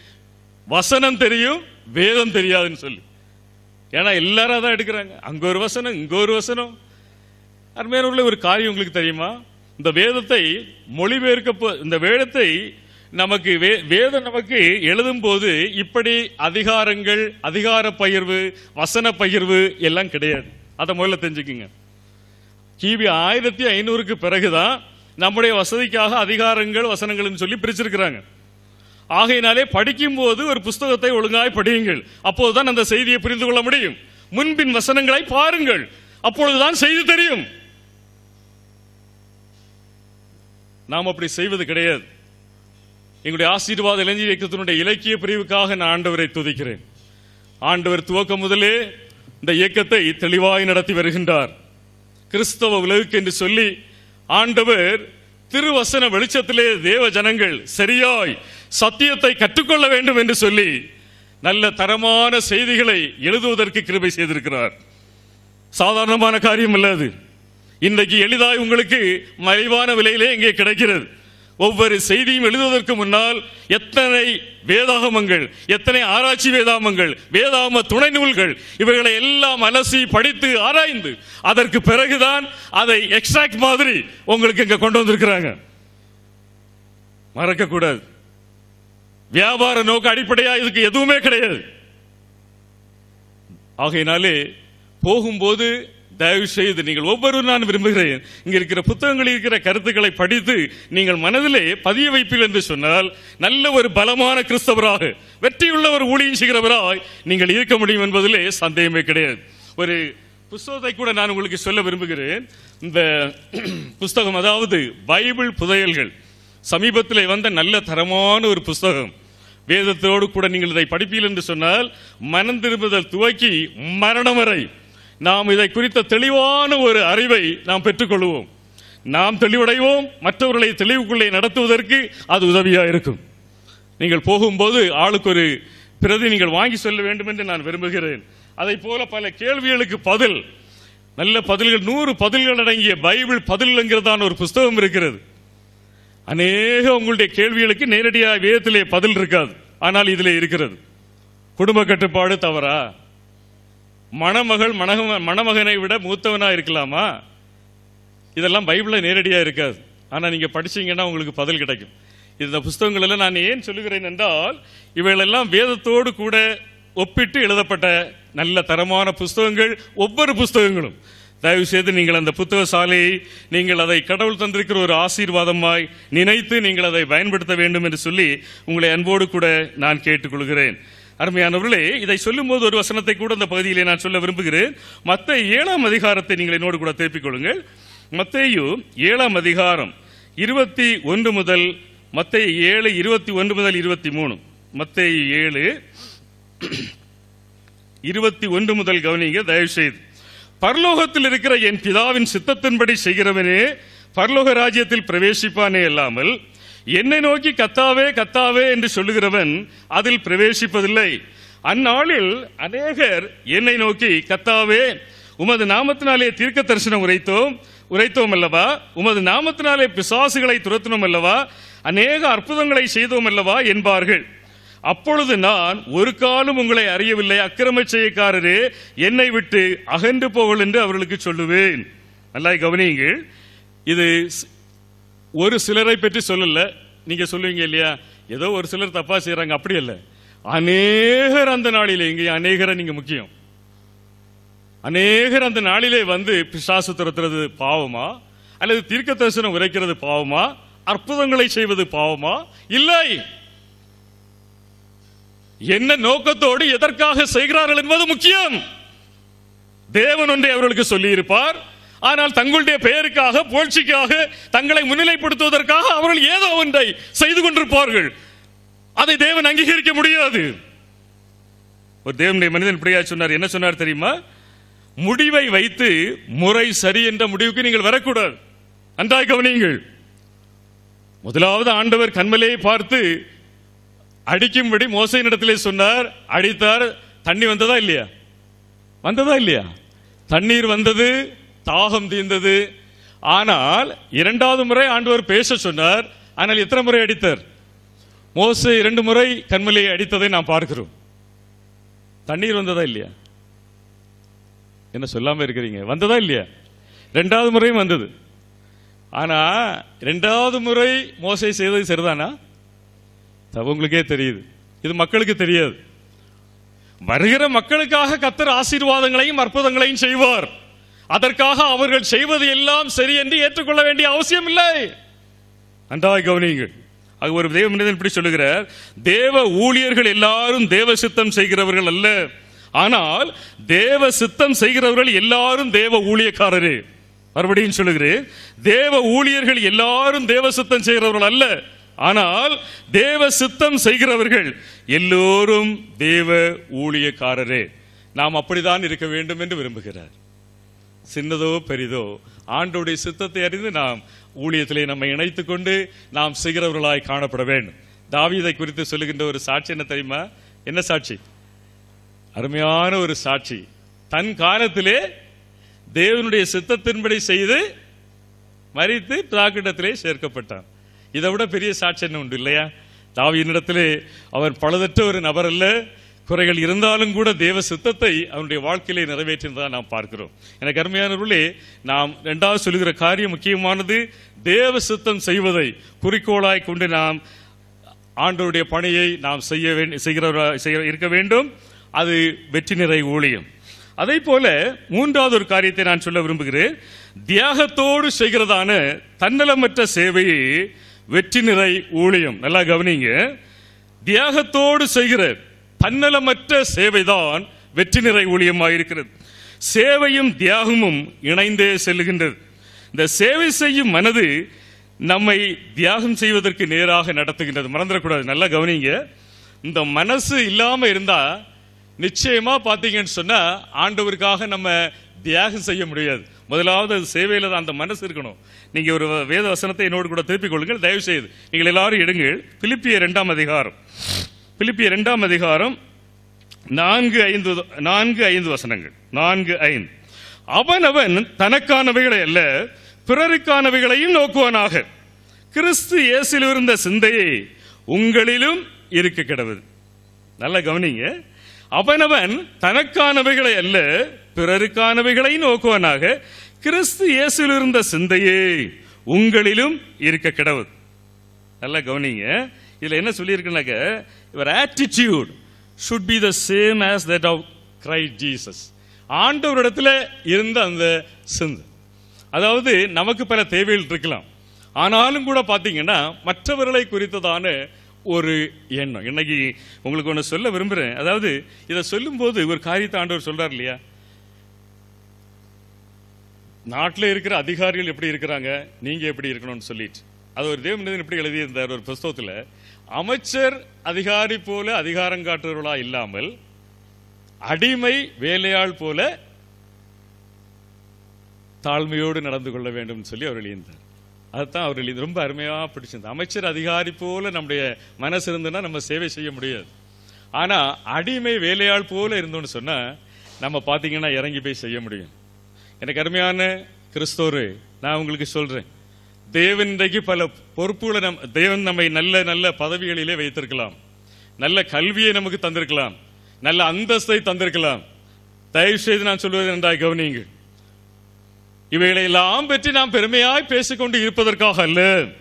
வசனம் தெரியும் வேதம் தெரியாதுன்னு சொல்லி ஏன்னா எல்லாரும் அதான் எடுக்கிறாங்க அங்க ஒரு வசனம் இங்க ஒரு வசனம் அருமையான ஒரு காரியம் உங்களுக்கு தெரியுமா இந்த வேதத்தை மொழிபெயர்க்க போ- இந்த வேதத்தை நமக்கு வே- வேதம் நமக்கு எழுதும் போது இப்படி அதிகாரங்கள் அதிகார பகிர்வு வசன பகிர்வு எல்லாம் கிடையாது அதை முதல்ல தெரிஞ்சுக்குங்க கிபி ஆயிரத்தி ஐநூறுக்கு பிறகுதான் நம்முடைய வசதிக்காக அதிகாரங்கள் வசனங்கள்னு சொல்லி பிரிச்சிருக்கிறாங்க ஆகையினாலே படிக்கும்போது ஒரு புஸ்தகத்தை ஒழுங்காய் படியுங்கள் அப்போதுதான் அந்த செய்தியை புரிந்து கொள்ள முடியும் முன்பின் வசனங்களை பாருங்கள் அப்பொழுதுதான் செய்தி தெரியும் நாம் அப்படி செய்வது கிடையாது எங்களுடைய ஆசீர்வாத இளைஞர் இயக்கத்தினுடைய இலக்கிய பிரிவுக்காக நான் ஆண்டவரை துதிக்கிறேன் ஆண்டவர் துவக்கம் முதலே இந்த இயக்கத்தை தெளிவாய் நடத்தி வருகின்றார் கிறிஸ்தவ உலகுக்கு என்று சொல்லி ஆண்டவர் திருவசன வெளிச்சத்திலே தேவ ஜனங்கள் சரியாய் சத்தியத்தை கற்றுக்கொள்ள வேண்டும் என்று சொல்லி நல்ல தரமான செய்திகளை எழுதுவதற்கு கிருபை செய்திருக்கிறார் சாதாரணமான காரியம் அல்ல அது இன்றைக்கு எளிதாய் உங்களுக்கு மலிவான விலையிலே இங்கே கிடைக்கிறது ஒவ்வொரு செய்தியும் எழுதுவதற்கு முன்னால் எத்தனை வேதாகமங்கள் எத்தனை ஆராய்ச்சி வேதாமங்கள் வேதாம துணை நூல்கள் இவைகளை எல்லாம் அலசி படித்து ஆராய்ந்து அதற்கு பிறகுதான் அதை எக்ஸ்ட்ராக்ட் மாதிரி உங்களுக்கு இங்க கொண்டு வந்திருக்கிறாங்க மறக்க கூடாது வியாபார நோக்க அடிப்படையா இதுக்கு எதுவுமே கிடையாது ஆகையினாலே போகும்போது தயவு செய்து நீங்கள் ஒவ்வொருவரும் நான் விரும்புகிறேன் இங்க இருக்கிற புத்தகங்களில் இருக்கிற கருத்துக்களை படித்து நீங்கள் மனதிலே பதிய வைப்பீர்கள் என்று சொன்னால் நல்ல ஒரு பலமான கிறிஸ்தவராக வெற்றியுள்ள ஒரு ஊழியம் செய்கிறவராய் நீங்கள் இருக்க முடியும் என்பதிலே சந்தேகமே கிடையாது ஒரு புஸ்தகத்தை கூட நான் உங்களுக்கு சொல்ல விரும்புகிறேன் இந்த புஸ்தகம் அதாவது பைபிள் புதையல்கள் சமீபத்தில் வந்த நல்ல தரமான ஒரு புஸ்தகம் வேதத்தோடு கூட நீங்கள் இதை படிப்பீர்கள் என்று சொன்னால் மனம் திரும்புதல் துவக்கி மரணம் வரை நாம் இதை குறித்த தெளிவான ஒரு அறிவை நாம் பெற்றுக்கொள்வோம் நாம் தெளிவடைவோம் மற்றவர்களை தெளிவுக்குள்ளே நடத்துவதற்கு அது உதவியாக இருக்கும் நீங்கள் போகும்போது ஆளுக்கு ஒரு பிரதி நீங்கள் வாங்கி செல்ல வேண்டும் என்று நான் விரும்புகிறேன் அதை போல பல கேள்விகளுக்கு பதில் நல்ல பதில்கள் நூறு பதில்கள் அடங்கிய பைபிள் பதில் என்கிறதான ஒரு புஸ்தகம் இருக்கிறது அநேக உங்களுடைய கேள்விகளுக்கு நேரடியாக வேதத்திலே பதில் இருக்காது ஆனால் இதிலே இருக்கிறது குடும்ப கட்டுப்பாடு தவறா மணமகள் மணக மணமகனை விட மூத்தவனா இருக்கலாமா இதெல்லாம் பைபிள்ல நேரடியா இருக்காது ஆனா நீங்க படிச்சீங்கன்னா உங்களுக்கு பதில் கிடைக்கும் இந்த புஸ்தகங்கள் எல்லாம் நான் ஏன் சொல்லுகிறேன் என்றால் இவைகளெல்லாம் வேதத்தோடு கூட ஒப்பிட்டு எழுதப்பட்ட நல்ல தரமான புஸ்தகங்கள் ஒவ்வொரு புஸ்தகங்களும் தயவு செய்து நீங்கள் அந்த புத்தக சாலையை நீங்கள் அதை கடவுள் தந்திருக்கிற ஒரு ஆசீர்வாதமாய் நினைத்து நீங்கள் அதை பயன்படுத்த வேண்டும் என்று சொல்லி உங்களை அன்போடு கூட நான் கேட்டுக்கொள்கிறேன் அருமையானவர்களே இதை சொல்லும்போது ஒரு வசனத்தை கூட இந்த பகுதியிலே நான் சொல்ல விரும்புகிறேன் மத்த ஏழாம் அதிகாரத்தை நீங்கள் என்னோடு கூட தேப்பிக் கொள்ளுங்கள் மத்தேயு ஏழாம் அதிகாரம் இருபத்தி ஒன்று முதல் மத்தேயு ஏழு இருபத்தி ஒன்று முதல் இருபத்தி மூணு மத்தேயு ஏழு இருபத்தி ஒன்று முதல் கவனிங்க தயவு செய்து பரலோகத்தில் இருக்கிற என் பிதாவின் சித்தத்தின்படி செய்கிறவனே பரலோக ராஜ்யத்தில் பிரவேசிப்பானே அல்லாமல் என்னை நோக்கி கத்தாவே கத்தாவே என்று சொல்லுகிறவன் அதில் பிரவேசிப்பதில்லை அந்நாளில் அநேகர் என்னை நோக்கி கத்தாவே உமது நாமத்தினாலே தீர்க்க தரிசனம் உரைத்தோம் உரைத்தோம் அல்லவா உமது நாமத்தினாலே பிசாசுகளை துரத்தினோம் அல்லவா அநேக அற்புதங்களை செய்தோம் அல்லவா என்பார்கள் அப்பொழுது நான் ஒரு காலம் உங்களை அறியவில்லை அக்கிரம செய்யக்காரரே என்னை விட்டு அகன்று போகல் என்று அவர்களுக்கு சொல்லுவேன் நல்லா கவனியுங்கள் இது ஸ்- ஒரு சிலரை பற்றி சொல்லல நீங்க சொல்லுவீங்க இல்லையா ஏதோ ஒரு சிலர் தப்பா செய்யறாங்க அப்படி இல்ல அநேகர் அந்த நாளிலே இங்கே அநேகரை நீங்க முக்கியம் அநேகர் அந்த நாளிலே வந்து பிசாசு துரத்துறது பாவமா அல்லது தீர்க்க தரிசனம் உரைக்கிறது பாவமா அற்புதங்களை செய்வது பாவமா இல்லை என்ன நோக்கத்தோடு எதற்காக செய்கிறார்கள் என்பது முக்கியம் தேவன் ஒன்றை அவர்களுக்கு சொல்லியிருப்பார் ஆனால் தங்களுடைய பெயருக்காக புகழ்ச்சிக்காக தங்களை முன்னிலைப்படுத்துவதற்காக அவர்கள் ஏதோ ஒன்றை செய்து கொண்டிருப்பார்கள் அதை தேவன் அங்கீகரிக்க முடியாது ஒரு தேவனுடைய மனிதன் இப்படியா சொன்னார் என்ன சொன்னார் தெரியுமா முடிவை வைத்து முறை சரி என்ற முடிவுக்கு நீங்கள் வரக்கூடாது நன்றாய் கவனியுங்கள் முதலாவது ஆண்டவர் கண்மலையை பார்த்து அடிக்கும்படி மோசையினிடத்திலே சொன்னார் அடித்தார் தண்ணி வந்ததா இல்லையா வந்ததா இல்லையா தண்ணீர் வந்தது தாகம் தீர்ந்தது ஆனால் இரண்டாவது முறை ஆண்டவர் பேச சொன்னார் ஆனால் எத்தனை முறை அடித்தார் மோசே இரண்டு முறை கண்மலையை அடித்ததை நாம் பார்க்கிறோம் தண்ணீர் வந்ததா இல்லையா என்ன சொல்லாம இருக்கிறீங்க வந்ததா இல்லையா ரெண்டாவது முறையும் வந்தது ஆனா ரெண்டாவது முறை மோசை செய்தது சரிதானா அது உங்களுக்கே தெரியுது இது மக்களுக்கு தெரியாது வருகிற மக்களுக்காக கத்தர் ஆசீர்வாதங்களையும் அற்புதங்களையும் செய்வார் அதற்காக அவர்கள் செய்வது எல்லாம் சரி என்று ஏற்றுக்கொள்ள வேண்டிய அவசியம் இல்லை நன்றாக கவனியுங்கள் அது ஒரு தேவ மனிதன் இப்படி சொல்லுகிறார் தேவ ஊழியர்கள் எல்லாரும் தேவ சித்தம் செய்கிறவர்கள் அல்ல ஆனால் தேவ சித்தம் செய்கிறவர்கள் எல்லாரும் தேவ ஊழியக்காரரே மறுபடியும் சொல்லுகிறேன் தேவ ஊழியர்கள் எல்லாரும் தேவ சித்தம் செய்கிறவர்கள் அல்ல ஆனால் தேவ சித்தம் செய்கிறவர்கள் எல்லோரும் தேவ ஊழியக்காரரே நாம் அப்படித்தான் இருக்க வேண்டும் என்று விரும்புகிறார் சின்னதோ பெரிதோ ஆண்டோடைய சித்தத்தை அறிந்து நாம் ஊழியத்திலே நம்மை இணைத்துக் கொண்டு நாம் செய்கிறவர்களாய் காணப்பட வேண்டும் தாவீதை குறித்து சொல்லுகின்ற ஒரு சாட்சி என்ன தெரியுமா என்ன சாட்சி அருமையான ஒரு சாட்சி தன் காலத்திலே தேவனுடைய சித்தத்தின்படி செய்து மறித்து பிராக்கிடத்திலே சேர்க்கப்பட்டான் இதை விட பெரிய சாட்சி என்ன உண்டு இல்லையா தாவீனிடத்திலே அவர் பழுதற்ற ஒரு நபர் அல்ல குறைகள் இருந்தாலும் கூட தேவ சித்தத்தை அவனுடைய வாழ்க்கையிலே நிறைவேற்றினதா நாம் பார்க்கிறோம் எனக்கு அருமையானவர்களே நாம் இரண்டாவது சொல்லுகிற காரியம் முக்கியமானது தேவ சித்தம் செய்வதை குறிக்கோளாய் கொண்டு நாம் ஆண்டவருடைய பணியை நாம் செய்ய வேண்டி செய்கிறவரா செய்ய இருக்க வேண்டும் அது வெற்றி நிறை ஊழியம் அதே போல மூன்றாவது ஒரு காரியத்தை நான் சொல்ல விரும்புகிறேன் தியாகத்தோடு செய்கிறதான தன்னலமற்ற சேவையை வெற்றி நிறை ஊழியம் நல்லா கவனிங்க தியாகத்தோடு செய்கிற தன்னலமற்ற சேவைதான் வெற்றி நிறை ஊழியமாயிருக்கிறது சேவையும் தியாகமும் இணைந்தே செல்லுகின்றது இந்த சேவை செய்யும் மனது நம்மை தியாகம் செய்வதற்கு நேராக நடத்துகின்றது மறந்துடக்கூடாது நல்லா கவனிங்க இந்த மனசு இல்லாம இருந்தா நிச்சயமா பாத்தீங்கன்னு சொன்னா ஆண்டவருக்காக நம்ம தியாகம் செய்ய முடியாது முதலாவது அது சேவையில தான் அந்த மனசு இருக்கணும் நீங்க ஒரு வேத வசனத்தை என்னோடு கூட திருப்பிக் கொள்ளுங்கள் தயவு செய்து நீங்கள் எல்லாரும் எடுங்கள் பிலிப்பிய இரண்டாம் அதிகாரம் பிலிப்பிய இரண்டாம் அதிகாரம் நான்கு ஐந்து நான்கு ஐந்து வசனங்கள் நான்கு ஐந்து அவனவன் தனக்கானவைகளை அல்ல பிறருக்கானவைகளையும் நோக்குவானாக கிறிஸ்து இயேசில் இருந்த சிந்தையை உங்களிலும் இருக்க கிடவது நல்ல கவனிங்க அவனவன் தனக்கானவைகளை அல்ல பிறருக்கானவைகளை நோக்குவானாக கிறிஸ்து இயேசுவில் இருந்த சிந்தையே உங்களிலும் இருக்க கிடவது நல்லா கவனிங்க இதுல என்ன சொல்லியிருக்குனாக்க இவர் attitude should be the same as that of Christ Jesus ஆண்டவரிடத்துல இருந்த அந்த சிந்தை அதாவது நமக்கு பல தேவைகள் இருக்கலாம் ஆனாலும் கூட பாத்தீங்கன்னா மற்றவர்களை குறித்ததான ஒரு எண்ணம் இன்னைக்கு உங்களுக்கு ஒன்று சொல்ல விரும்புறேன் அதாவது இதை சொல்லும்போது ஒரு காரியத்தை ஆண்டவர் சொல்றார் இல்லையா நாட்டில் இருக்கிற அதிகாரிகள் எப்படி இருக்கிறாங்க நீங்க எப்படி இருக்கணும்னு சொல்லிட்டு அது ஒரு தேவமனிதன் எப்படி எழுதியிருந்தார் ஒரு புஸ்தகத்தில் அமைச்சர் அதிகாரி போல அதிகாரம் காட்டுறவர்களா இல்லாமல் அடிமை வேலையாள் போல தாழ்மையோடு நடந்து கொள்ள வேண்டும் சொல்லி அவர் எழுதியிருந்தார் அதுதான் அவர் எழுதி ரொம்ப அருமையா பிடிச்சிருந்தது அமைச்சர் அதிகாரி போல நம்முடைய மனசு இருந்ததுன்னா நம்ம சேவை செய்ய முடியாது ஆனா அடிமை வேலையாள் போல இருந்தோம்னு சொன்னா நம்ம பாத்தீங்கன்னா இறங்கி போய் செய்ய முடியும் எனக்கு அருமையான கிறிஸ்தோரு நான் உங்களுக்கு சொல்றேன் தேவன் இன்றைக்கு பல பொறுப்புகளை நம் தேவன் நம்மை நல்ல நல்ல பதவிகளிலே வைத்திருக்கலாம் நல்ல கல்வியை நமக்கு தந்திருக்கலாம் நல்ல அந்தஸ்தை தந்திருக்கலாம் தயவு செய்து நான் சொல்வது என்றாய் கவனியுங்கள் இவைகளை எல்லாம் பற்றி நாம் பெருமையாய் பேசிக்கொண்டு இருப்பதற்காக அல்ல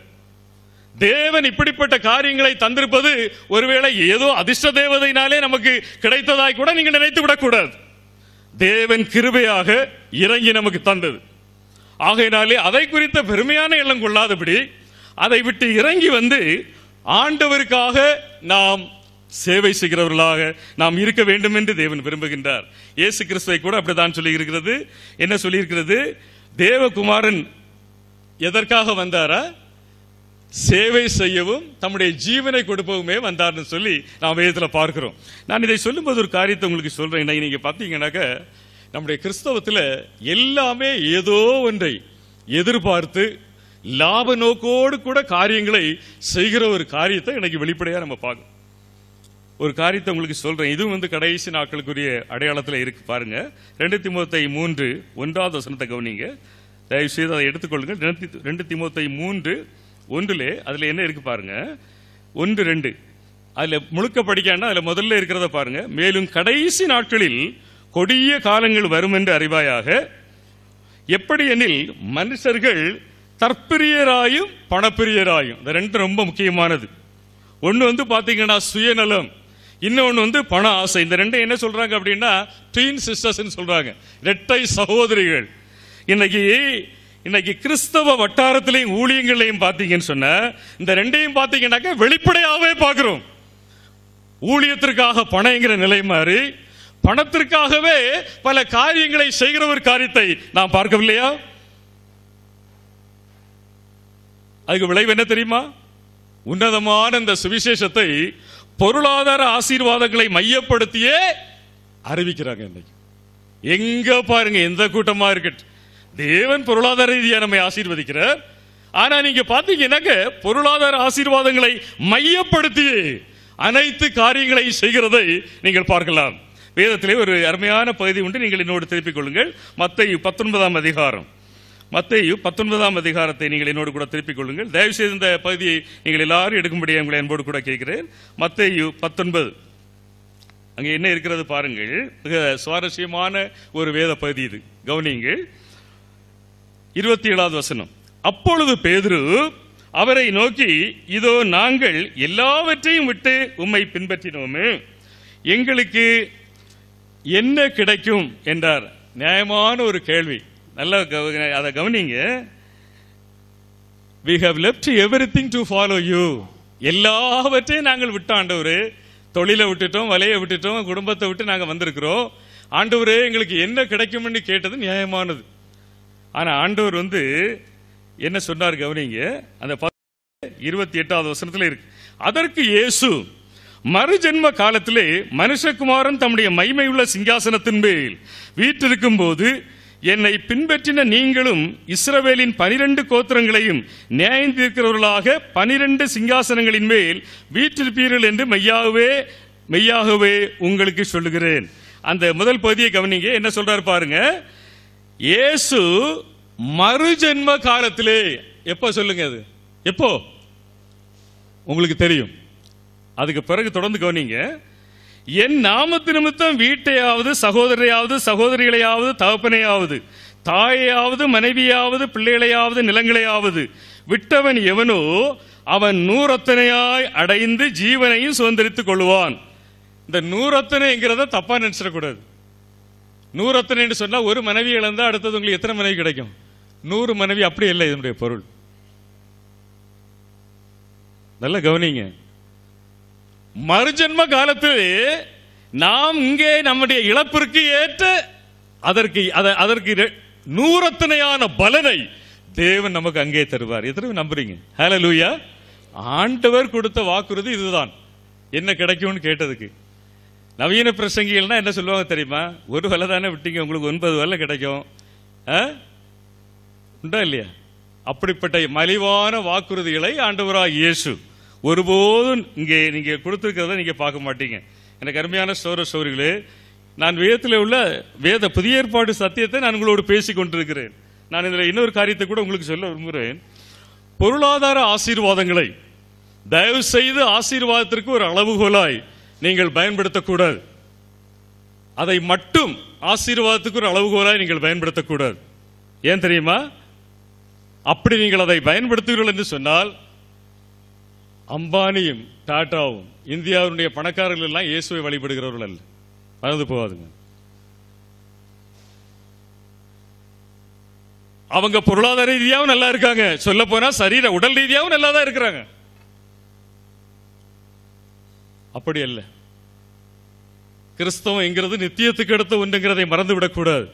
தேவன் இப்படிப்பட்ட காரியங்களை தந்திருப்பது ஒருவேளை ஏதோ அதிர்ஷ்ட தேவதையினாலே நமக்கு கிடைத்ததாய் கூட நீங்க நினைத்து விடக்கூடாது தேவன் கிருபையாக இறங்கி நமக்கு தந்தது ஆகையினாலே அதை குறித்த பெருமையான எண்ணம் கொள்ளாதபடி அதை விட்டு இறங்கி வந்து ஆண்டவருக்காக நாம் சேவை செய்கிறவர்களாக நாம் இருக்க வேண்டும் என்று தேவன் விரும்புகின்றார் இயேசு கிறிஸ்துவை கூட அப்படித்தான் சொல்லி இருக்கிறது என்ன சொல்லி இருக்கிறது தேவகுமாரன் எதற்காக வந்தாரா சேவை செய்யவும் தம்முடைய ஜீவனை கொடுப்பவுமே வந்தார்னு சொல்லி நாம் வேதத்தில் பார்க்கிறோம் நான் இதை சொல்லும்போது ஒரு காரியத்தை உங்களுக்கு சொல்றேன் இன்னைக்கு நீங்க பார்த்தீங்கன்னாக்க நம்முடைய கிறிஸ்தவத்தில் எல்லாமே ஏதோ ஒன்றை எதிர்பார்த்து லாப நோக்கோடு கூட காரியங்களை செய்கிற ஒரு காரியத்தை இன்னைக்கு வெளிப்படையா நம்ம பார்க்கணும் ஒரு காரியத்தை உங்களுக்கு சொல்றேன் இதுவும் வந்து கடைசி நாட்களுக்குரிய அடையாளத்தில் இருக்கு பாருங்க ரெண்டு திமுத்தை மூன்று ஒன்றாவது வசனத்தை கவனிங்க தயவு செய்து அதை எடுத்துக்கொள்ளுங்க ரெண்டு- ரெண்டு திமுத்தை மூன்று ஒன்றிலே அதுல என்ன இருக்கு பாருங்க ஒன்று ரெண்டு அதுல முழுக்க படிக்காண்டா அதுல முதல்ல இருக்கிறத பாருங்க மேலும் கடைசி நாட்களில் கொடிய காலங்கள் வரும் என்று அறிவாயாக எப்படி எனில் மனுஷர்கள் தற்பிரியராயும் பணப்பிரியராயும் இந்த ரெண்டு ரொம்ப முக்கியமானது ஒன்னு வந்து பாத்தீங்கன்னா சுயநலம் இன்னொன்னு வந்து பண ஆசை இந்த ரெண்டும் என்ன சொல்றாங்க அப்படின்னா ட்வீன் சிஸ்டர்ஸ் சொல்றாங்க இரட்டை சகோதரிகள் இன்னைக்கு இன்னைக்கு கிறிஸ்தவ வட்டாரத்திலையும் ஊழியங்களையும் பாத்தீங்கன்னு சொன்ன இந்த ரெண்டையும் பாத்தீங்கன்னாக்க வெளிப்படையாவே பார்க்கிறோம் ஊழியத்திற்காக பணங்கிற நிலை மாறி பணத்திற்காகவே பல காரியங்களை செய்கிற ஒரு காரியத்தை நாம் பார்க்கவில்லையா அதுக்கு விளைவு என்ன தெரியுமா உன்னதமான இந்த சுவிசேஷத்தை பொருளாதார ஆசீர்வாதங்களை மையப்படுத்தியே அறிவிக்கிறாங்க இன்னைக்கு எங்க பாருங்க எந்த கூட்டமா இருக்கட்டும் தேவன் பொருளாதார ரீதியா நம்மை ஆசீர்வதிக்கிறார் ஆனா நீங்க பாத்தீங்கன்னாக்க பொருளாதார ஆசீர்வாதங்களை மையப்படுத்தியே அனைத்து காரியங்களை செய்கிறதை நீங்கள் பார்க்கலாம் வேதத்திலே ஒரு அருமையான பகுதி உண்டு நீங்கள் என்னோடு திருப்பிக் கொள்ளுங்கள் மத்தை பத்தொன்பதாம் அதிகாரம் மத்தேயு பத்தொன்பதாம் அதிகாரத்தை நீங்கள் என்னோடு கூட திருப்பிக் கொள்ளுங்கள் தயவு செய்து இந்த பகுதியை நீங்கள் எல்லாரும் எடுக்கும்படி உங்களை அன்போடு கூட கேட்கிறேன் மத்தேயு பத்தொன்பது அங்கே என்ன இருக்கிறது பாருங்கள் மிக சுவாரஸ்யமான ஒரு வேத பகுதி இது கவனியுங்கள் இருபத்தி ஏழாவது வசனம் அப்பொழுது பேதுரு அவரை நோக்கி இதோ நாங்கள் எல்லாவற்றையும் விட்டு உம்மை பின்பற்றினோமே எங்களுக்கு என்ன கிடைக்கும் என்றார் நியாயமான ஒரு கேள்வி நல்ல கவ- அதை கவனிங்க we have left everything to follow you எல்லாவற்றையும் நாங்கள் விட்டோம் ஆண்டவரே தொழிலை விட்டுட்டோம் வலையை விட்டுட்டோம் குடும்பத்தை விட்டு நாங்க வந்திருக்கிறோம் ஆண்டவரே எங்களுக்கு என்ன கிடைக்கும்னு கேட்டது நியாயமானது ஆனா ஆண்டவர் வந்து என்ன சொன்னார் கவனிங்க அந்த இருபத்தி எட்டாவது வசனத்துல இருக்கு அதற்கு இயேசு மறுஜென்ம காலத்திலே மனுஷகுமாரன் தம்முடைய மைமையுள்ள சிங்காசனத்தின் மேல் வீற்றிருக்கும் போது என்னை பின்பற்றின நீங்களும் இஸ்ரவேலின் பனிரெண்டு கோத்திரங்களையும் நியாயம் தீர்க்கிறவர்களாக பனிரெண்டு சிங்காசனங்களின் மேல் வீற்றிருப்பீர்கள் என்று மெய்யாகவே மெய்யாகவே உங்களுக்கு சொல்லுகிறேன் அந்த முதல் பகுதியை கவனிங்க என்ன சொல்றாரு பாருங்க இயேசு மறுஜென்ம காலத்திலே எப்போ சொல்லுங்க அது எப்போ உங்களுக்கு தெரியும் அதுக்கு பிறகு தொடர்ந்து கவனிங்க என் நாமத்து நிமித்தம் வீட்டையாவது சகோதரையாவது சகோதரிகளையாவது தகப்பனையாவது தாயையாவது மனைவியாவது பிள்ளைகளையாவது நிலங்களையாவது விட்டவன் எவனோ அவன் நூறத்தனையாய் அடைந்து ஜீவனையும் சுதந்திரித்துக் கொள்வான் இந்த நூறத்தனைங்கிறத தப்பா நினைச்சிடக்கூடாது நூறத்தனை சொன்னா ஒரு மனைவி இழந்தா அடுத்தது உங்களுக்கு எத்தனை மனைவி கிடைக்கும் நூறு மனைவி அப்படி இல்லை இதனுடைய பொருள் நல்ல கவனிங்க மறுஜென்ம காலத்தில் நாம் இங்கே நம்முடைய இழப்பிற்கு ஏற்ற அதற்கு அத- அதற்கு ரெ- நூறத்தனையான பலனை தேவன் நமக்கு அங்கே தருவார் எத்தனை பேர் நம்புறீங்க ஹalleluya ஆண்டவர் கொடுத்த வாக்குறுதி இதுதான் என்ன கிடைக்கும்னு கேட்டதுக்கு நவீன பிரசங்கிகள்னா என்ன சொல்லுவாங்க தெரியுமா ஒரு வேலை தானே விட்டீங்க உங்களுக்கு ஒன்பது வேலை கிடைக்கும் ஆ? உண்டா இல்லையா அப்படிப்பட்ட மலிவான வாக்குறுதிகளை ஆண்டவராக இயேசு ஒருபோதும் இங்கே நீங்க கொடுத்திருக்கிறத நீங்க பார்க்க மாட்டீங்க எனக்கு அருமையான சோர சோரிகளே நான் வேதத்தில் உள்ள வேத புதிய ஏற்பாடு சத்தியத்தை நான் உங்களோடு பேசிக் கொண்டிருக்கிறேன் நான் இதில் இன்னொரு காரியத்தை கூட உங்களுக்கு சொல்ல விரும்புகிறேன் பொருளாதார ஆசீர்வாதங்களை தயவு செய்து ஆசீர்வாதத்திற்கு ஒரு அளவுகோலாய் நீங்கள் பயன்படுத்தக்கூடாது அதை மட்டும் ஆசீர்வாதத்துக்கு ஒரு அளவுகோலாய் நீங்கள் பயன்படுத்தக்கூடாது ஏன் தெரியுமா அப்படி நீங்கள் அதை பயன்படுத்துகிறீர்கள் என்று சொன்னால் அம்பானியும் டாட்டாவும் இந்தியாவுடைய பணக்காரர்கள் எல்லாம் இயேசுவை வழிபடுகிறவர்கள் அல்ல மறந்து போகாதுங்க அவங்க பொருளாதார ரீதியாவும் நல்லா இருக்காங்க சொல்ல போனா சரீர உடல் ரீதியாவும் நல்லா தான் இருக்கிறாங்க அப்படி அல்ல கிறிஸ்தவம் என்கிறது நித்தியத்துக்கு அடுத்த ஒன்றுங்கிறதை மறந்து விடக்கூடாது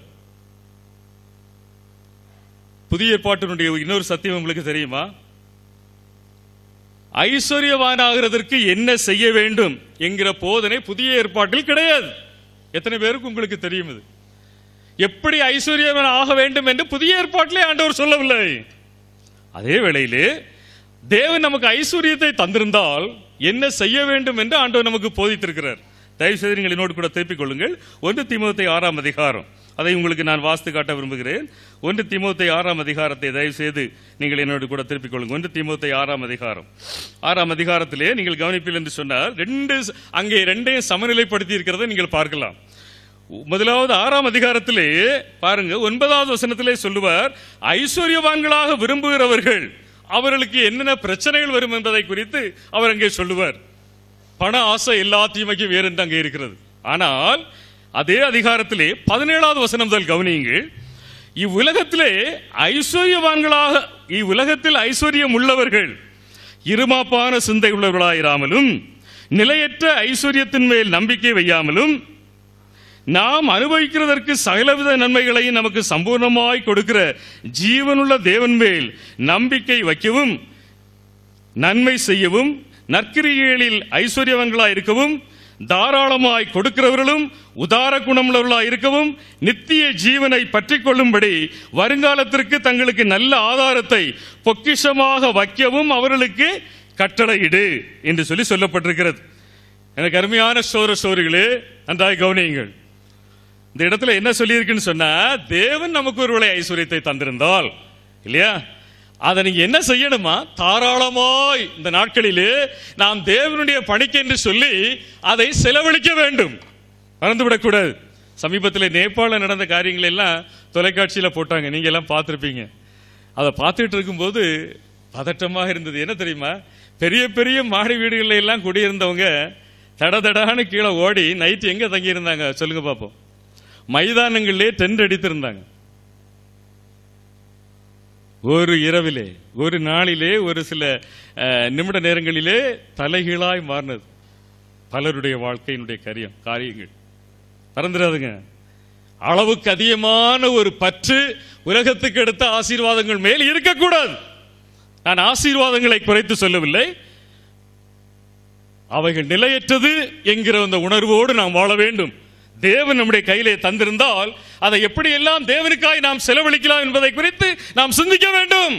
புதிய ஏற்பாட்டினுடைய இன்னொரு சத்தியம் உங்களுக்கு தெரியுமா ஐஸ்வர்யவானாகிறதற்கு என்ன செய்ய வேண்டும் என்கிற போதனை புதிய ஏற்பாட்டில் கிடையாது எத்தனை பேருக்கு உங்களுக்கு தெரியும் இது எப்படி ஐஸ்வர்யவன் ஆக வேண்டும் என்று புதிய ஏற்பாட்டிலே ஆண்டவர் சொல்லவில்லை அதே வேளையிலே தேவன் நமக்கு ஐஸ்வர்யத்தை தந்திருந்தால் என்ன செய்ய வேண்டும் என்று ஆண்டவர் நமக்கு போதித்திருக்கிறார் தயவு செய்து நீங்கள் என்னோடு கூட திருப்பிக் கொள்ளுங்கள் ஒன்று திமுகத்தை ஆறாம் அதிகாரம் அதை உங்களுக்கு நான் வாஸ்து காட்ட விரும்புகிறேன் ஒன்று திமுகத்தை ஆறாம் அதிகாரத்தை தயவு செய்து நீங்கள் என்னோடு கூட திருப்பிக் கொள்ளுங்கள் ஒன்று திமுகத்தை ஆறாம் அதிகாரம் ஆறாம் அதிகாரத்திலே நீங்கள் கவனிப்பீர்கள் என்று சொன்னால் ரெண்டு அங்கே ரெண்டையும் சமநிலைப்படுத்தி இருக்கிறதை நீங்கள் பார்க்கலாம் முதலாவது ஆறாம் அதிகாரத்திலே பாருங்க ஒன்பதாவது வசனத்திலே சொல்லுவார் ஐஸ்வர்யவான்களாக விரும்புகிறவர்கள் அவர்களுக்கு என்னென்ன பிரச்சனைகள் வரும் என்பதை குறித்து அவர் அங்கே சொல்லுவார் பண ஆசை எல்லா தீமைக்கும் வேறு என்று அங்கே இருக்கிறது ஆனால் அதே அதிகாரத்திலே பதினேழாவது வசனம் முதல் கவனியுங்கள் இவ்வுலகத்திலே ஐஸ்வர்யவான்களாக இவ்வுலகத்தில் ஐஸ்வர்யம் உள்ளவர்கள் இருமாப்பான சிந்தை உள்ளவர்களாயிராமலும் நிலையற்ற ஐஸ்வர்யத்தின் மேல் நம்பிக்கை வையாமலும் நாம் அனுபவிக்கிறதற்கு சகலவித நன்மைகளையும் நமக்கு சம்பூர்ணமாய் கொடுக்கிற ஜீவனுள்ள தேவன் மேல் நம்பிக்கை வைக்கவும் நன்மை செய்யவும் நற்கிரிகளில் ஐஸ்வர்யவங்களாய் இருக்கவும் தாராளமாய் கொடுக்கிறவர்களும் உதார குணமுள்ளவர்களாய் இருக்கவும் நித்திய ஜீவனை பற்றிக் கொள்ளும்படி வருங்காலத்திற்கு தங்களுக்கு நல்ல ஆதாரத்தை பொக்கிஷமாக வைக்கவும் அவர்களுக்கு கட்டளையிடு என்று சொல்லி சொல்லப்பட்டிருக்கிறது எனக்கு அருமையான சோர சோறுகளே நன்றாய் கவனியுங்கள் இந்த இடத்துல என்ன சொல்லியிருக்குன்னு சொன்னா தேவன் நமக்கு ஒருவேளை ஐஸ்வர்யத்தை தந்திருந்தால் இல்லையா அதை நீங்க என்ன செய்யணுமா தாராளமாய் இந்த நாட்களிலே நாம் தேவனுடைய பணிக்கு என்று சொல்லி அதை செலவழிக்க வேண்டும் மறந்துவிடக்கூடாது சமீபத்தில் நேபாள நடந்த காரியங்கள் எல்லாம் தொலைக்காட்சியில் போட்டாங்க நீங்க எல்லாம் பார்த்துருப்பீங்க அதை பார்த்துட்டு இருக்கும்போது பதட்டமாக இருந்தது என்ன தெரியுமா பெரிய பெரிய மாடி வீடுகளில் எல்லாம் குடியிருந்தவங்க தட தடான்னு கீழே ஓடி நைட்டு எங்க தங்கி இருந்தாங்க சொல்லுங்க பார்ப்போம் மைதானங்களிலே டென்ட் அடித்திருந்தாங்க ஒரு இரவிலே ஒரு நாளிலே ஒரு சில அஹ், நிமிட நேரங்களிலே தலைகீழாய் மாறினது பலருடைய வாழ்க்கையினுடைய காரியம் காரியங்கள் மறந்துடாதுங்க அளவுக்கு அதிகமான ஒரு பற்று உலகத்துக்கு எடுத்த ஆசீர்வாதங்கள் மேல் இருக்கக்கூடாது நான் ஆசீர்வாதங்களை குறைத்து சொல்லவில்லை அவைகள் நிலையற்றது என்கிற அந்த உணர்வோடு நாம் வாழ வேண்டும் தேவன் நம்முடைய கையிலே தந்திருந்தால் அதை எப்படி எல்லாம் தேவனுக்காய் நாம் செலவழிக்கலாம் என்பதை குறித்து நாம் சிந்திக்க வேண்டும்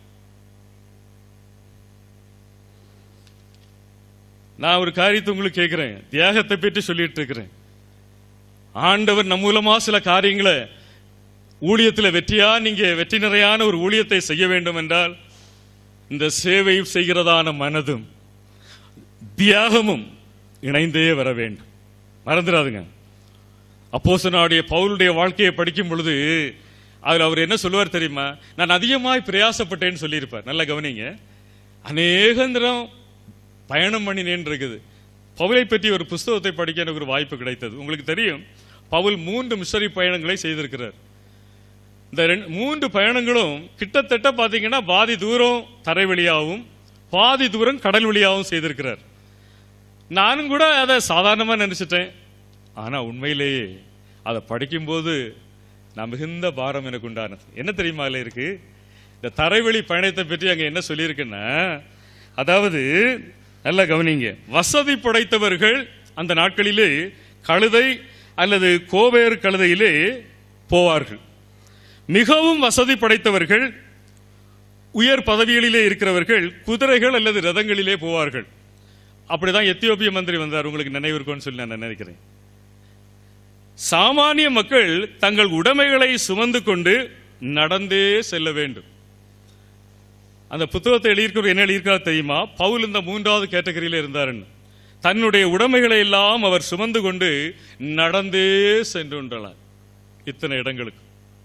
நான் ஒரு காரியத்தை உங்களுக்கு கேட்கிறேன் தியாகத்தை பற்றி சொல்லிட்டு இருக்கிறேன் ஆண்டவர் நம் மூலமா சில காரியங்களை ஊழியத்தில் வெற்றியா நீங்க வெற்றி நிறையான ஒரு ஊழியத்தை செய்ய வேண்டும் என்றால் இந்த சேவை செய்கிறதான மனதும் தியாகமும் இணைந்தே வர வேண்டும் மறந்துடாதுங்க அப்போஸ்தலனாகிய பவுலுடைய வாழ்க்கையை படிக்கும் பொழுது அதில் அவர் என்ன சொல்லுவார் தெரியுமா நான் அதிகமாய் பிரயாசப்பட்டேன்னு சொல்லியிருப்பார் நல்லா கவனிங்க அநேகந்திரம் பயணம் பண்ணினேன் இருக்குது பவுலை பற்றி ஒரு புஸ்தகத்தை படிக்க எனக்கு ஒரு வாய்ப்பு கிடைத்தது உங்களுக்கு தெரியும் பவுல் மூன்று மிஷனரி பயணங்களை செய்திருக்கிறார் இந்த ரெண்டு- மூன்று பயணங்களும் கிட்டத்தட்ட பாத்தீங்கன்னா பாதி தூரம் தரை வழியாகவும் பாதி தூரம் கடல் வழியாகவும் செய்திருக்கிறார் நானும் கூட அதை சாதாரணமா நினைச்சிட்டேன் ஆனா உண்மையிலேயே அதை படிக்கும்போது நான் மிகுந்த பாரம் எனக்கு உண்டானது என்ன தெரியுமா அதுல இருக்கு இந்த தரைவழி பயணத்தை பற்றி அங்க என்ன சொல்லியிருக்குன்னா அதாவது நல்லா கவனிங்க வசதி படைத்தவர்கள் அந்த நாட்களிலே கழுதை அல்லது கோவேறு கழுதையிலே போவார்கள் மிகவும் வசதி படைத்தவர்கள் உயர் பதவிகளிலே இருக்கிறவர்கள் குதிரைகள் அல்லது ரதங்களிலே போவார்கள் அப்படிதான் எத்தியோப்பிய மந்திரி வந்தார் உங்களுக்கு நினைவு இருக்கும்னு சொல்லி நான் நினைக்கிறேன் சாமானிய மக்கள் தங்கள் உடைமைகளை சுமந்து கொண்டு நடந்தே செல்ல வேண்டும் அந்த புத்தகத்தை எழுதியிருக்கிற என்ன எழுதியிருக்கிறார் தெரியுமா பவுல் இந்த மூன்றாவது கேட்டகரியில இருந்தாருன்னு தன்னுடைய உடைமைகளை எல்லாம் அவர் சுமந்து கொண்டு நடந்தே சென்று கொண்டார் இத்தனை இடங்களுக்கு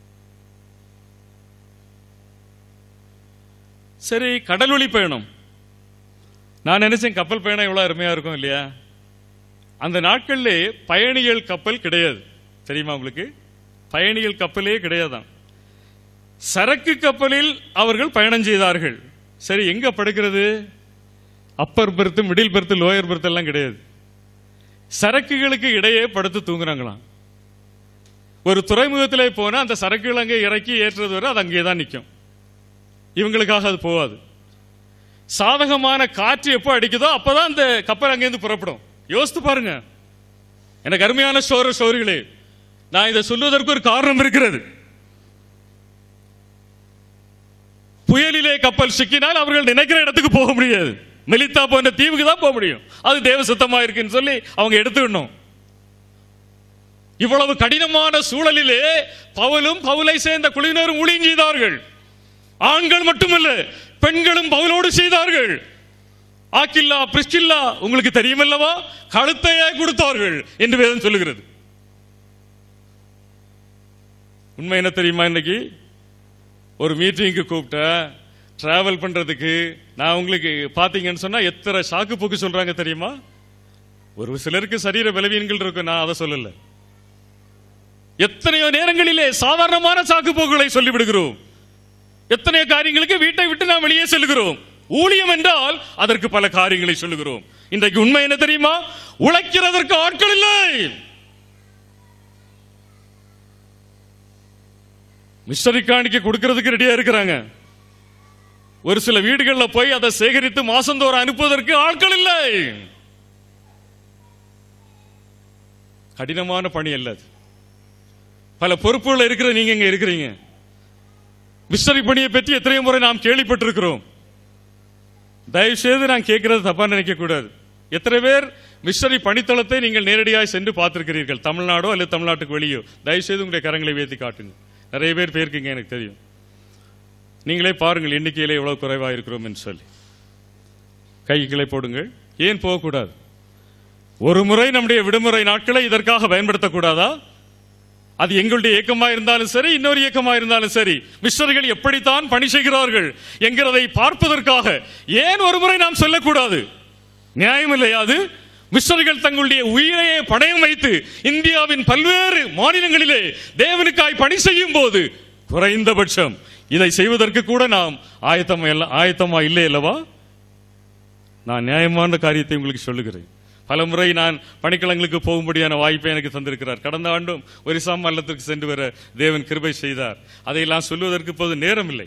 சரி கடல் வழி பயணம் நான் நினைச்சேன் கப்பல் பயணம் எவ்வளவு அருமையா இருக்கும் இல்லையா அந்த நாட்களிலே பயணிகள் கப்பல் கிடையாது தெரியுமா உங்களுக்கு பயணிகள் கப்பலே கிடையாதான் சரக்கு கப்பலில் அவர்கள் பயணம் செய்தார்கள் சரி எங்க படுக்கிறது upper berth middle berth lower berth எல்லாம் கிடையாது சரக்குகளுக்கு இடையே படுத்து தூங்குறாங்களாம் ஒரு துறைமுகத்திலே போனா அந்த சரக்குகள் அங்கே இறக்கி ஏற்றுறது வரை அது அங்கே தான் நிற்கும் இவங்களுக்காக அது போகாது சாதகமான காற்று எப்போ அடிக்குதோ அப்பதான் அந்த கப்பல் அங்கேருந்து புறப்படும் யோசித்து பாருங்க எனக்கு அருமையான சோர சோர்களே நான் இதை சொல்வதற்கு ஒரு காரணம் இருக்கிறது புயலிலே கப்பல் சிக்கினால் அவர்கள் நினைக்கிற இடத்துக்கு போக முடியாது மெலித்தா போன்ற தீவுக்கு தான் போக முடியும் அது தேவ சுத்தமா இருக்குன்னு சொல்லி அவங்க எடுத்துக்கணும் இவ்வளவு கடினமான சூழலிலே பவுலும் பவுலை சேர்ந்த குழுவினரும் ஊழியம் செய்தார்கள் ஆண்கள் மட்டுமல்ல பெண்களும் பவுலோடு செய்தார்கள் ஆக்கில்லா பிரிஸ்கில்லா உங்களுக்கு தெரியுமல்லவா கழுத்தையே கொடுத்தார்கள் என்று வேதம் சொல்லுகிறது உண்மை என்ன தெரியுமா இன்னைக்கு ஒரு மீட்டிங்க்கு கூப்பிட்ட டிராவல் பண்றதுக்கு நான் உங்களுக்கு பாத்தீங்கன்னு சொன்னா எத்தனை சாக்கு போக்கு சொல்றாங்க தெரியுமா ஒரு சிலருக்கு சரீர பலவீனங்கள் இருக்கும் நான் அதை சொல்லல எத்தனையோ நேரங்களிலே சாதாரணமான சாக்கு போக்குகளை சொல்லிவிடுகிறோம் எத்தனையோ காரியங்களுக்கு வீட்டை விட்டு நாம் வெளியே செல்கிறோம் ஊழியம் என்றால் அதற்கு பல காரியங்களை சொல்லுகிறோம் இன்றைக்கு உண்மை என்ன தெரியுமா உழைக்கிறதற்கு ஆட்கள் இல்லை மிஸ்டரி காணிக்க கொடுக்கிறதுக்கு ரெடியா இருக்கிறாங்க ஒரு சில வீடுகள்ல போய் அதை சேகரித்து மாசந்தோறும் அனுப்புவதற்கு ஆட்கள் இல்லை கடினமான பணி அல்ல அது பல பொறுப்புகள் இருக்கிற நீங்க இங்க இருக்கிறீங்க மிஸ்டரி பணியை பற்றி எத்தனையோ முறை நாம் கேள்விப்பட்டிருக்கிறோம் தயவு செய்து நான் கேட்கறது தப்பா நினைக்க கூடாது எத்தனை பேர் மிஸ்டரி பணித்தளத்தை நீங்கள் நேரடியாக சென்று பார்த்திருக்கிறீர்கள் தமிழ்நாடோ அல்லது தமிழ்நாட்டுக்கு வெளியோ தயவு செய்து உங்களுடைய கரங்களை உயர்த்தி காட்டுங்க நிறைய பேர் போயிருக்கீங்க எனக்கு தெரியும் நீங்களே பாருங்கள் எண்ணிக்கையிலே எவ்வளவு குறைவாக இருக்கிறோம் என்று சொல்லி கைகளை போடுங்கள் ஏன் போகக்கூடாது ஒரு முறை நம்முடைய விடுமுறை நாட்களை இதற்காக பயன்படுத்தக்கூடாதா அது எங்களுடைய இயக்கமா இருந்தாலும் சரி இன்னொரு இயக்கமா இருந்தாலும் சரி மிஸ்டர்கள் எப்படித்தான் பணி செய்கிறார்கள் என்கிறதை பார்ப்பதற்காக ஏன் ஒரு முறை நாம் சொல்லக்கூடாது நியாயம் இல்லையா அது மிஸ்டர்கள் தங்களுடைய உயிரையே பணயம் வைத்து இந்தியாவின் பல்வேறு மாநிலங்களிலே தேவனுக்காய் பணி செய்யும் போது குறைந்தபட்சம் இதை செய்வதற்கு கூட நாம் ஆயத்தமா இல்ல- ஆயத்தமா இல்லை அல்லவா நான் நியாயமான காரியத்தை உங்களுக்கு சொல்லுகிறேன் பலமுறை நான் பணிக்களங்களுக்கு போகும்படியான வாய்ப்பை எனக்கு தந்திருக்கிறார் கடந்த ஆண்டும் ஒரிசா மாநிலத்திற்கு சென்று வர தேவன் கிருபை செய்தார் அதையெல்லாம் சொல்லுவதற்கு இப்போது நேரம் இல்லை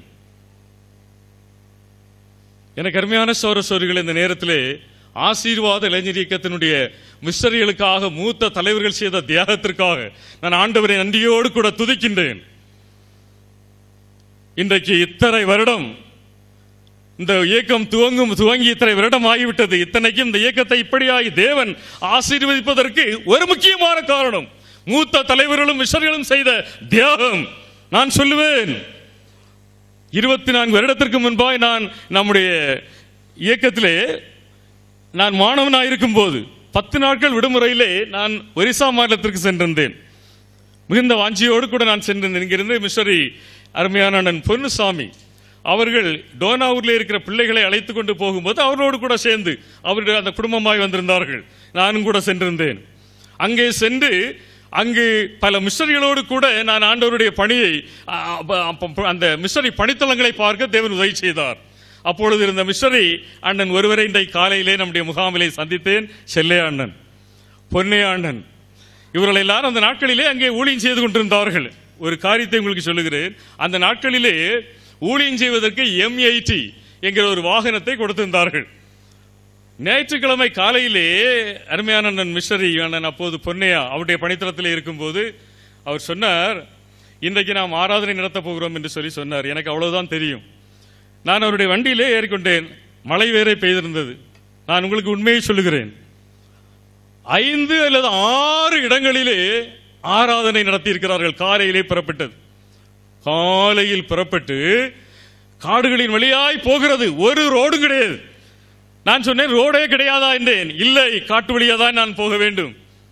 எனக்கு அருமையான சோர சோரிகள் இந்த நேரத்திலே ஆசீர்வாத இளைஞர் இயக்கத்தினுடைய மிஸ்டரிகளுக்காக மூத்த தலைவர்கள் செய்த தியாகத்திற்காக நான் ஆண்டவரை நன்றியோடு கூட துதிக்கின்றேன் இன்றைக்கு இத்தனை வருடம் இந்த இயக்கம் துவங்கும் துவங்கி இத்தனை வருடம் ஆகிவிட்டது இத்தனைக்கும் இந்த இயக்கத்தை இப்படியாய் தேவன் ஆசீர்வதிப்பதற்கு ஒரு முக்கியமான காரணம் மூத்த தலைவர்களும் மிஷர்களும் செய்த தியாகம் நான் சொல்லுவேன் இருபத்தி நான்கு வருடத்திற்கு முன்பாய் நான் நம்முடைய இயக்கத்திலே நான் மாணவனாக இருக்கும்போது பத்து நாட்கள் விடுமுறையிலே நான் ஒரிசா மாநிலத்திற்கு சென்றிருந்தேன் மிகுந்த வாஞ்சியோடு கூட நான் சென்றிருந்தேன் இங்கிருந்து மிஸ்டரி அருமையான அண்ணன் பொன்னுசாமி அவர்கள் டோனாவூர்ல இருக்கிற பிள்ளைகளை அழைத்து கொண்டு போகும்போது அவர்களோடு கூட சேர்ந்து அவர்கள் அந்த குடும்பமாய் வந்திருந்தார்கள் நானும் கூட சென்றிருந்தேன் அங்கே சென்று அங்கு பல மிஷனரிகளோடு கூட நான் ஆண்டவருடைய பணியை அ, அப்ப- அப்ப- அந்த மிஷனரி பணித்தளங்களை பார்க்க தேவன் உதவி செய்தார் அப்பொழுது இருந்த மிஷனரி அண்ணன் ஒருவரை இன்றைக்கு காலையிலே நம்முடைய முகாமிலே சந்தித்தேன் செல்லையா அண்ணன் பொன்னையா அண்ணன் இவர்கள் எல்லாரும் அந்த நாட்களிலே அங்கே ஊழியம் செய்து கொண்டிருந்தார்கள் ஒரு காரியத்தை உங்களுக்கு சொல்லுகிறேன் அந்த நாட்களிலே ஊழியம் செய்வதற்கு எம்ஐடி என்கிற ஒரு வாகனத்தை கொடுத்திருந்தார்கள் ஞாயிற்றுக்கிழமை காலையிலே அருமையான அண்ணன் மிஸ்டரி அண்ணன் அப்போது பொன்னையா அவருடைய பணித்தளத்திலே இருக்கும்போது அவர் சொன்னார் இன்றைக்கு நாம் ஆராதனை நடத்தப் போகிறோம் என்று சொல்லி சொன்னார் எனக்கு அவ்வளவுதான் தெரியும் நான் அவருடைய வண்டியிலே ஏறிக்கொண்டேன் மழை வேறே பெய்திருந்தது நான் உங்களுக்கு உண்மையை சொல்லுகிறேன் ஐந்து அல்லது ஆறு இடங்களிலே ஆராதனை நடத்தியிருக்கிறார்கள் காலையிலே புறப்பட்டது காலையில் புறப்பட்டு காடுகளின் வழியாய் போகிறது ஒரு ரோடும் கிடையாது நான் சொன்னேன் ரோடே கிடையாதா என்றேன் இல்லை காட்டு வழியா தான் நான் போக வேண்டும்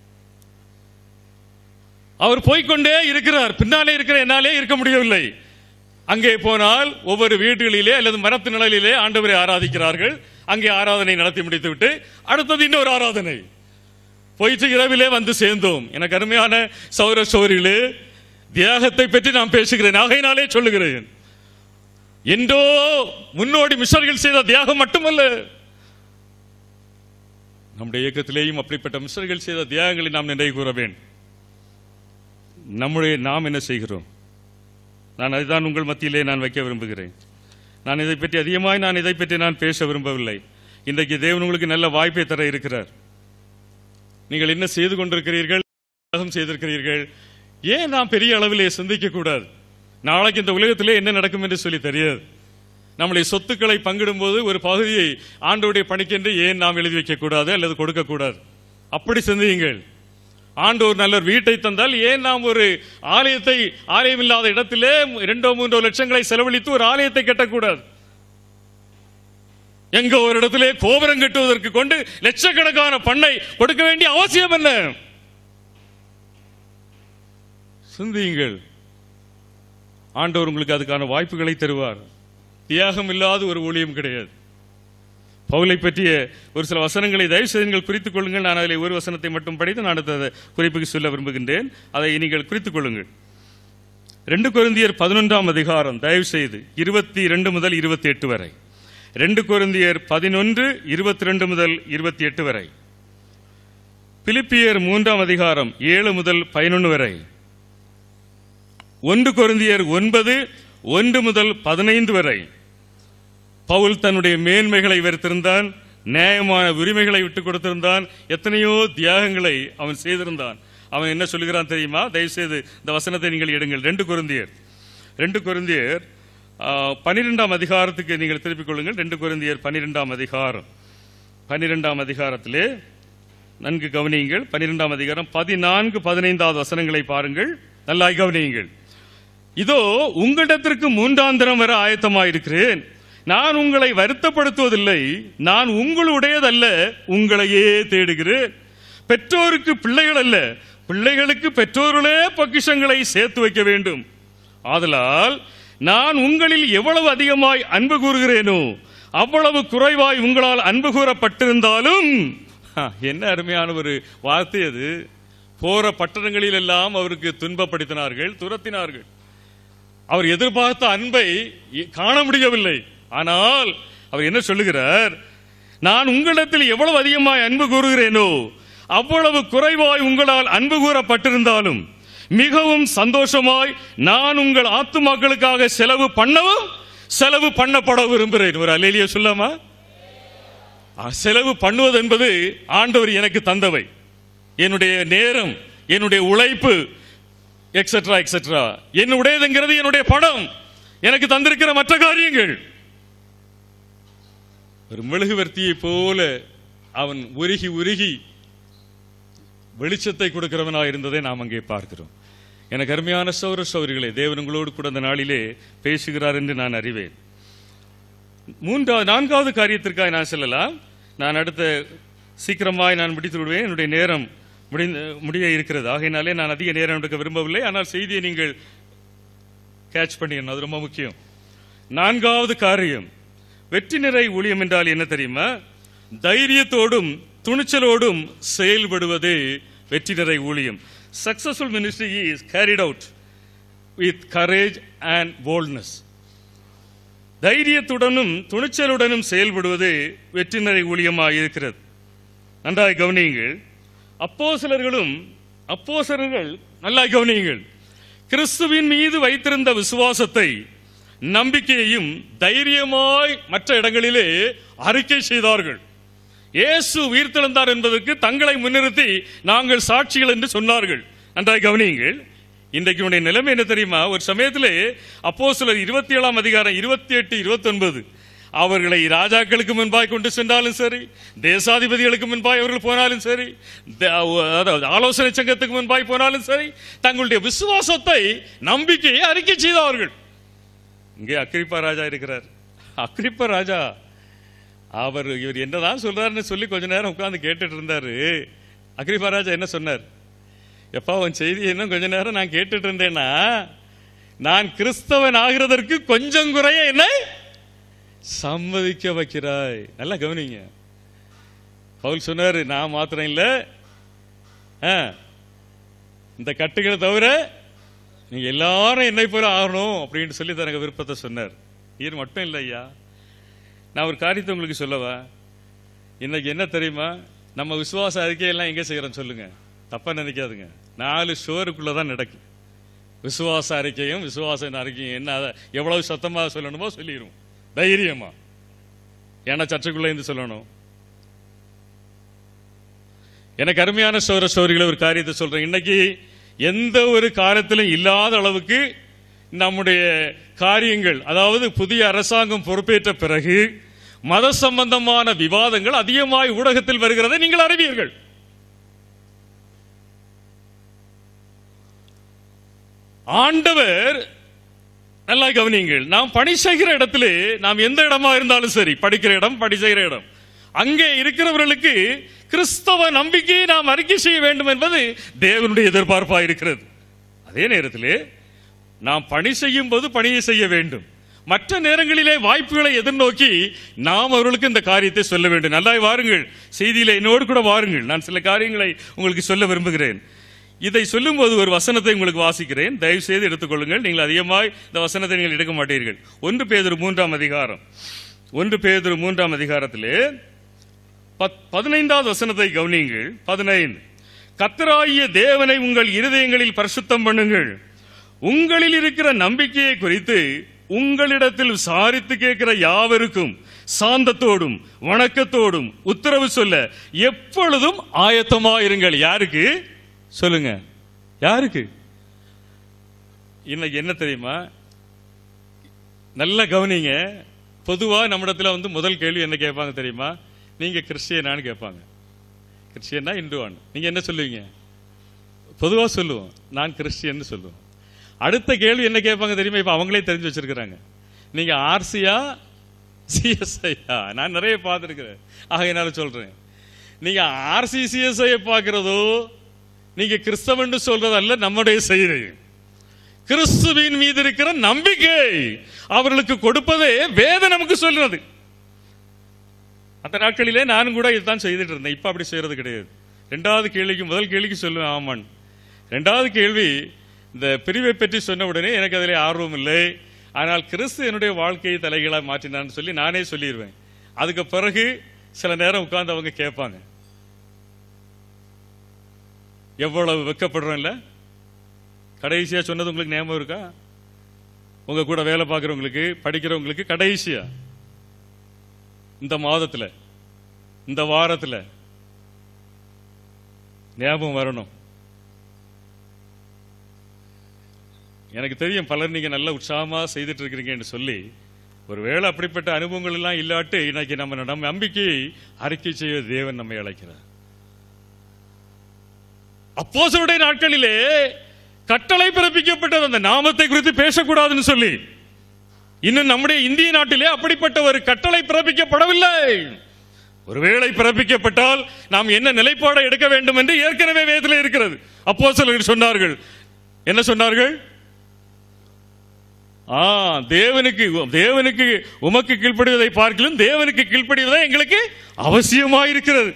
அவர் போய்க்கொண்டே இருக்கிறார் பின்னாலே இருக்கிற என்னாலே இருக்க முடியவில்லை அங்கே போனால் ஒவ்வொரு வீடுகளிலே அல்லது மரத்து நிழலிலே ஆண்டவரை ஆராதிக்கிறார்கள் அங்கே ஆராதனை நடத்தி முடித்துவிட்டு அடுத்தது இன்னொரு ஆராதனை போயிட்டு இரவிலே வந்து சேர்ந்தோம் எனக்கு அருமையான சௌர சௌரிகளே தியாகத்தை பற்றி நான் பேசுகிறேன் ஆகையினாலே சொல்லுகிறேன் என்றோ முன்னோடி மிஷர்கள் செய்த தியாகம் மட்டுமல்ல நம்முடைய இயக்கத்திலேயும் அப்படிப்பட்ட மிஷர்கள் செய்த தியாகங்களை நாம் நினைவு கூற வேண்டும் நம்முடைய நாம் என்ன செய்கிறோம் நான் அதுதான் உங்கள் மத்தியிலே நான் வைக்க விரும்புகிறேன் நான் இதை பற்றி அதிகமாய் நான் இதை பற்றி நான் பேச விரும்பவில்லை இன்றைக்கு தேவன் உங்களுக்கு நல்ல வாய்ப்பை தர இருக்கிறார் நீங்கள் என்ன செய்து கொண்டிருக்கிறீர்கள் தியாகம் செய்திருக்கிறீர்கள் ஏன் நாம் பெரிய அளவிலே சிந்திக்க கூடாது நாளைக்கு இந்த உலகத்திலே என்ன நடக்கும் என்று சொல்லி தெரியாது நம்முடைய சொத்துக்களை பங்கிடும்போது ஒரு பகுதியை ஆண்டோடைய பணிக்கென்று ஏன் நாம் எழுதி வைக்க கூடாது அல்லது கொடுக்க கூடாது அப்படி சிந்தியுங்கள் ஆண்டோர் நல்ல ஒரு வீட்டை தந்தால் ஏன் நாம் ஒரு ஆலயத்தை ஆலயம் இல்லாத இடத்திலே இரண்டோ மூன்றோ லட்சங்களை செலவழித்து ஒரு ஆலயத்தை கட்டக்கூடாது எங்க ஒரு இடத்திலே கோபுரம் கட்டுவதற்கு கொண்டு லட்சக்கணக்கான பண்ணை கொடுக்க வேண்டிய அவசியம் என்ன சிந்தியுங்கள் ஆண்டவர் உங்களுக்கு அதுக்கான வாய்ப்புகளை தருவார் தியாகம் இல்லாத ஒரு ஊழியம் கிடையாது பவுலை பற்றிய ஒரு சில வசனங்களை தயவு செய்து நீங்கள் குறித்துக் கொள்ளுங்கள் நான் அதில் ஒரு வசனத்தை மட்டும் படித்து நான் அடுத்த குறிப்புக்கு சொல்ல விரும்புகின்றேன் அதை நீங்கள் குறித்துக் கொள்ளுங்கள் ரெண்டு கொரிந்தியர் பதினொன்றாம் அதிகாரம் தயவு செய்து இருபத்தி இரண்டு முதல் இருபத்தி எட்டு வரை ரெண்டு கொரிந்தியர் பதினொன்று இருபத்தி ரெண்டு முதல் இருபத்தி எட்டு வரை பிலிப்பியர் மூன்றாம் அதிகாரம் ஏழு முதல் பதினொன்று வரை ஒன்று கொரிந்தியர் ஒன்பது ஒன்று முதல் பதினைந்து வரை பவுல் தன்னுடைய மேன்மைகளை வெறுத்திருந்தான் நியாயமான உரிமைகளை விட்டுக் கொடுத்திருந்தான் எத்தனையோ தியாகங்களை அவன் செய்திருந்தான் அவன் என்ன சொல்லுகிறான் தெரியுமா தயவுசெய்து இந்த வசனத்தை நீங்கள் எடுங்கள் ரெண்டு கொருந்தியர் ரெண்டு கொருந்தியர் பனிரெண்டாம் அதிகாரத்துக்கு நீங்கள் திருப்பிக் கொள்ளுங்கள் ரெண்டு கொருந்தியர் பனிரெண்டாம் அதிகாரம் பனிரெண்டாம் அதிகாரத்திலே நன்கு கவனியுங்கள் பனிரெண்டாம் அதிகாரம் பதினான்கு பதினைந்தாவது வசனங்களை பாருங்கள் நல்லாய் கவனியுங்கள் இதோ உங்களிடத்திற்கு மூன்றாந்திரம் வர ஆயத்தமாயிருக்கிறேன் நான் உங்களை வருத்தப்படுத்துவதில்லை நான் உங்களுடையதல்ல உங்களையே தேடுகிறேன் பெற்றோருக்கு பிள்ளைகள் அல்ல பிள்ளைகளுக்கு பெற்றோர்களே பொக்கிஷங்களை சேர்த்து வைக்க வேண்டும் ஆதலால் நான் உங்களில் எவ்வளவு அதிகமாய் அன்பு கூறுகிறேனோ அவ்வளவு குறைவாய் உங்களால் அன்பு கூறப்பட்டிருந்தாலும் ஆ, என்ன அருமையான ஒரு வார்த்தை அது போற பட்டணங்களில் எல்லாம் அவருக்கு துன்பப்படுத்தினார்கள் துரத்தினார்கள் அவர் எதிர்பார்த்த அன்பை இ- காண முடியவில்லை ஆனால் அவர் என்ன சொல்லுகிறார் நான் உங்களிடத்தில் எவ்வளவு அதிகமாய் அன்பு கூறுகிறேனோ அவ்வளவு குறைவாய் உங்களால் அன்பு கூறப்பட்டிருந்தாலும் மிகவும் சந்தோஷமாய் நான் உங்கள் ஆத்துமாக்களுக்காக செலவு பண்ணவும் செலவு பண்ணப்பட விரும்புகிறேன் ஒரு அலேலிய சொல்லாமா ஆ, செலவு பண்ணுவது என்பது ஆண்டவர் எனக்கு தந்தவை என்னுடைய நேரம் என்னுடைய உழைப்பு எக்ஸெட்ரா எக்ஸெட்ரா என்னுடையதுங்கிறது என்னுடைய படம் எனக்கு தந்திருக்கிற மற்ற காரியங்கள் ஒரு மெழுகுவர்த்தியை போல அவன் உருகி உருகி வெளிச்சத்தை கொடுக்கிறவனாக இருந்ததை நாம் அங்கே பார்க்கிறோம் எனக்கு அருமையான சௌர சௌரிகளே தேவன் உங்களோடு கூட அந்த நாளிலே பேசுகிறார் என்று நான் அறிவேன் மூன்றாவது நான்காவது காரியத்திற்காக நான் செல்லலாம் நான் அடுத்த சீக்கிரமாய் நான் முடித்து விடுவேன் என்னுடைய நேரம் முடிந்த முடிய இருக்கிறது ஆகையினாலே நான் அதிக நேரம் எடுக்க விரும்பவில்லை ஆனால் செய்தியை நீங்கள் கேட்ச் பண்ணிடணும் அது ரொம்ப முக்கியம் நான்காவது காரியம் வெற்றி நிறை ஊழியம் என்றால் என்ன தெரியுமா தைரியத்தோடும் துணிச்சலோடும் செயல்படுவது வெற்றி நிறை ஊழியம் successful ministry is carried out with courage and boldness தைரியத்துடனும் துணிச்சலுடனும் செயல்படுவது வெற்றி நிறை ஊழியமாக இருக்கிறது நன்றாய் கவனியுங்கள் அப்போஸ்தலர்களும் அப்போஸ்தலர்கள் நல்லாய் கவனியுங்கள் கிறிஸ்துவின் மீது வைத்திருந்த விசுவாசத்தை நம்பிக்கையையும் தைரியமாய் மற்ற இடங்களிலே அறிக்கை செய்தார்கள் இயேசு உயிர்த்தெழுந்தார் என்பதற்கு தங்களை முன்னிறுத்தி நாங்கள் சாட்சிகள் என்று சொன்னார்கள் நன்றாய் கவனியுங்கள் இன்றைக்கு உடைய நிலைமை என்ன தெரியுமா ஒரு சமயத்திலே அப்போ சிலர் இருபத்தி ஏழாம் அதிகாரம் இருபத்தி எட்டு இருபத்தி ஒன்பது அவர்களை ராஜாக்களுக்கு முன்பாய் கொண்டு சென்றாலும் சரி தேசாதிபதிகளுக்கு முன்பாய் அவர்கள் போனாலும் சரி த- அதாவது ஆலோசனை சங்கத்துக்கு முன்பாய் போனாலும் சரி தங்களுடைய விசுவாசத்தை நம்பிக்கையை அறிக்கை செய்தார்கள் இங்கே அக்ரிப்பா ராஜா இருக்கிறார் அக்ரிப்பா ராஜா அவர் இவர் என்னதான் சொல்றாருன்னு சொல்லி கொஞ்ச நேரம் உட்கார்ந்து கேட்டுட்டு இருந்தாரு அக்ரிப்பா ராஜா என்ன சொன்னார் எப்பா உன் செய்தி இன்னும் கொஞ்ச நேரம் நான் கேட்டுட்டு இருந்தேன்னா நான் கிறிஸ்தவன் ஆகிறதற்கு கொஞ்சம் குறைய என்னை சம்மதிக்க வைக்கிறாய் நல்லா கவனிங்க பவுல் சொன்னாரு நான் மாத்திரம் இல்ல ஆ, இந்த கட்டுகளை தவிர நீங்க எல்லாரும் என்னை போல ஆகணும் அப்படின்னு சொல்லி தனக்கு விருப்பத்தை சொன்னார் இது மட்டும் இல்லை ஐயா நான் ஒரு காரியத்தை உங்களுக்கு சொல்லவா இன்னைக்கு என்ன தெரியுமா நம்ம விசுவாச அறிக்கையெல்லாம் எங்க செய்யறோம் சொல்லுங்க தப்பா நினைக்காதுங்க நாலு ஷோருக்குள்ள தான் நடக்கும் விசுவாச அறிக்கையும் விசுவாச அறிக்கையும் என்ன அதை எவ்வளவு சத்தமா சொல்லணுமோ சொல்லிடும் தைரியமா ஏன்னா சர்ச்சைக்குள்ள இருந்து சொல்லணும் எனக்கு அருமையான சோர சோரிகளை ஒரு காரியத்தை சொல்றேன் இன்னைக்கு எந்த ஒரு காரியத்திலும் இல்லாத அளவுக்கு நம்முடைய காரியங்கள் அதாவது புதிய அரசாங்கம் பொறுப்பேற்ற பிறகு மத சம்பந்தமான விவாதங்கள் அதிகமாய் ஊடகத்தில் வருகிறதை நீங்கள் அறிவீர்கள் ஆண்டவர் நல்லா கவனியுங்கள் நாம் பணி செய்கிற இடத்திலே நாம் எந்த இடமா இருந்தாலும் சரி படிக்கிற இடம் பணி செய்கிற இடம் அங்கே இருக்கிறவர்களுக்கு கிறிஸ்தவ நம்பிக்கையை நாம் அறிக்கை செய்ய வேண்டும் என்பது தேவனுடைய எதிர்பார்ப்பாக இருக்கிறது அதே நேரத்திலே நாம் பணி செய்யும் போது பணியை செய்ய வேண்டும் மற்ற நேரங்களிலே வாய்ப்புகளை எதிர்நோக்கி நாம் அவர்களுக்கு இந்த காரியத்தை சொல்ல வேண்டும் நல்லாய் வாருங்கள் செய்தியில என்னோடு கூட வாருங்கள் நான் சில காரியங்களை உங்களுக்கு சொல்ல விரும்புகிறேன் இதை சொல்லும்போது ஒரு வசனத்தை உங்களுக்கு வாசிக்கிறேன் தயவு செய்து எடுத்துக்கொள்ளுங்கள் நீங்கள் அதிகமாய் இந்த வசனத்தை நீங்கள் எடுக்க மாட்டீர்கள் ஒன்று பேதுரு மூன்றாம் அதிகாரம் ஒன்று பேதுரு மூன்றாம் அதிகாரத்திலே பத்- பதினைந்தாவது வசனத்தை கவனியுங்கள் பதினைந்து கத்தராகிய தேவனை உங்கள் இருதயங்களில் பரிசுத்தம் பண்ணுங்கள் உங்களில் இருக்கிற நம்பிக்கையை குறித்து உங்களிடத்தில் விசாரித்து கேட்கிற யாவருக்கும் சாந்தத்தோடும் வணக்கத்தோடும் உத்தரவு சொல்ல எப்பொழுதும் ஆயத்தமாயிருங்கள் யாருக்கு சொல்லுங்க யாருக்கு இன்னைக்கு என்ன தெரியுமா நல்லா கவனிங்க பொதுவா நம்மிடத்துல வந்து முதல் கேள்வி என்ன கேட்பாங்க தெரியுமா நீங்க கிறிஸ்டியனான்னு கேட்பாங்க கிறிஸ்டியனா இந்துவான் நீங்க என்ன சொல்லுவீங்க பொதுவா சொல்லுவோம் நான் கிறிஸ்டியன் சொல்லுவோம் அடுத்த கேள்வி என்ன கேட்பாங்க தெரியுமா இப்ப அவங்களே தெரிஞ்சு வச்சிருக்கிறாங்க நீங்க ஆர்சியா சிஎஸ்ஐயா நான் நிறைய பார்த்துருக்கிறேன் ஆகையினால சொல்றேன் நீங்க ஆர்சி சிஎஸ்ஐ பார்க்கிறதோ நீங்க கிறிஸ்தவன் சொல்றது அல்ல நம்முடைய செய்தி கிறிஸ்துவின் மீது இருக்கிற நம்பிக்கை அவர்களுக்கு கொடுப்பதே வேதம் நமக்கு சொல்லுறது அந்த நாட்களிலே நானும் கூட இதுதான் செய்துட்டு இருந்தேன் இப்ப அப்படி செய்யறது கிடையாது ரெண்டாவது கேள்விக்கு முதல் கேள்விக்கு சொல்லுவேன் ஆமான் ரெண்டாவது கேள்வி இந்த பிரிவை பற்றி சொன்ன உடனே எனக்கு அதில் ஆர்வம் இல்லை ஆனால் கிறிஸ்து என்னுடைய வாழ்க்கையை தலைகளாக மாற்றினான்னு சொல்லி நானே சொல்லிடுவேன் அதுக்கு பிறகு சில நேரம் உட்கார்ந்து அவங்க கேட்பாங்க எவ்வளவு வெக்கப்படுறோம் இல்ல கடைசியா சொன்னது உங்களுக்கு ஞாபகம் இருக்கா உங்க கூட வேலை பார்க்குறவங்களுக்கு படிக்கிறவங்களுக்கு கடைசியா இந்த மாதத்துல இந்த வாரத்துல ஞாபகம் வரணும் எனக்கு தெரியும் பலர் நீங்க நல்ல உற்சாகமா செய்துட்டு இருக்கிறீங்கன்னு சொல்லி ஒருவேளை அப்படிப்பட்ட அனுபவங்கள் எல்லாம் இல்லாட்டு இன்னைக்கு நம்ம நம்ம நம்பிக்கையை அறிக்கை செய்ய தேவன் நம்மை அழைக்கிறார் அப்போஸ்தலருடைய நாட்களிலே கட்டளை பிறப்பிக்கப்பட்டது அந்த நாமத்தை குறித்து பேசக்கூடாதுன்னு சொல்லி இன்னும் நம்முடைய இந்திய நாட்டிலே அப்படிப்பட்ட ஒரு கட்டளை பிறப்பிக்கப்படவில்லை ஒருவேளை பிறப்பிக்கப்பட்டால் நாம் என்ன நிலைப்பாடை எடுக்க வேண்டும் என்று ஏற்கனவே வேதத்தில் இருக்கிறது அப்போ சொன்னார்கள் என்ன சொன்னார்கள் ஆ தேவனுக்கு தேவனுக்கு உமக்கு கீழ்ப்படிவதை பார்க்கலும் தேவனுக்கு கீழ்ப்படிவதை எங்களுக்கு அவசியமாயிருக்கிறது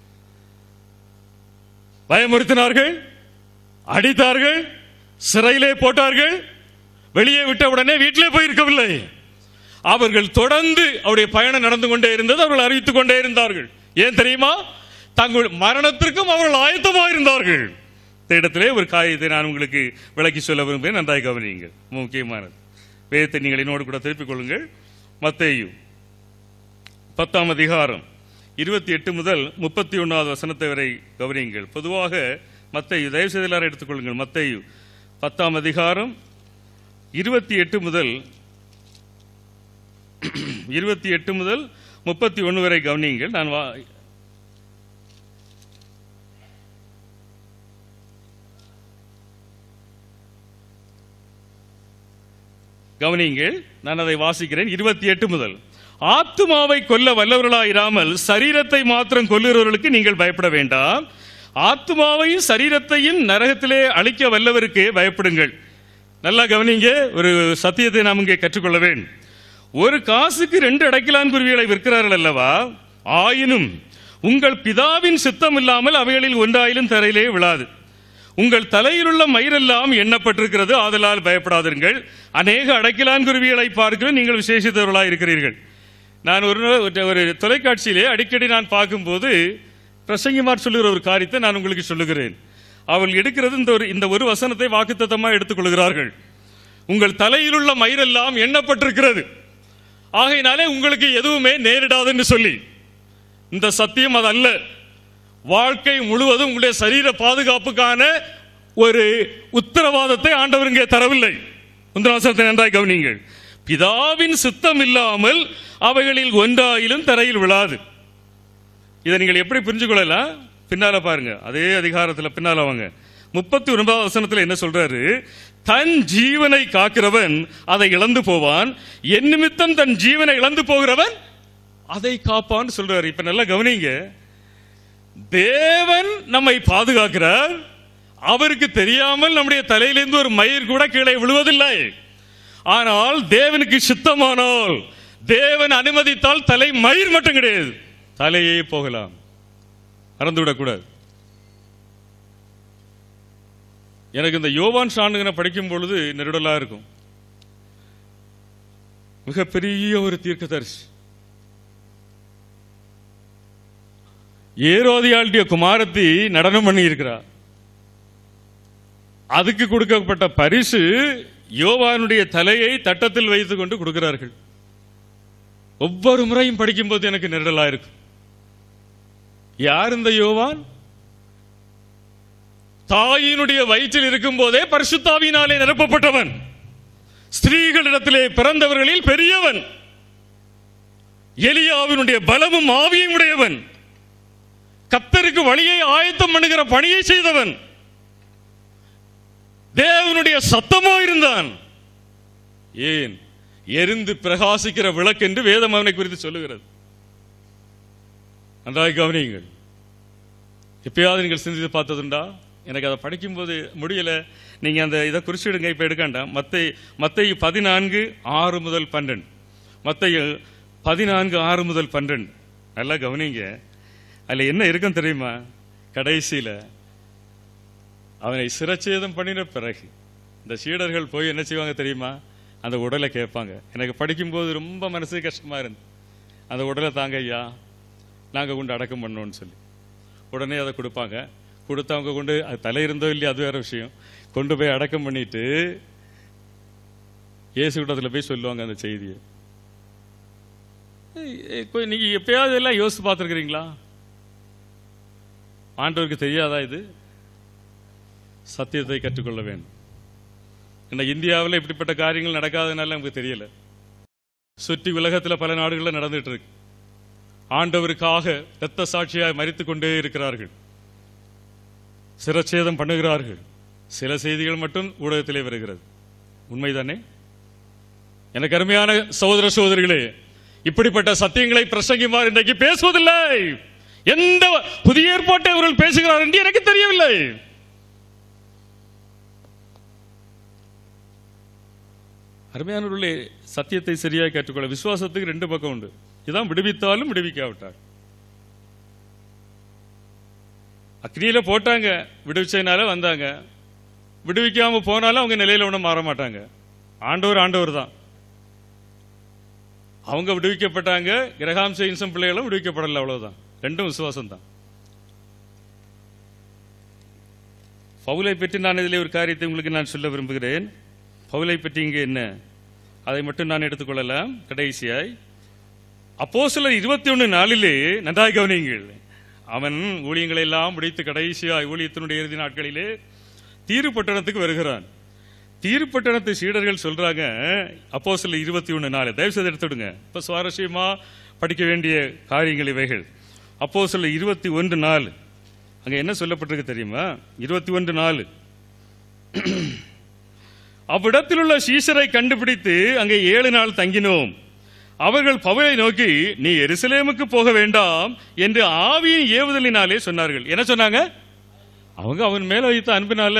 பயமுறுத்தினார்கள் அடித்தார்கள் சிறையிலே போட்டார்கள் வெளியே விட்ட உடனே வீட்டிலே போயிருக்கவில்லை அவர்கள் தொடர்ந்து அவருடைய பயணம் நடந்து கொண்டே இருந்தது அவர்கள் அறிவித்துக் கொண்டே இருந்தார்கள் ஏன் தெரியுமா தங்கள் மரணத்திற்கும் அவர்கள் ஆயத்தமாக இருந்தார்கள் இந்த இடத்திலே ஒரு காரியத்தை நான் உங்களுக்கு விளக்கி சொல்ல விரும்புகிறேன் நன்றாக கவனியுங்கள் முக்கியமானது வேதத்தை நீங்கள் என்னோடு கூட திருப்பிக் கொள்ளுங்கள் மத்தேயு பத்தாம் அதிகாரம் இருபத்தி எட்டு முதல் முப்பத்தி ஒன்றாவது வசனத்தை வரை கவனியுங்கள் பொதுவாக மத்தேயு தயவு செய்து எல்லாரும் எடுத்துக்கொள்ளுங்கள் மத்தேயு பத்தாம் அதிகாரம் இருபத்தி எட்டு முதல் இருபத்தி எட்டு முதல் முப்பத்தி ஒன்று வரை கவனியுங்கள் நான் வா கவனியுங்கள் நான் அதை வாசிக்கிறேன் இருபத்தி எட்டு முதல் ஆத்துமாவை கொல்ல வல்லவர்களாயிராமல் சரீரத்தை மாத்திரம் கொல்லுகிறவர்களுக்கு நீங்கள் பயப்பட வேண்டாம் ஆத்துமாவையும் சரீரத்தையும் நரகத்திலே அழிக்க வல்லவருக்கு பயப்படுங்கள் நல்லா கவனிங்க ஒரு சத்தியத்தை நாம் இங்கே கற்றுக்கொள்ள வேண்டும் ஒரு காசுக்கு ரெண்டு அடைக்கலான் குருவிகளை விற்கிறார்கள் அல்லவா ஆயினும் உங்கள் பிதாவின் சித்தம் இல்லாமல் அவைகளில் ஒன்றாயிலும் தரையிலே விழாது உங்கள் தலையிலுள்ள மயிரெல்லாம் எண்ணப்பட்டிருக்கிறது ஆதலால் பயப்படாதீர்கள் அநேக அடைக்கலான் குருவிகளை பார்க்க நீங்கள் விசேஷித்தவர்களாக இருக்கிறீர்கள் நான் ஒரு நாள் ஒரு தொலைக்காட்சியிலே அடிக்கடி நான் பார்க்கும்போது பிரசங்கிமார் சொல்லுகிற ஒரு காரியத்தை நான் உங்களுக்கு சொல்லுகிறேன் அவள் எடுக்கிறது இந்த ஒரு இந்த ஒரு வசனத்தை வாக்குத்தத்தமாக எடுத்துக்கொள்கிறார்கள் உங்கள் தலையிலுள்ள மயிரெல்லாம் எண்ணப்பட்டிருக்கிறது ஆகையினாலே உங்களுக்கு எதுவுமே நேரிடாதுன்னு சொல்லி இந்த சத்தியம் அது அல்ல வாழ்க்கை முழுவதும் உங்களுடைய சரீர பாதுகாப்புக்கான ஒரு உத்தரவாதத்தை ஆண்டவர் இங்கே தரவில்லை முந்திராசனத்தை நன்றாய் கவனிங்கள் பிதாவின் சித்தம் இல்லாமல் அவைகளில் ஒன்றாயிலும் தரையில் விழாது இதை நீங்கள் எப்படி புரிஞ்சு கொள்ளலாம் பின்னால பாருங்க அதே அதிகாரத்தில் பின்னால வாங்க முப்பத்தி ஒன்பதாவது வசனத்தில் என்ன சொல்றாரு தன் ஜீவனை காக்கிறவன் அதை இழந்து போவான் என் நிமித்தம் தன் ஜீவனை இழந்து போகிறவன் அதை காப்பான்னு சொல்றாரு இப்ப நல்லா கவனிங்க தேவன் நம்மை பாதுகாக்கிறார் அவருக்கு தெரியாமல் நம்முடைய தலையிலிருந்து ஒரு மயிர் கூட கீழே விழுவதில்லை ஆனால் தேவனுக்கு சித்தமானால் தேவன் அனுமதித்தால் தலை மயிர் மட்டும் கிடையாது தலையே போகலாம் மறந்துவிடக்கூடாது எனக்கு இந்த யோவான் சாண்டுகனை படிக்கும் பொழுது நெருடலா இருக்கும் மிகப்பெரிய ஒரு தீர்க்கதரிசி ஏரோதியாளுடைய குமாரத்தி நடனம் பண்ணி இருக்கிறார் அதுக்கு கொடுக்கப்பட்ட பரிசு யோவானுடைய தலையை தட்டத்தில் வைத்துக் கொண்டு கொடுக்கிறார்கள் ஒவ்வொரு முறையும் படிக்கும்போது எனக்கு நெருடலா இருக்கும் யார் இந்த யோவான் தாயினுடைய வயிற்றில் இருக்கும் போதே பரிசுத்தாவினாலே நிரப்பப்பட்டவன் ஸ்திரீகளிடத்திலே பிறந்தவர்களில் பெரியவன் எலியாவினுடைய பலமும் ஆவியும் உடையவன் கத்தருக்கு வழியை ஆயத்தம் பண்ணுகிற பணியை செய்தவன் தேவனுடைய சத்தமோ இருந்தான் ஏன் எரிந்து பிரகாசிக்கிற விளக்கு என்று வேதம் அவனை குறித்து சொல்லுகிறது நன்றாக கவனியுங்கள் எப்பயாவது நீங்கள் சிந்தித்து பார்த்ததுண்டா எனக்கு அதை படிக்கும்போது முடியல நீங்க அந்த இதை குறிச்சிடுங்க இப்ப எடுக்காண்டாம் மத்தை மத்தை பதினான்கு ஆறு முதல் பன்னெண்டு மத்தை பதினான்கு ஆறு முதல் பன்னெண்டு நல்லா கவனிங்க அதுல என்ன இருக்கும் தெரியுமா கடைசியில அவனை சிரச்சேதம் பண்ணின பிறகு இந்த சீடர்கள் போய் என்ன செய்வாங்க தெரியுமா அந்த உடலை கேட்பாங்க எனக்கு படிக்கும்போது ரொம்ப மனசு கஷ்டமா இருந்து அந்த உடலை தாங்க ஐயா நாங்கள் கொண்டு அடக்கம் பண்ணோம்னு சொல்லி உடனே அதை கொடுப்பாங்க கொடுத்தவங்க கொண்டு அது தலை இருந்தோ இல்லையோ அது வேற விஷயம் கொண்டு போய் அடக்கம் பண்ணிட்டு இயேசு கூட்டத்தில் போய் சொல்லுவாங்க அந்த செய்தியை ஏய், ஏய், கொ- நீங்க எப்பயாவது எல்லாம் யோசித்து பார்த்துருக்கிறீங்களா ஆண்டவருக்கு தெரியாதா இது சத்தியத்தை கற்றுக்கொள்ள வேண்டும் இன்னைக்கு இந்தியாவில் இப்படிப்பட்ட காரியங்கள் நடக்காதனால நமக்கு தெரியல சுற்றி உலகத்தில் பல நாடுகளில் நடந்துட்டு இருக்கு ஆண்டவருக்காக இரத்த சாட்சியாய் மரித்துக் கொண்டே இருக்கிறார்கள் சிரச்சேதம் பண்ணுகிறார்கள் சில செய்திகள் மட்டும் ஊடகத்திலே வருகிறது உண்மைதானே எனக்கு அருமையான சகோதர சகோதரிகளே இப்படிப்பட்ட சத்தியங்களை பிரசங்கிமார் இன்றைக்கு பேசுவதில்லை எந்த புதிய ஏற்பாட்டை அவர்கள் பேசுகிறார் என்று எனக்கு தெரியவில்லை அருமையானவர்களே சத்தியத்தை சரியாக கேட்டுக்கொள்ள விசுவாசத்துக்கு ரெண்டு பக்கம் உண்டு இதான் விடுவித்தாலும் விடுவிக்காவிட்டார் அக்னியில போட்டாங்க விடுவிச்சதுனால வந்தாங்க விடுவிக்காம போனாலும் அவங்க நிலையில ஒன்றும் மாற மாட்டாங்க ஆண்டவர் ஆண்டவர் தான் அவங்க விடுவிக்கப்பட்டாங்க கிரகாம் செய்யும் பிள்ளைகளும் விடுவிக்கப்படல அவ்வளவுதான் ரெண்டும் விசுவாசம் தான் பவுலை பற்றி நான் இதிலே ஒரு காரியத்தை உங்களுக்கு நான் சொல்ல விரும்புகிறேன் பவுலை பற்றி இங்கே என்ன அதை மட்டும் நான் எடுத்துக்கொள்ளலாம் கடைசியாய் அப்போ சிலர் இருபத்தி ஒன்று நாளிலே நன்றாய் கவனியுங்கள் அவன் ஊழியங்களை எல்லாம் முடித்து கடைசியாய் ஊழியத்தினுடைய இறுதி நாட்களிலே தீரு பட்டணத்துக்கு வருகிறான் தீரு பட்டணத்து சீடர்கள் சொல்றாங்க அப்போ சில இருபத்தி ஒன்று நாலு தயவு செய்து எடுத்துடுங்க இப்ப சுவாரஸ்யமா படிக்க வேண்டிய காரியங்கள் இவைகள் அப்போ சில இருபத்தி ஒன்று நாலு அங்க என்ன சொல்லப்பட்டிருக்கு தெரியுமா இருபத்தி ஒன்று நாலு அவ்விடத்தில் உள்ள சீசரை கண்டுபிடித்து அங்கே ஏழு நாள் தங்கினோம் அவர்கள் பவுலை நோக்கி நீ எருசலேமுக்கு போக வேண்டாம் என்று ஆவியின் ஏவுதலினாலே சொன்னார்கள் என்ன சொன்னாங்க அவங்க அவன் மேல வைத்த அன்பினால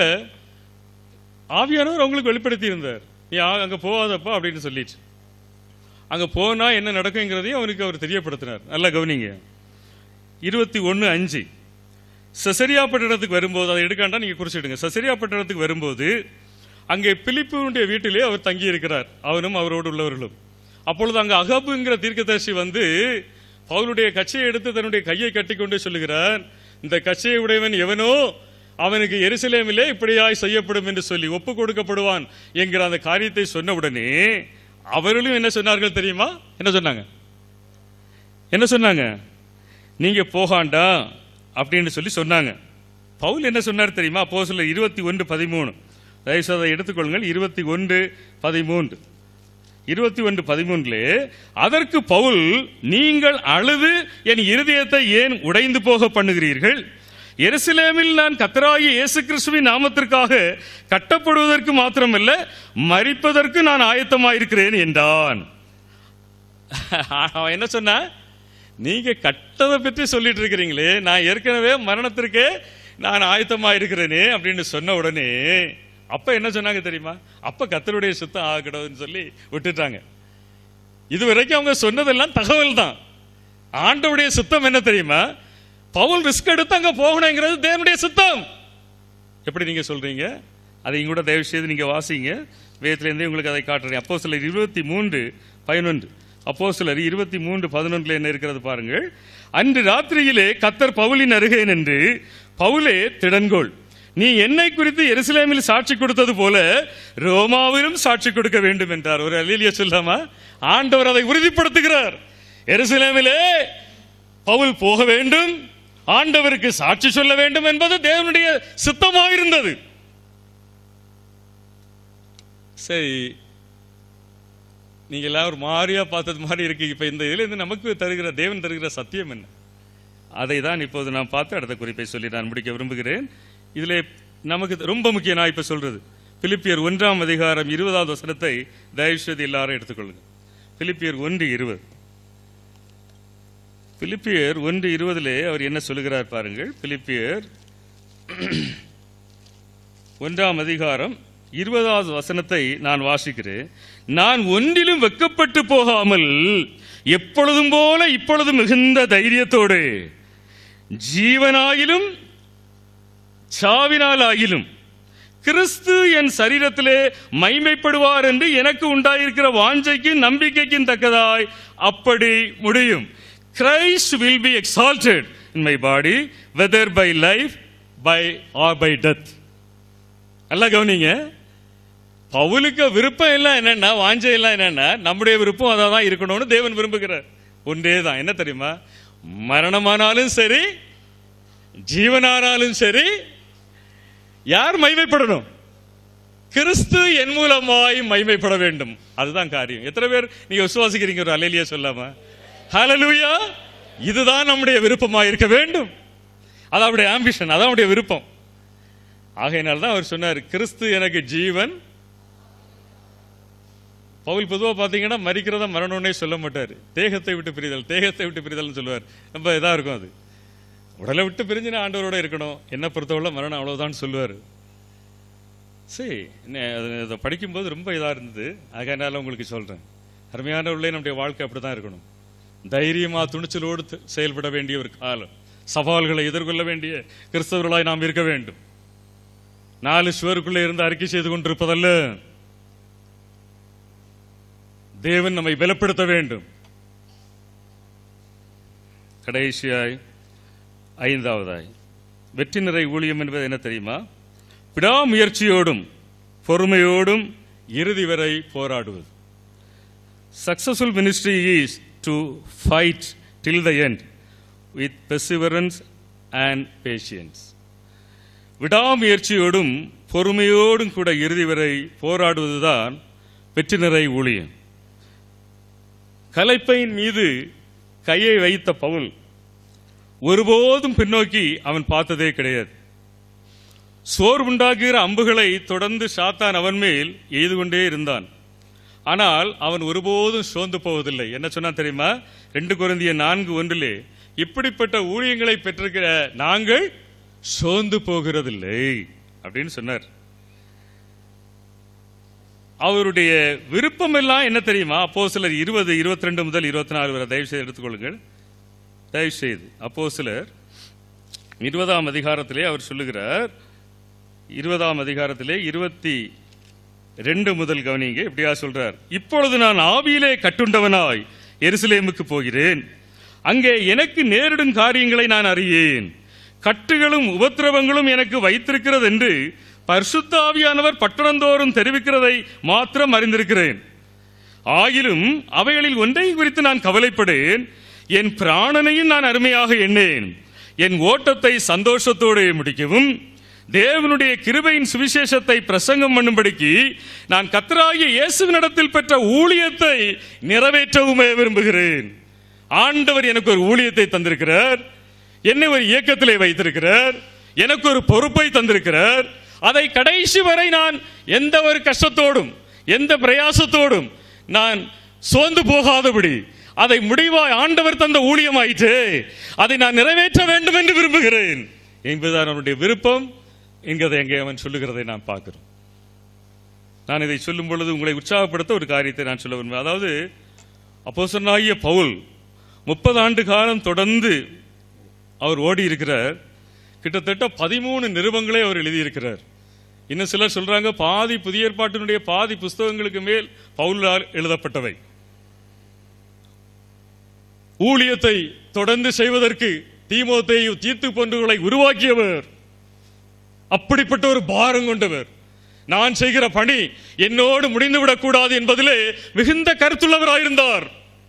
ஆவியானவர் அவங்களுக்கு வெளிப்படுத்தி இருந்தார் நீ ஆ- அங்க போகாதப்பா அப்படின்னு சொல்லிட்டு அங்க போனா என்ன நடக்குங்கிறதையும் அவனுக்கு அவர் தெரியப்படுத்தினார் நல்லா கவனிங்க இருபத்தி ஒன்னு அஞ்சு சசரியா பட்டணத்துக்கு வரும்போது அதை எடுக்காண்டா நீங்க குறிச்சிடுங்க சசரியா பட்டணத்துக்கு வரும்போது அங்கே பிலிப்புடைய வீட்டிலே அவர் தங்கி இருக்கிறார் அவனும் அவரோடு உள்ளவர்களும் அப்பொழுது அங்க அகபுங்கிற தீர்க்கதரிசி வந்து பவுலுடைய கச்சையை எடுத்து தன்னுடைய கையை கட்டிக்கொண்டு சொல்லுகிறார் இந்த கச்சையை உடையவன் எவனோ அவனுக்கு எருசலேமிலே இப்படியாய் செய்யப்படும் என்று சொல்லி ஒப்பு கொடுக்கப்படுவான் என்கிற அந்த காரியத்தை சொன்ன உடனே அவர்களும் என்ன சொன்னார்கள் தெரியுமா என்ன சொன்னாங்க என்ன சொன்னாங்க நீங்க போகாண்டா அப்படின்னு சொல்லி சொன்னாங்க பவுல் என்ன சொன்னார் தெரியுமா அப்போ சொல்ல இருபத்தி ஒன்று பதிமூணு தயவுசெய்து அதை எடுத்துக்கொள்ளுங்கள் இருபத்தி ஒன்று பதிமூன்று இருபத்தி ஒன்று பதிமூன்றிலே அதற்கு பவுல் நீங்கள் அழுது என் இருதயத்தை ஏன் உடைந்து போக பண்ணுகிறீர்கள் எருசலேமில் நான் கத்தராகி இயேசு கிறிஸ்துவின் நாமத்திற்காக கட்டப்படுவதற்கு மாத்திரமல்ல மரிப்பதற்கு நான் ஆயத்தமாயிருக்கிறேன் என்றான் அவன் என்ன சொன்னா நீங்க கட்டதை பற்றி சொல்லிட்டு இருக்கிறீங்களே நான் ஏற்கனவே மரணத்திற்கே நான் ஆயத்தமா இருக்கிறேனே அப்படின்னு சொன்ன உடனே அப்ப என்ன சொன்னாங்க தெரியுமா அப்ப கத்தருடைய சுத்தம் ஆகக்கூடாதுன்னு சொல்லி விட்டுட்டாங்க இது வரைக்கும் அவங்க சொன்னதெல்லாம் தகவல் தான் ஆண்டவுடைய சுத்தம் என்ன தெரியுமா பவுல் ரிஸ்க் எடுத்து அங்க போகணுங்கிறது தேவனுடைய சுத்தம் எப்படி நீங்க சொல்றீங்க அதை கூட தயவு செய்து நீங்க வாசிங்க வேதத்திலேருந்தே உங்களுக்கு அதை காட்டுறேன் அப்போ சிலர் இருபத்தி மூன்று பதினொன்று அப்போ சிலர் இருபத்தி மூன்று பதினொன்றுல என்ன இருக்கிறது பாருங்கள் அன்று ராத்திரியிலே கத்தர் பவுலின் அருகே நின்று பவுலே திடன்கோள் நீ என்னை குறித்து எருசலேமில் சாட்சி கொடுத்தது போல ரோமாவிலும் சாட்சி கொடுக்க வேண்டும் என்றார் ஒரு அலிலிய சொல்லாமா ஆண்டவர் அதை உறுதிப்படுத்துகிறார் எருசலேமிலே பவுல் போக வேண்டும் ஆண்டவருக்கு சாட்சி சொல்ல வேண்டும் என்பது தேவனுடைய சித்தமாயிருந்தது சரி நீங்க எல்லாம் ஒரு மாதிரியா பார்த்தது மாதிரி இருக்கு இப்ப இந்த இதுல இருந்து நமக்கு தருகிற தேவன் தருகிற சத்தியம் என்ன அதை தான் இப்போது நான் பார்த்து அடுத்த குறிப்பை சொல்லி நான் முடிக்க விரும்புகிறேன் இதுல நமக்கு ரொம்ப முக்கியம் நான் இப்ப சொல்றது பிலிப்பியர் ஒன்றாம் அதிகாரம் இருபதாவது வசனத்தை தயவுசெய்து எல்லாரும் எடுத்துக்கொள்ளுங்க பிலிப்பியர் ஒன்று இருபது பிலிப்பியர் ஒன்று இருபதிலே அவர் என்ன சொல்லுகிறார் பாருங்கள் பிலிப்பியர் ஒன்றாம் அதிகாரம் இருபதாவது வசனத்தை நான் வாசிக்கிறேன் நான் ஒன்றிலும் வெக்கப்பட்டு போகாமல் எப்பொழுதும் போல இப்பொழுது மிகுந்த தைரியத்தோடு ஜீவனாயிலும் சாவினாலாகிலும் கிறிஸ்து என் சரீரத்திலே மைமைப்படுவார் என்று எனக்கு உண்டாயிருக்கிற வாஞ்சைக்கும் நம்பிக்கைக்கும் தக்கதாய் அப்படி முடியும் Christ will be exalted in my body whether by life by or by death நல்லா கவனிங்க பவுலுக்கு விருப்பம் எல்லாம் என்னன்னா வாஞ்சை எல்லாம் என்னன்னா நம்முடைய விருப்பம் அதான் தான் இருக்கணும்னு தேவன் விரும்புகிறார் ஒன்றே தான் என்ன தெரியுமா மரணமானாலும் சரி ஜீவனானாலும் சரி யார் மைமைப்படணும் கிறிஸ்து என் மூலமாய் மைமைப்பட வேண்டும் அதுதான் காரியம் எத்தனை பேர் நீங்க விசுவாசிக்கிறீங்க ஒரு அலையிலியா சொல்லாம ஹalleluya இதுதான் நம்முடைய விருப்பமா இருக்க வேண்டும் அது அவருடைய ஆம்பிஷன் அதான் அவருடைய விருப்பம் ஆகையினால தான் அவர் சொன்னார் கிறிஸ்து எனக்கு ஜீவன் பவுல் பொதுவாக பார்த்தீங்கன்னா மறிக்கிறதா மரணம்னே சொல்ல மாட்டார் தேகத்தை விட்டு பிரிதல் தேகத்தை விட்டு பிரிதல்னு சொல்லுவார் ரொம்ப இதாக இருக்கும் அது உடலை விட்டு பிரிஞ்சு நான் ஆண்டவரோட இருக்கணும் என்ன பொறுத்தவரை மரணம் அவ்வளவுதான் சொல்லுவார் சரி என்ன அது அதை படிக்கும்போது ரொம்ப இதாக இருந்தது அதனால உங்களுக்கு சொல்கிறேன் அருமையான உள்ளே நம்முடைய வாழ்க்கை அப்படி தான் இருக்கணும் தைரியமாக துணிச்சலோடு த- செயல்பட வேண்டிய ஒரு காலம் சவால்களை எதிர்கொள்ள வேண்டிய கிறிஸ்தவர்களாய் நாம் இருக்க வேண்டும் நாலு சுவருக்குள்ளே இருந்து அறிக்கை செய்து கொண்டிருப்பதல்ல தேவன் நம்மை பலப்படுத்த வேண்டும் கடைசியாய் ஐந்தாவதாய் வெற்றி நிறை ஊழியம் என்பது என்ன தெரியுமா விடாமுயற்சியோடும் பொறுமையோடும் இறுதி வரை போராடுவது successful ministry is to fight till the end with perseverance and patience விடாமுயற்சியோடும் பொறுமையோடும் கூட இறுதி வரை போராடுவதுதான் வெற்றி நிறை ஊழியம் கலைப்பையின் மீது கையை வைத்த பவுல் ஒருபோதும் பின்னோக்கி அவன் பார்த்ததே கிடையாது சோர்வுண்டாக்குகிற அம்புகளை தொடர்ந்து சாத்தான் அவன் மேல் எய்து கொண்டே இருந்தான் ஆனால் அவன் ஒருபோதும் சோர்ந்து போவதில்லை என்ன சொன்னா தெரியுமா ரெண்டு குருந்திய நான்கு ஒன்றிலே இப்படிப்பட்ட ஊழியங்களை பெற்றிருக்கிற நாங்கள் சோர்ந்து போகிறதில்லை அப்படின்னு சொன்னார் அவருடைய விருப்பம் எல்லாம் என்ன தெரியுமா அப்போ சிலர் இருபது இருபத்தி ரெண்டு முதல் இருபத்தி நாலு வரை தயவு செய்து எடுத்துக்கொள்ளுங்கள் தயவு செய்து அப்போ சிலர் இருபதாம் அதிகாரத்திலே அவர் சொல்லுகிறார் இருபதாம் அதிகாரத்திலே இருபத்தி ரெண்டு முதல் கவனிங்க இப்படியா சொல்றார் இப்பொழுது நான் ஆவியிலே கட்டுண்டவனாய் எருசலேமுக்கு போகிறேன் அங்கே எனக்கு நேரிடும் காரியங்களை நான் அறியேன் கட்டுகளும் உபத்திரவங்களும் எனக்கு வைத்திருக்கிறது என்று பரிசுத்த ஆவியானவர் பட்டணந்தோறும் தெரிவிக்கிறதை மாத்திரம் அறிந்திருக்கிறேன் ஆயிலும் அவைகளில் ஒன்றை குறித்து நான் கவலைப்படேன் என் பிராணனையும் நான் அருமையாக எண்ணேன் என் ஓட்டத்தை சந்தோஷத்தோடு முடிக்கவும் தேவனுடைய கிருபையின் சுவிசேஷத்தை பிரசங்கம் பண்ணும்படிக்கு நான் கத்தராகிய இயேசுவினிடத்தில் பெற்ற ஊழியத்தை நிறைவேற்றவுமே விரும்புகிறேன் ஆண்டவர் எனக்கு ஒரு ஊழியத்தை தந்திருக்கிறார் என்னை ஒரு இயக்கத்திலே வைத்திருக்கிறார் எனக்கு ஒரு பொறுப்பை தந்திருக்கிறார் அதை கடைசி வரை நான் எந்த ஒரு கஷ்டத்தோடும் எந்த பிரயாசத்தோடும் நான் சோர்ந்து போகாதபடி அதை முடிவாய் ஆண்டவர் தந்த ஊழியமாயிற்று அதை நான் நிறைவேற்ற வேண்டும் என்று விரும்புகிறேன் என்பதுதான் அவனுடைய விருப்பம் என்கிறதை எங்கே அவன் சொல்லுகிறதை நான் பார்க்கிறோம் நான் இதை சொல்லும் பொழுது உங்களை உற்சாகப்படுத்த ஒரு காரியத்தை நான் சொல்ல விரும்புகிறேன் அதாவது அப்போஸ்தலனாகிய பவுல் முப்பது ஆண்டு காலம் தொடர்ந்து அவர் ஓடி இருக்கிறார் கிட்டத்தட்ட பதிமூணு நிருபங்களே அவர் எழுதியிருக்கிறார் இன்னும் சிலர் சொல்றாங்க பாதி புதிய ஏற்பாட்டினுடைய பாதி புஸ்தகங்களுக்கு மேல் பவுலால் எழுதப்பட்டவை ஊழியத்தை தொடர்ந்து செய்வதற்கு தீமோத்தேயு தீர்த்து போன்றவர்களை உருவாக்கியவர் அப்படிப்பட்ட ஒரு பாரம் கொண்டவர் நான் செய்கிற பணி என்னோடு முடிந்துவிடக் கூடாது என்பதிலே மிகுந்த கருத்துள்ளவராயிருந்தார்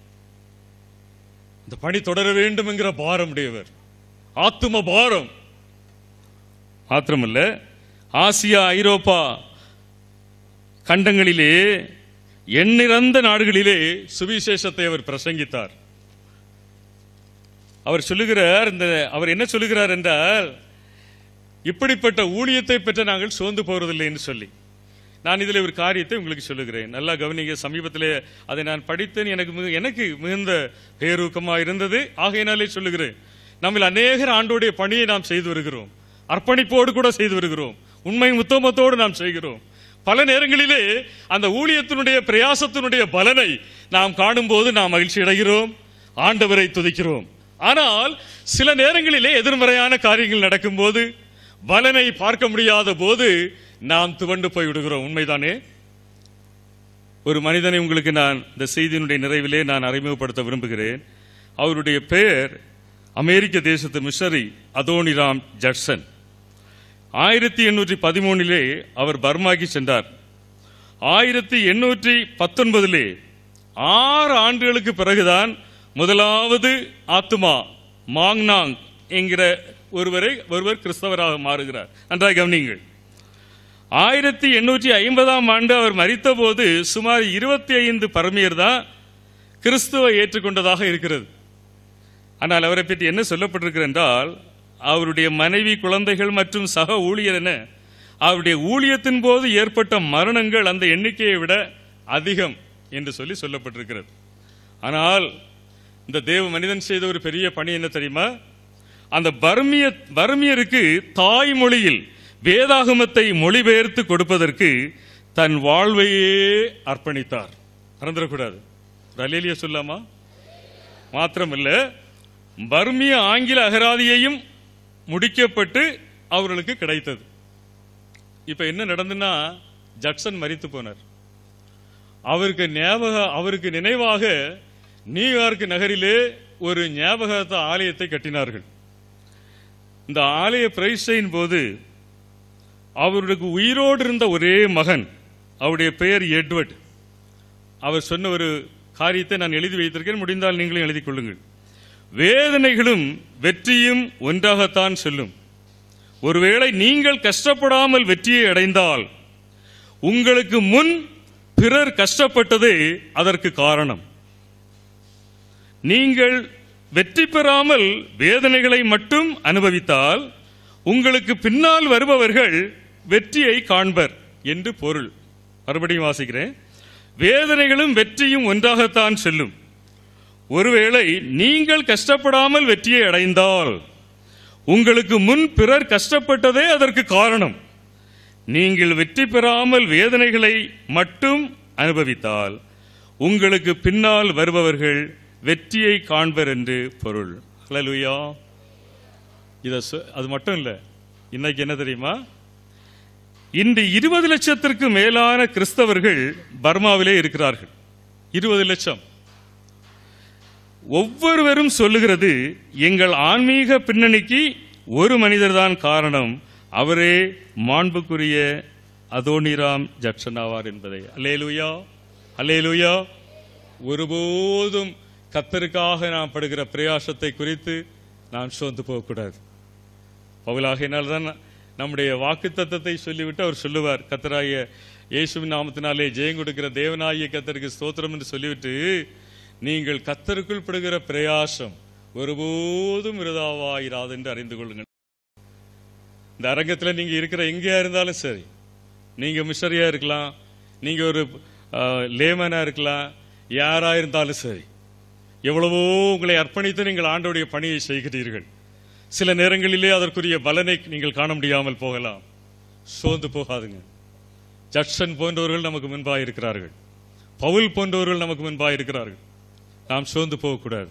இந்த பணி தொடர வேண்டும் என்கிற பாரம் உடையவர் ஆத்தும பாரம் மாத்திரமல்ல ஆசியா ஐரோப்பா கண்டங்களிலே எண்ணிறந்த நாடுகளிலே சுவிசேஷத்தை அவர் பிரசங்கித்தார் அவர் சொல்லுகிறார் இந்த அவர் என்ன சொல்லுகிறார் என்றால் இப்படிப்பட்ட ஊழியத்தை பெற்ற நாங்கள் சோர்ந்து போவதில்லை என்று சொல்லி நான் இதில் ஒரு காரியத்தை உங்களுக்கு சொல்லுகிறேன் நல்லா கவனிங்க சமீபத்திலே அதை நான் படித்தேன் எனக்கு மிகு- எனக்கு மிகுந்த பேரூக்கமா இருந்தது ஆகையினாலே சொல்லுகிறேன் நம்மில் அநேகர் ஆண்டோடைய பணியை நாம் செய்து வருகிறோம் அர்ப்பணிப்போடு கூட செய்து வருகிறோம் உண்மை உத்தமத்தோடு நாம் செய்கிறோம் பல நேரங்களிலே அந்த ஊழியத்தினுடைய பிரயாசத்தினுடைய பலனை நாம் காணும்போது நாம் மகிழ்ச்சி அடைகிறோம் ஆண்டவரை துதிக்கிறோம் ஆனால் சில நேரங்களிலே எதிர்மறையான காரியங்கள் நடக்கும்போது பலனை பார்க்க முடியாத போது நாம் துவண்டு போய் விடுகிறோம் உண்மைதானே ஒரு மனிதனை உங்களுக்கு நான் இந்த செய்தியினுடைய நிறைவிலே நான் அறிமுகப்படுத்த விரும்புகிறேன் அவருடைய பெயர் அமெரிக்க தேசத்து மிஷனரி அதோனிராம் ஜட்சன் ஆயிரத்தி எண்ணூற்றி பதிமூணிலே அவர் பர்மாக்கு சென்றார் ஆயிரத்தி எண்ணூற்றி பத்தொன்பதிலே ஆறு ஆண்டுகளுக்கு பிறகுதான் முதலாவது ஆத்துமா மாங்னாங் என்கிற ஒருவரை ஒருவர் கிறிஸ்தவராக மாறுகிறார் நன்றாக கவனிங்கள் ஆயிரத்தி எண்ணூற்றி ஐம்பதாம் ஆண்டு அவர் மரித்தபோது சுமார் இருபத்தி ஐந்து பரமியர் தான் கிறிஸ்துவை ஏற்றுக்கொண்டதாக இருக்கிறது ஆனால் அவரை பற்றி என்ன சொல்லப்பட்டிருக்கிறது என்றால் அவருடைய மனைவி குழந்தைகள் மற்றும் சக ஊழியர் என அவருடைய ஊழியத்தின் போது ஏற்பட்ட மரணங்கள் அந்த எண்ணிக்கையை விட அதிகம் என்று சொல்லி சொல்லப்பட்டிருக்கிறது ஆனால் இந்த தேவ மனிதன் செய்த ஒரு பெரிய பணி என்ன தெரியுமா அந்த பர்மிய பர்மியருக்கு தாய்மொழியில் வேதாகமத்தை மொழிபெயர்த்து கொடுப்பதற்கு தன் வாழ்வையே அர்ப்பணித்தார் மறந்துடக்கூடாது ரலேலிய சொல்லாமா மாத்திரமல்ல பர்மிய ஆங்கில அகராதியையும் முடிக்கப்பட்டு அவர்களுக்கு கிடைத்தது இப்ப என்ன நடந்துன்னா ஜக்சன் மரித்து போனார் அவருக்கு ஞாபக அவருக்கு நினைவாக நியூயார்க் நகரிலே ஒரு ஞாபகத்த ஆலயத்தை கட்டினார்கள் இந்த ஆலய பிரதிஷ்டையின் போது அவருக்கு உயிரோடு இருந்த ஒரே மகன் அவருடைய பெயர் எட்வர்ட் அவர் சொன்ன ஒரு காரியத்தை நான் எழுதி வைத்திருக்கேன் முடிந்தால் நீங்களும் எழுதிக் கொள்ளுங்கள் வேதனைகளும் வெற்றியும் ஒன்றாகத்தான் செல்லும் ஒருவேளை நீங்கள் கஷ்டப்படாமல் வெற்றியை அடைந்தால் உங்களுக்கு முன் பிறர் கஷ்டப்பட்டதே அதற்கு காரணம் நீங்கள் வெற்றி பெறாமல் வேதனைகளை மட்டும் அனுபவித்தால் உங்களுக்கு பின்னால் வருபவர்கள் வெற்றியை காண்பர் என்று பொருள் மறுபடியும் வாசிக்கிறேன் வேதனைகளும் வெற்றியும் ஒன்றாகத்தான் செல்லும் ஒருவேளை நீங்கள் கஷ்டப்படாமல் வெற்றியை அடைந்தால் உங்களுக்கு முன் பிறர் கஷ்டப்பட்டதே அதற்கு காரணம் நீங்கள் வெற்றி பெறாமல் வேதனைகளை மட்டும் அனுபவித்தால் உங்களுக்கு பின்னால் வருபவர்கள் வெற்றியை காண்பர் என்று பொருள் ஹalleluya இத சொ- அது மட்டும் இல்ல இன்னைக்கு என்ன தெரியுமா இன்று இருபது லட்சத்திற்கு மேலான கிறிஸ்தவர்கள் பர்மாவிலே இருக்கிறார்கள் இருபது லட்சம் ஒவ்வொருவரும் சொல்லுகிறது எங்கள் ஆன்மீக பின்னணிக்கு ஒரு மனிதர்தான் காரணம் அவரே மாண்புக்குரிய அதோனிராம் ஜக்ஷன் ஆவார் என்பதை அல்லேலுயா அல்லேலுயா ஒருபோதும் கத்தருக்காக நாம் படுகிற பிரயாசத்தை குறித்து நாம் சோர்ந்து போகக்கூடாது பவுலாகையினால் தான் நம்முடைய வாக்கு தத்தத்தை சொல்லிவிட்டு அவர் சொல்லுவார் கத்தராய இயேசுவின் நாமத்தினாலே ஜெயம் கொடுக்கிற தேவனாகிய கத்தருக்கு ஸ்தோத்திரம் என்று சொல்லிவிட்டு நீங்கள் கத்தருக்குள் படுகிற பிரயாசம் ஒருபோதும் விருதாவாயிராது என்று அறிந்து கொள்ளுங்கள் இந்த அரங்கத்தில் நீங்க இருக்கிற எங்கேயா இருந்தாலும் சரி நீங்க மிஷரியா இருக்கலாம் நீங்க ஒரு லேமனா இருக்கலாம் யாரா இருந்தாலும் சரி எவ்வளவோ உங்களை அர்ப்பணித்து நீங்கள் ஆண்டோடைய பணியை செய்கிறீர்கள் சில நேரங்களிலே அதற்குரிய பலனை நீங்கள் காண முடியாமல் போகலாம் சோர்ந்து போகாதுங்க ஜட்சன் போன்றவர்கள் நமக்கு முன்பாக இருக்கிறார்கள் பவுல் போன்றவர்கள் நமக்கு முன்பாக இருக்கிறார்கள் நாம் சோர்ந்து போகக்கூடாது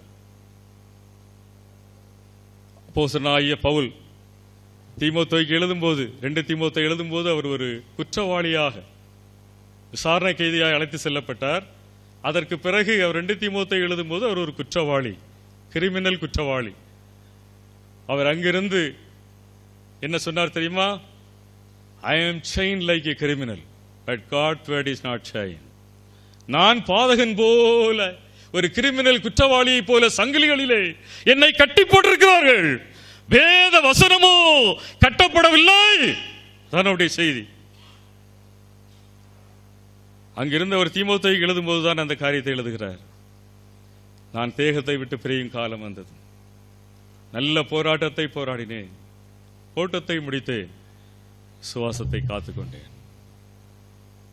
அப்போஸ்தலனாகிய பவுல் தீமோத்தோய்க்கு எழுதும்போது ரெண்டு தீமோத்தை எழுதும்போது அவர் ஒரு குற்றவாளியாக விசாரணை கைதியாக அழைத்து செல்லப்பட்டார் அதற்கு பிறகு அவர் ரெண்டு தீமோத்தை எழுதும்போது அவர் ஒரு குற்றவாளி கிரிமினல் குற்றவாளி அவர் அங்கிருந்து என்ன சொன்னார் தெரியுமா I am chain like a criminal but God word is not chain நான் பாதகன் போல ஒரு கிரிமினல் குற்றவாளியை போல சங்கிலிகளிலே என்னை கட்டி போட்டிருக்கிறார்கள் வேத வசனமோ கட்டப்படவில்லை அதனுடைய செய்தி அங்கிருந்த ஒரு தீமோத்தை எழுதும்போது தான் அந்த காரியத்தை எழுதுகிறார் நான் தேகத்தை விட்டு பிரியும் காலம் வந்தது நல்ல போராட்டத்தை போராடினேன் ஓட்டத்தை முடித்தேன் சுவாசத்தை காத்துக்கொண்டேன்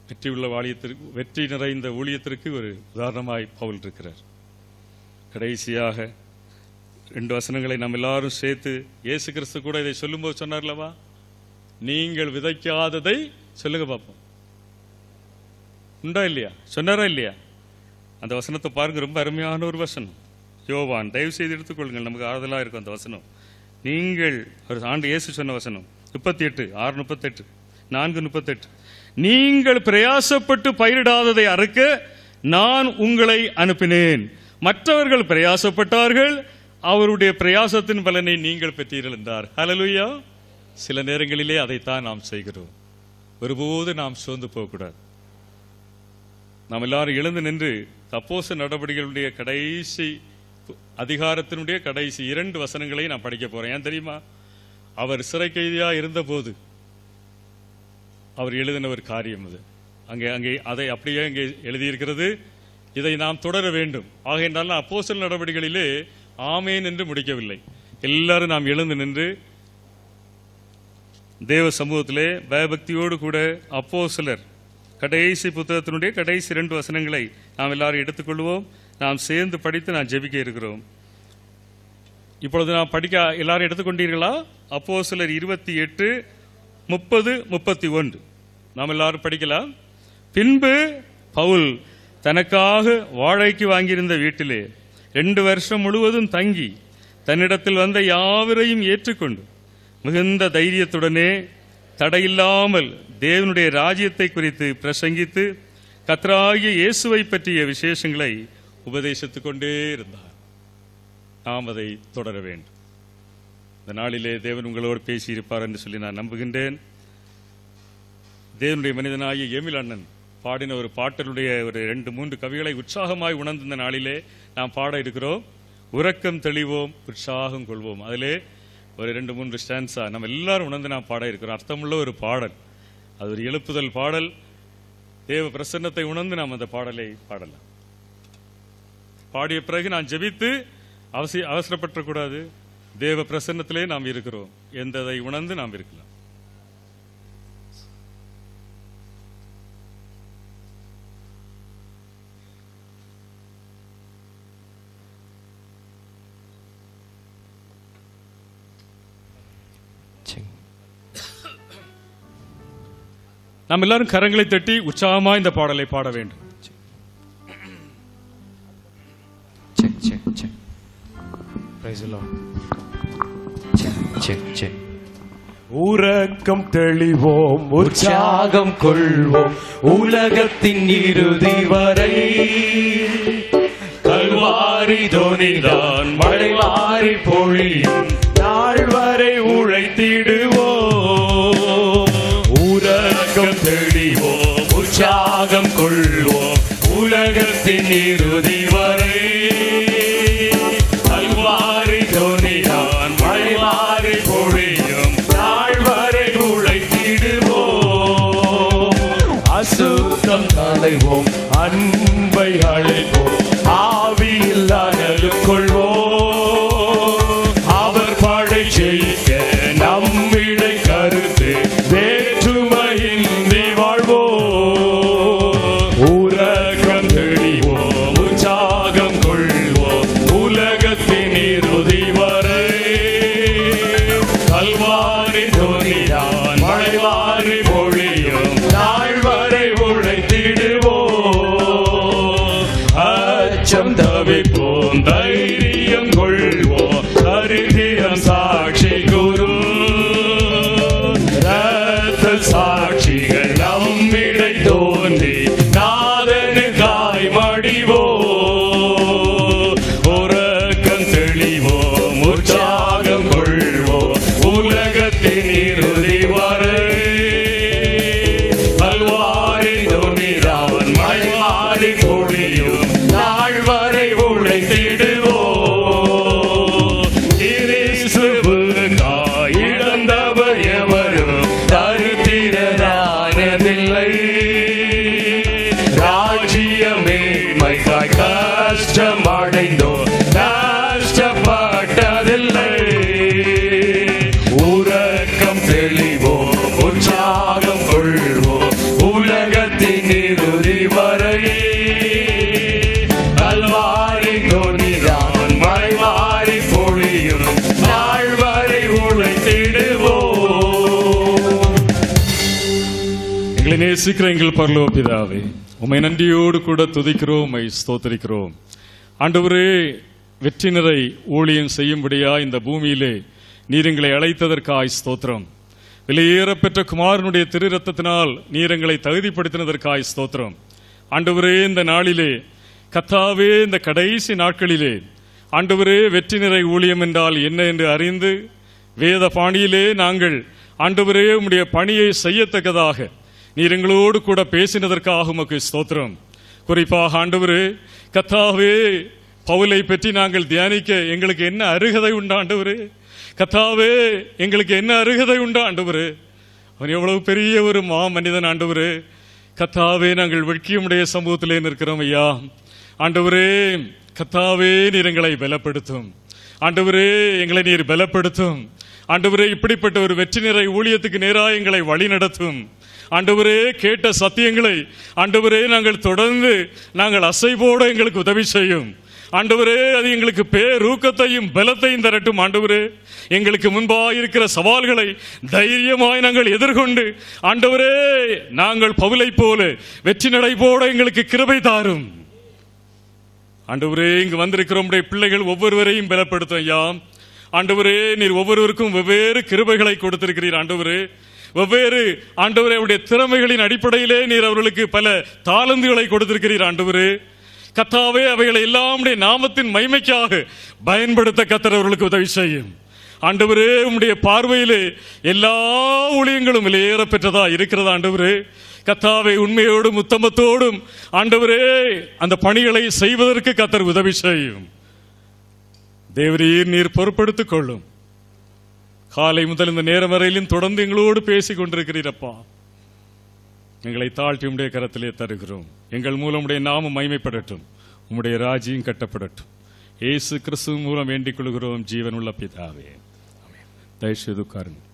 வெற்றியுள்ள வாழியத்திற்கு வெற்றி நிறைந்த ஊழியத்திற்கு ஒரு உதாரணமாய் பவுல் இருக்கிறார் கடைசியாக ரெண்டு வசனங்களை நம்ம எல்லாரும் சேர்த்து இயேசு கிறிஸ்து கூட இதை சொல்லும்போது சொன்னார்லவா நீங்கள் விதைக்காததை சொல்லுங்க பார்ப்போம் உண்டா இல்லையா சொன்னாரா இல்லையா அந்த வசனத்தை பாருங்க ரொம்ப அருமையான ஒரு வசனம் யோவான் தயவு செய்து எடுத்துக்கொள்ளுங்கள் நமக்கு ஆறுதலாக இருக்கும் அந்த வசனம் நீங்கள் ஒரு ஆண்டு இயேசு சொன்ன வசனம் முப்பத்தி எட்டு ஆறு முப்பத்தெட்டு நான்கு முப்பத்தெட்டு நீங்கள் பிரயாசப்பட்டு பயிரிடாததை அறுக்க நான் உங்களை அனுப்பினேன் மற்றவர்கள் பிரயாசப்பட்டார்கள் அவருடைய பிரயாசத்தின் பலனை நீங்கள் பெற்றீர்கள் என்றார் ஹalleluya சில நேரங்களிலே அதைத்தான் நாம் செய்கிறோம் ஒருபோது நாம் சோர்ந்து போகக்கூடாது நாம் எல்லாரும் எழுந்து நின்று தப்போச நடவடிக்கைகளுடைய கடைசி அதிகாரத்தினுடைய கடைசி இரண்டு வசனங்களை நான் படிக்க போறேன் ஏன் தெரியுமா அவர் சிறை கைதியா இருந்தபோது அவர் எழுதின ஒரு காரியம் அது அங்கே அங்கே அதை அப்படியே அங்கே எழுதியிருக்கிறது இதை நாம் தொடர வேண்டும் ஆகையினால அப்போஸ்தலர் நடவடிக்கைகளிலே ஆமேன் என்று முடிக்கவில்லை எல்லாரும் நாம் எழுந்து நின்று தேவ சமூகத்திலே பயபக்தியோடு கூட அப்போஸ்தலர் கடைசி புத்தகத்தினுடைய கடைசி இரண்டு வசனங்களை நாம் எல்லாரும் எடுத்துக்கொள்வோம் நாம் சேர்ந்து படித்து நாம் ஜெபிக்க இருக்கிறோம் இப்பொழுது நாம் படிக்க எல்லாரும் எடுத்துக்கொண்டீர்களா அப்போ சிலர் இருபத்தி எட்டு முப்பது முப்பத்தி ஒன்று நாம் எல்லாரும் படிக்கலாம் பின்பு பவுல் தனக்காக வாழைக்கு வாங்கியிருந்த வீட்டிலே ரெண்டு வருஷம் முழுவதும் தங்கி தன்னிடத்தில் வந்த யாவரையும் ஏற்றுக்கொண்டு மிகுந்த தைரியத்துடனே தடையில்லாமல் தேவனுடைய ராஜ்யத்தை குறித்து பிரசங்கித்து கத்ராகிய இயேசுவை பற்றிய விசேஷங்களை உபதேசித்துக் கொண்டே இருந்தார் நாம் அதை தொடர வேண்டும் இந்த நாளிலே தேவன் உங்களோடு பேசியிருப்பார் என்று சொல்லி நான் நம்புகின்றேன் தேவனுடைய மனிதனாகிய எமில் அண்ணன் பாடின ஒரு பாட்டலுடைய ஒரு ரெண்டு மூன்று கவிகளை உற்சாகமாய் உணர்ந்த இந்த நாளிலே நாம் பாட இருக்கிறோம் உறக்கம் தெளிவோம் உற்சாகம் கொள்வோம் அதிலே ஒரு ரெண்டு மூன்று ஸ்டான்ஸா நம்ம எல்லாரும் உணர்ந்து நாம் பாட இருக்கிறோம் அர்த்தமுள்ள ஒரு பாடல் அது ஒரு எழுப்புதல் பாடல் தேவ பிரசன்னத்தை உணர்ந்து நாம் அந்த பாடலை பாடலாம் பாடிய பிறகு நான் ஜெபித்து அவசிய அவசரப்பட்டக்கூடாது தேவ பிரசன்னத்திலே நாம் இருக்கிறோம் எந்ததை உணர்ந்து நாம் இருக்கலாம் சரி நாம் எல்லாரும் கரங்களை தட்டி உற்சாகமா இந்த பாடலை பாட வேண்டும் check check check praise Lord check check check உறக்கம் தெளிவோம் உற்சாகம் கொள்வோம் உலகத்தின் இறுதி வரை கல்வாரி தோனிதான் மழை வாரி பொழியும் நாள் வரை உழைத்திடுவோம் உறக்கம் தெளிவோம் உற்சாகம் கொள்வோம் உலகத்தின் இறுதி வரை கல்வாரி தோனிதான் மழை வாரி பொழியும் நாள் வரை உழைத்திடுவோம் அசுத்தம் களைவோம் அன்பை அழைப்போம் ஆவியில் அனலும் கொள்வோம் அவர் படை ஜெயிக்க நம்மிடை கருத்து வேற்றுமையின்றி வாழ்வோம் உலகம் தெளிவோம் உற்சாகம் கொள்வோம் உலகத்தின் இறுதி வரை கல்வாரி தோனிதான் மழைவாரி பொழியும் நாள் வரை உழைத்திடுவோம் அச்சம் தவிப்போம் தைரியம் கொள்வோம் சரித்திரம் சாட்சி குரு ரத்த சாட்சிகள் நம்மிடை தோன்றி நாதனுக்காய் மடிவோம் உறக்கம் தெளிவோம் உற்சாகம் கொள்வோம் உலகத்தின் இறுதி வரை பல்வாரி துணிதான் மழைவாரி பொழியும் நாள் வரை உழைத்திடுவோம் கிறிஸ்துவுக்காய் இழந்தவர் எவரும் தருத்திரதானதில்லை ராஜ்யமேன்மைக்காய் கஷ்டம் அடைந்தோம் கஷ்டப்பட்டதில்லை உறக்கம் தெளிவோம் உற்சாகம் கொள்வோம் உலகத்தின் நேசிக்கிற எங்கள் பரலோ பிதாவே உமை நன்றியோடு கூட துதிக்கிறோம் உமை ஸ்தோத்தரிக்கிறோம் ஆண்டவரே வெற்றினரை ஊழியம் செய்யும்படியா இந்த பூமியிலே நீர் எங்களை அழைத்ததற்காய் ஸ்தோத்திரம் வெளியேறப்பெற்ற குமாரனுடைய திரு ரத்தத்தினால் நீர் எங்களை தகுதிப்படுத்தினதற்காய் ஸ்தோத்திரம் ஆண்டவரே இந்த நாளிலே கத்தாவே இந்த கடைசி நாட்களிலே ஆண்டவரே வெற்றி நிறை ஊழியம் என்றால் என்ன என்று அறிந்து வேத பாணியிலே நாங்கள் ஆண்டவரே உம்முடைய பணியை செய்யத்தக்கதாக நீர் எங்களோடு கூட பேசினதற்காக உமக்கு ஸ்தோத்திரம் குறிப்பாக ஆண்டவரே கத்தாவே பவுலை பற்றி நாங்கள் தியானிக்க எங்களுக்கு என்ன அருகதை உண்டு ஆண்டவரே கத்தாவே எங்களுக்கு என்ன அருகதை உண்டு ஆண்டவரே அவன் எவ்வளவு பெரிய ஒரு மா மனிதன் ஆண்டவரே கத்தாவே நாங்கள் வெட்கியமுடைய சமூகத்திலே நிற்கிறோம் ஐயா ஆண்டவரே கத்தாவே நீர் எங்களை பலப்படுத்தும் ஆண்டவரே எங்களை நீர் பலப்படுத்தும் ஆண்டவரே இப்படிப்பட்ட ஒரு வெற்றி நிறை ஊழியத்துக்கு நேராக எங்களை வழி நடத்தும் ஆண்டவரே கேட்ட சத்தியங்களை ஆண்டவரே நாங்கள் தொடர்ந்து நாங்கள் அசைவோடு எங்களுக்கு உதவி செய்யும் ஆண்டவரே அது எங்களுக்கு பேரூக்கத்தையும் பலத்தையும் தரட்டும் ஆண்டவரே எங்களுக்கு முன்பாக இருக்கிற சவால்களை தைரியமாய் நாங்கள் எதிர்கொண்டு ஆண்டவரே நாங்கள் பவுலை போல வெற்றி நடை போட எங்களுக்கு கிருபை தாரும் ஆண்டவரே இங்கு வந்திருக்கிற உம்முடைய பிள்ளைகள் ஒவ்வொருவரையும் பலப்படுத்தும் ஐயா ஆண்டவரே நீர் ஒவ்வொருவருக்கும் வெவ்வேறு கிருபைகளை கொடுத்திருக்கிறீர் ஆண்டவரே வெவ்வேறு ஆண்டவரே அவருடைய திறமைகளின் அடிப்படையிலே நீர் அவர்களுக்கு பல தாளந்துகளை கொடுத்திருக்கிறீர் ஆண்டவரே கத்தாவே அவைகளை எல்லாம் உடைய நாமத்தின் மைமைக்காக பயன்படுத்த கத்தர் அவர்களுக்கு உதவி செய்யும் ஆண்டவரே உம்முடைய பார்வையிலே எல்லா ஊழியங்களும் வெளியேற பெற்றதா இருக்கிறதா ஆண்டவரே கத்தாவை உண்மையோடும் உத்தமத்தோடும் ஆண்டவரே அந்த பணிகளை செய்வதற்கு கத்தர் உதவி செய்யும் தேவரீர் நீர் பொறுப்படுத்திக் கொள்ளும் காலை முதல் இந்த நேரம் வரையிலும் தொடர்ந்து எங்களோடு பேசிக் கொண்டிருக்கிறீரப்பா எங்களை தாழ்த்தி உம்முடைய கரத்திலே தருகிறோம் எங்கள் மூலம் உடைய நாமம் மைமைப்படட்டும் உம்முடைய ராஜ்யம் கட்டப்படட்டும் இயேசு கிறிஸ்து மூலம் வேண்டிக் கொள்கிறோம் ஜீவனுள்ள பிதாவே ஆமென். தயவு செய்து உட்காருங்க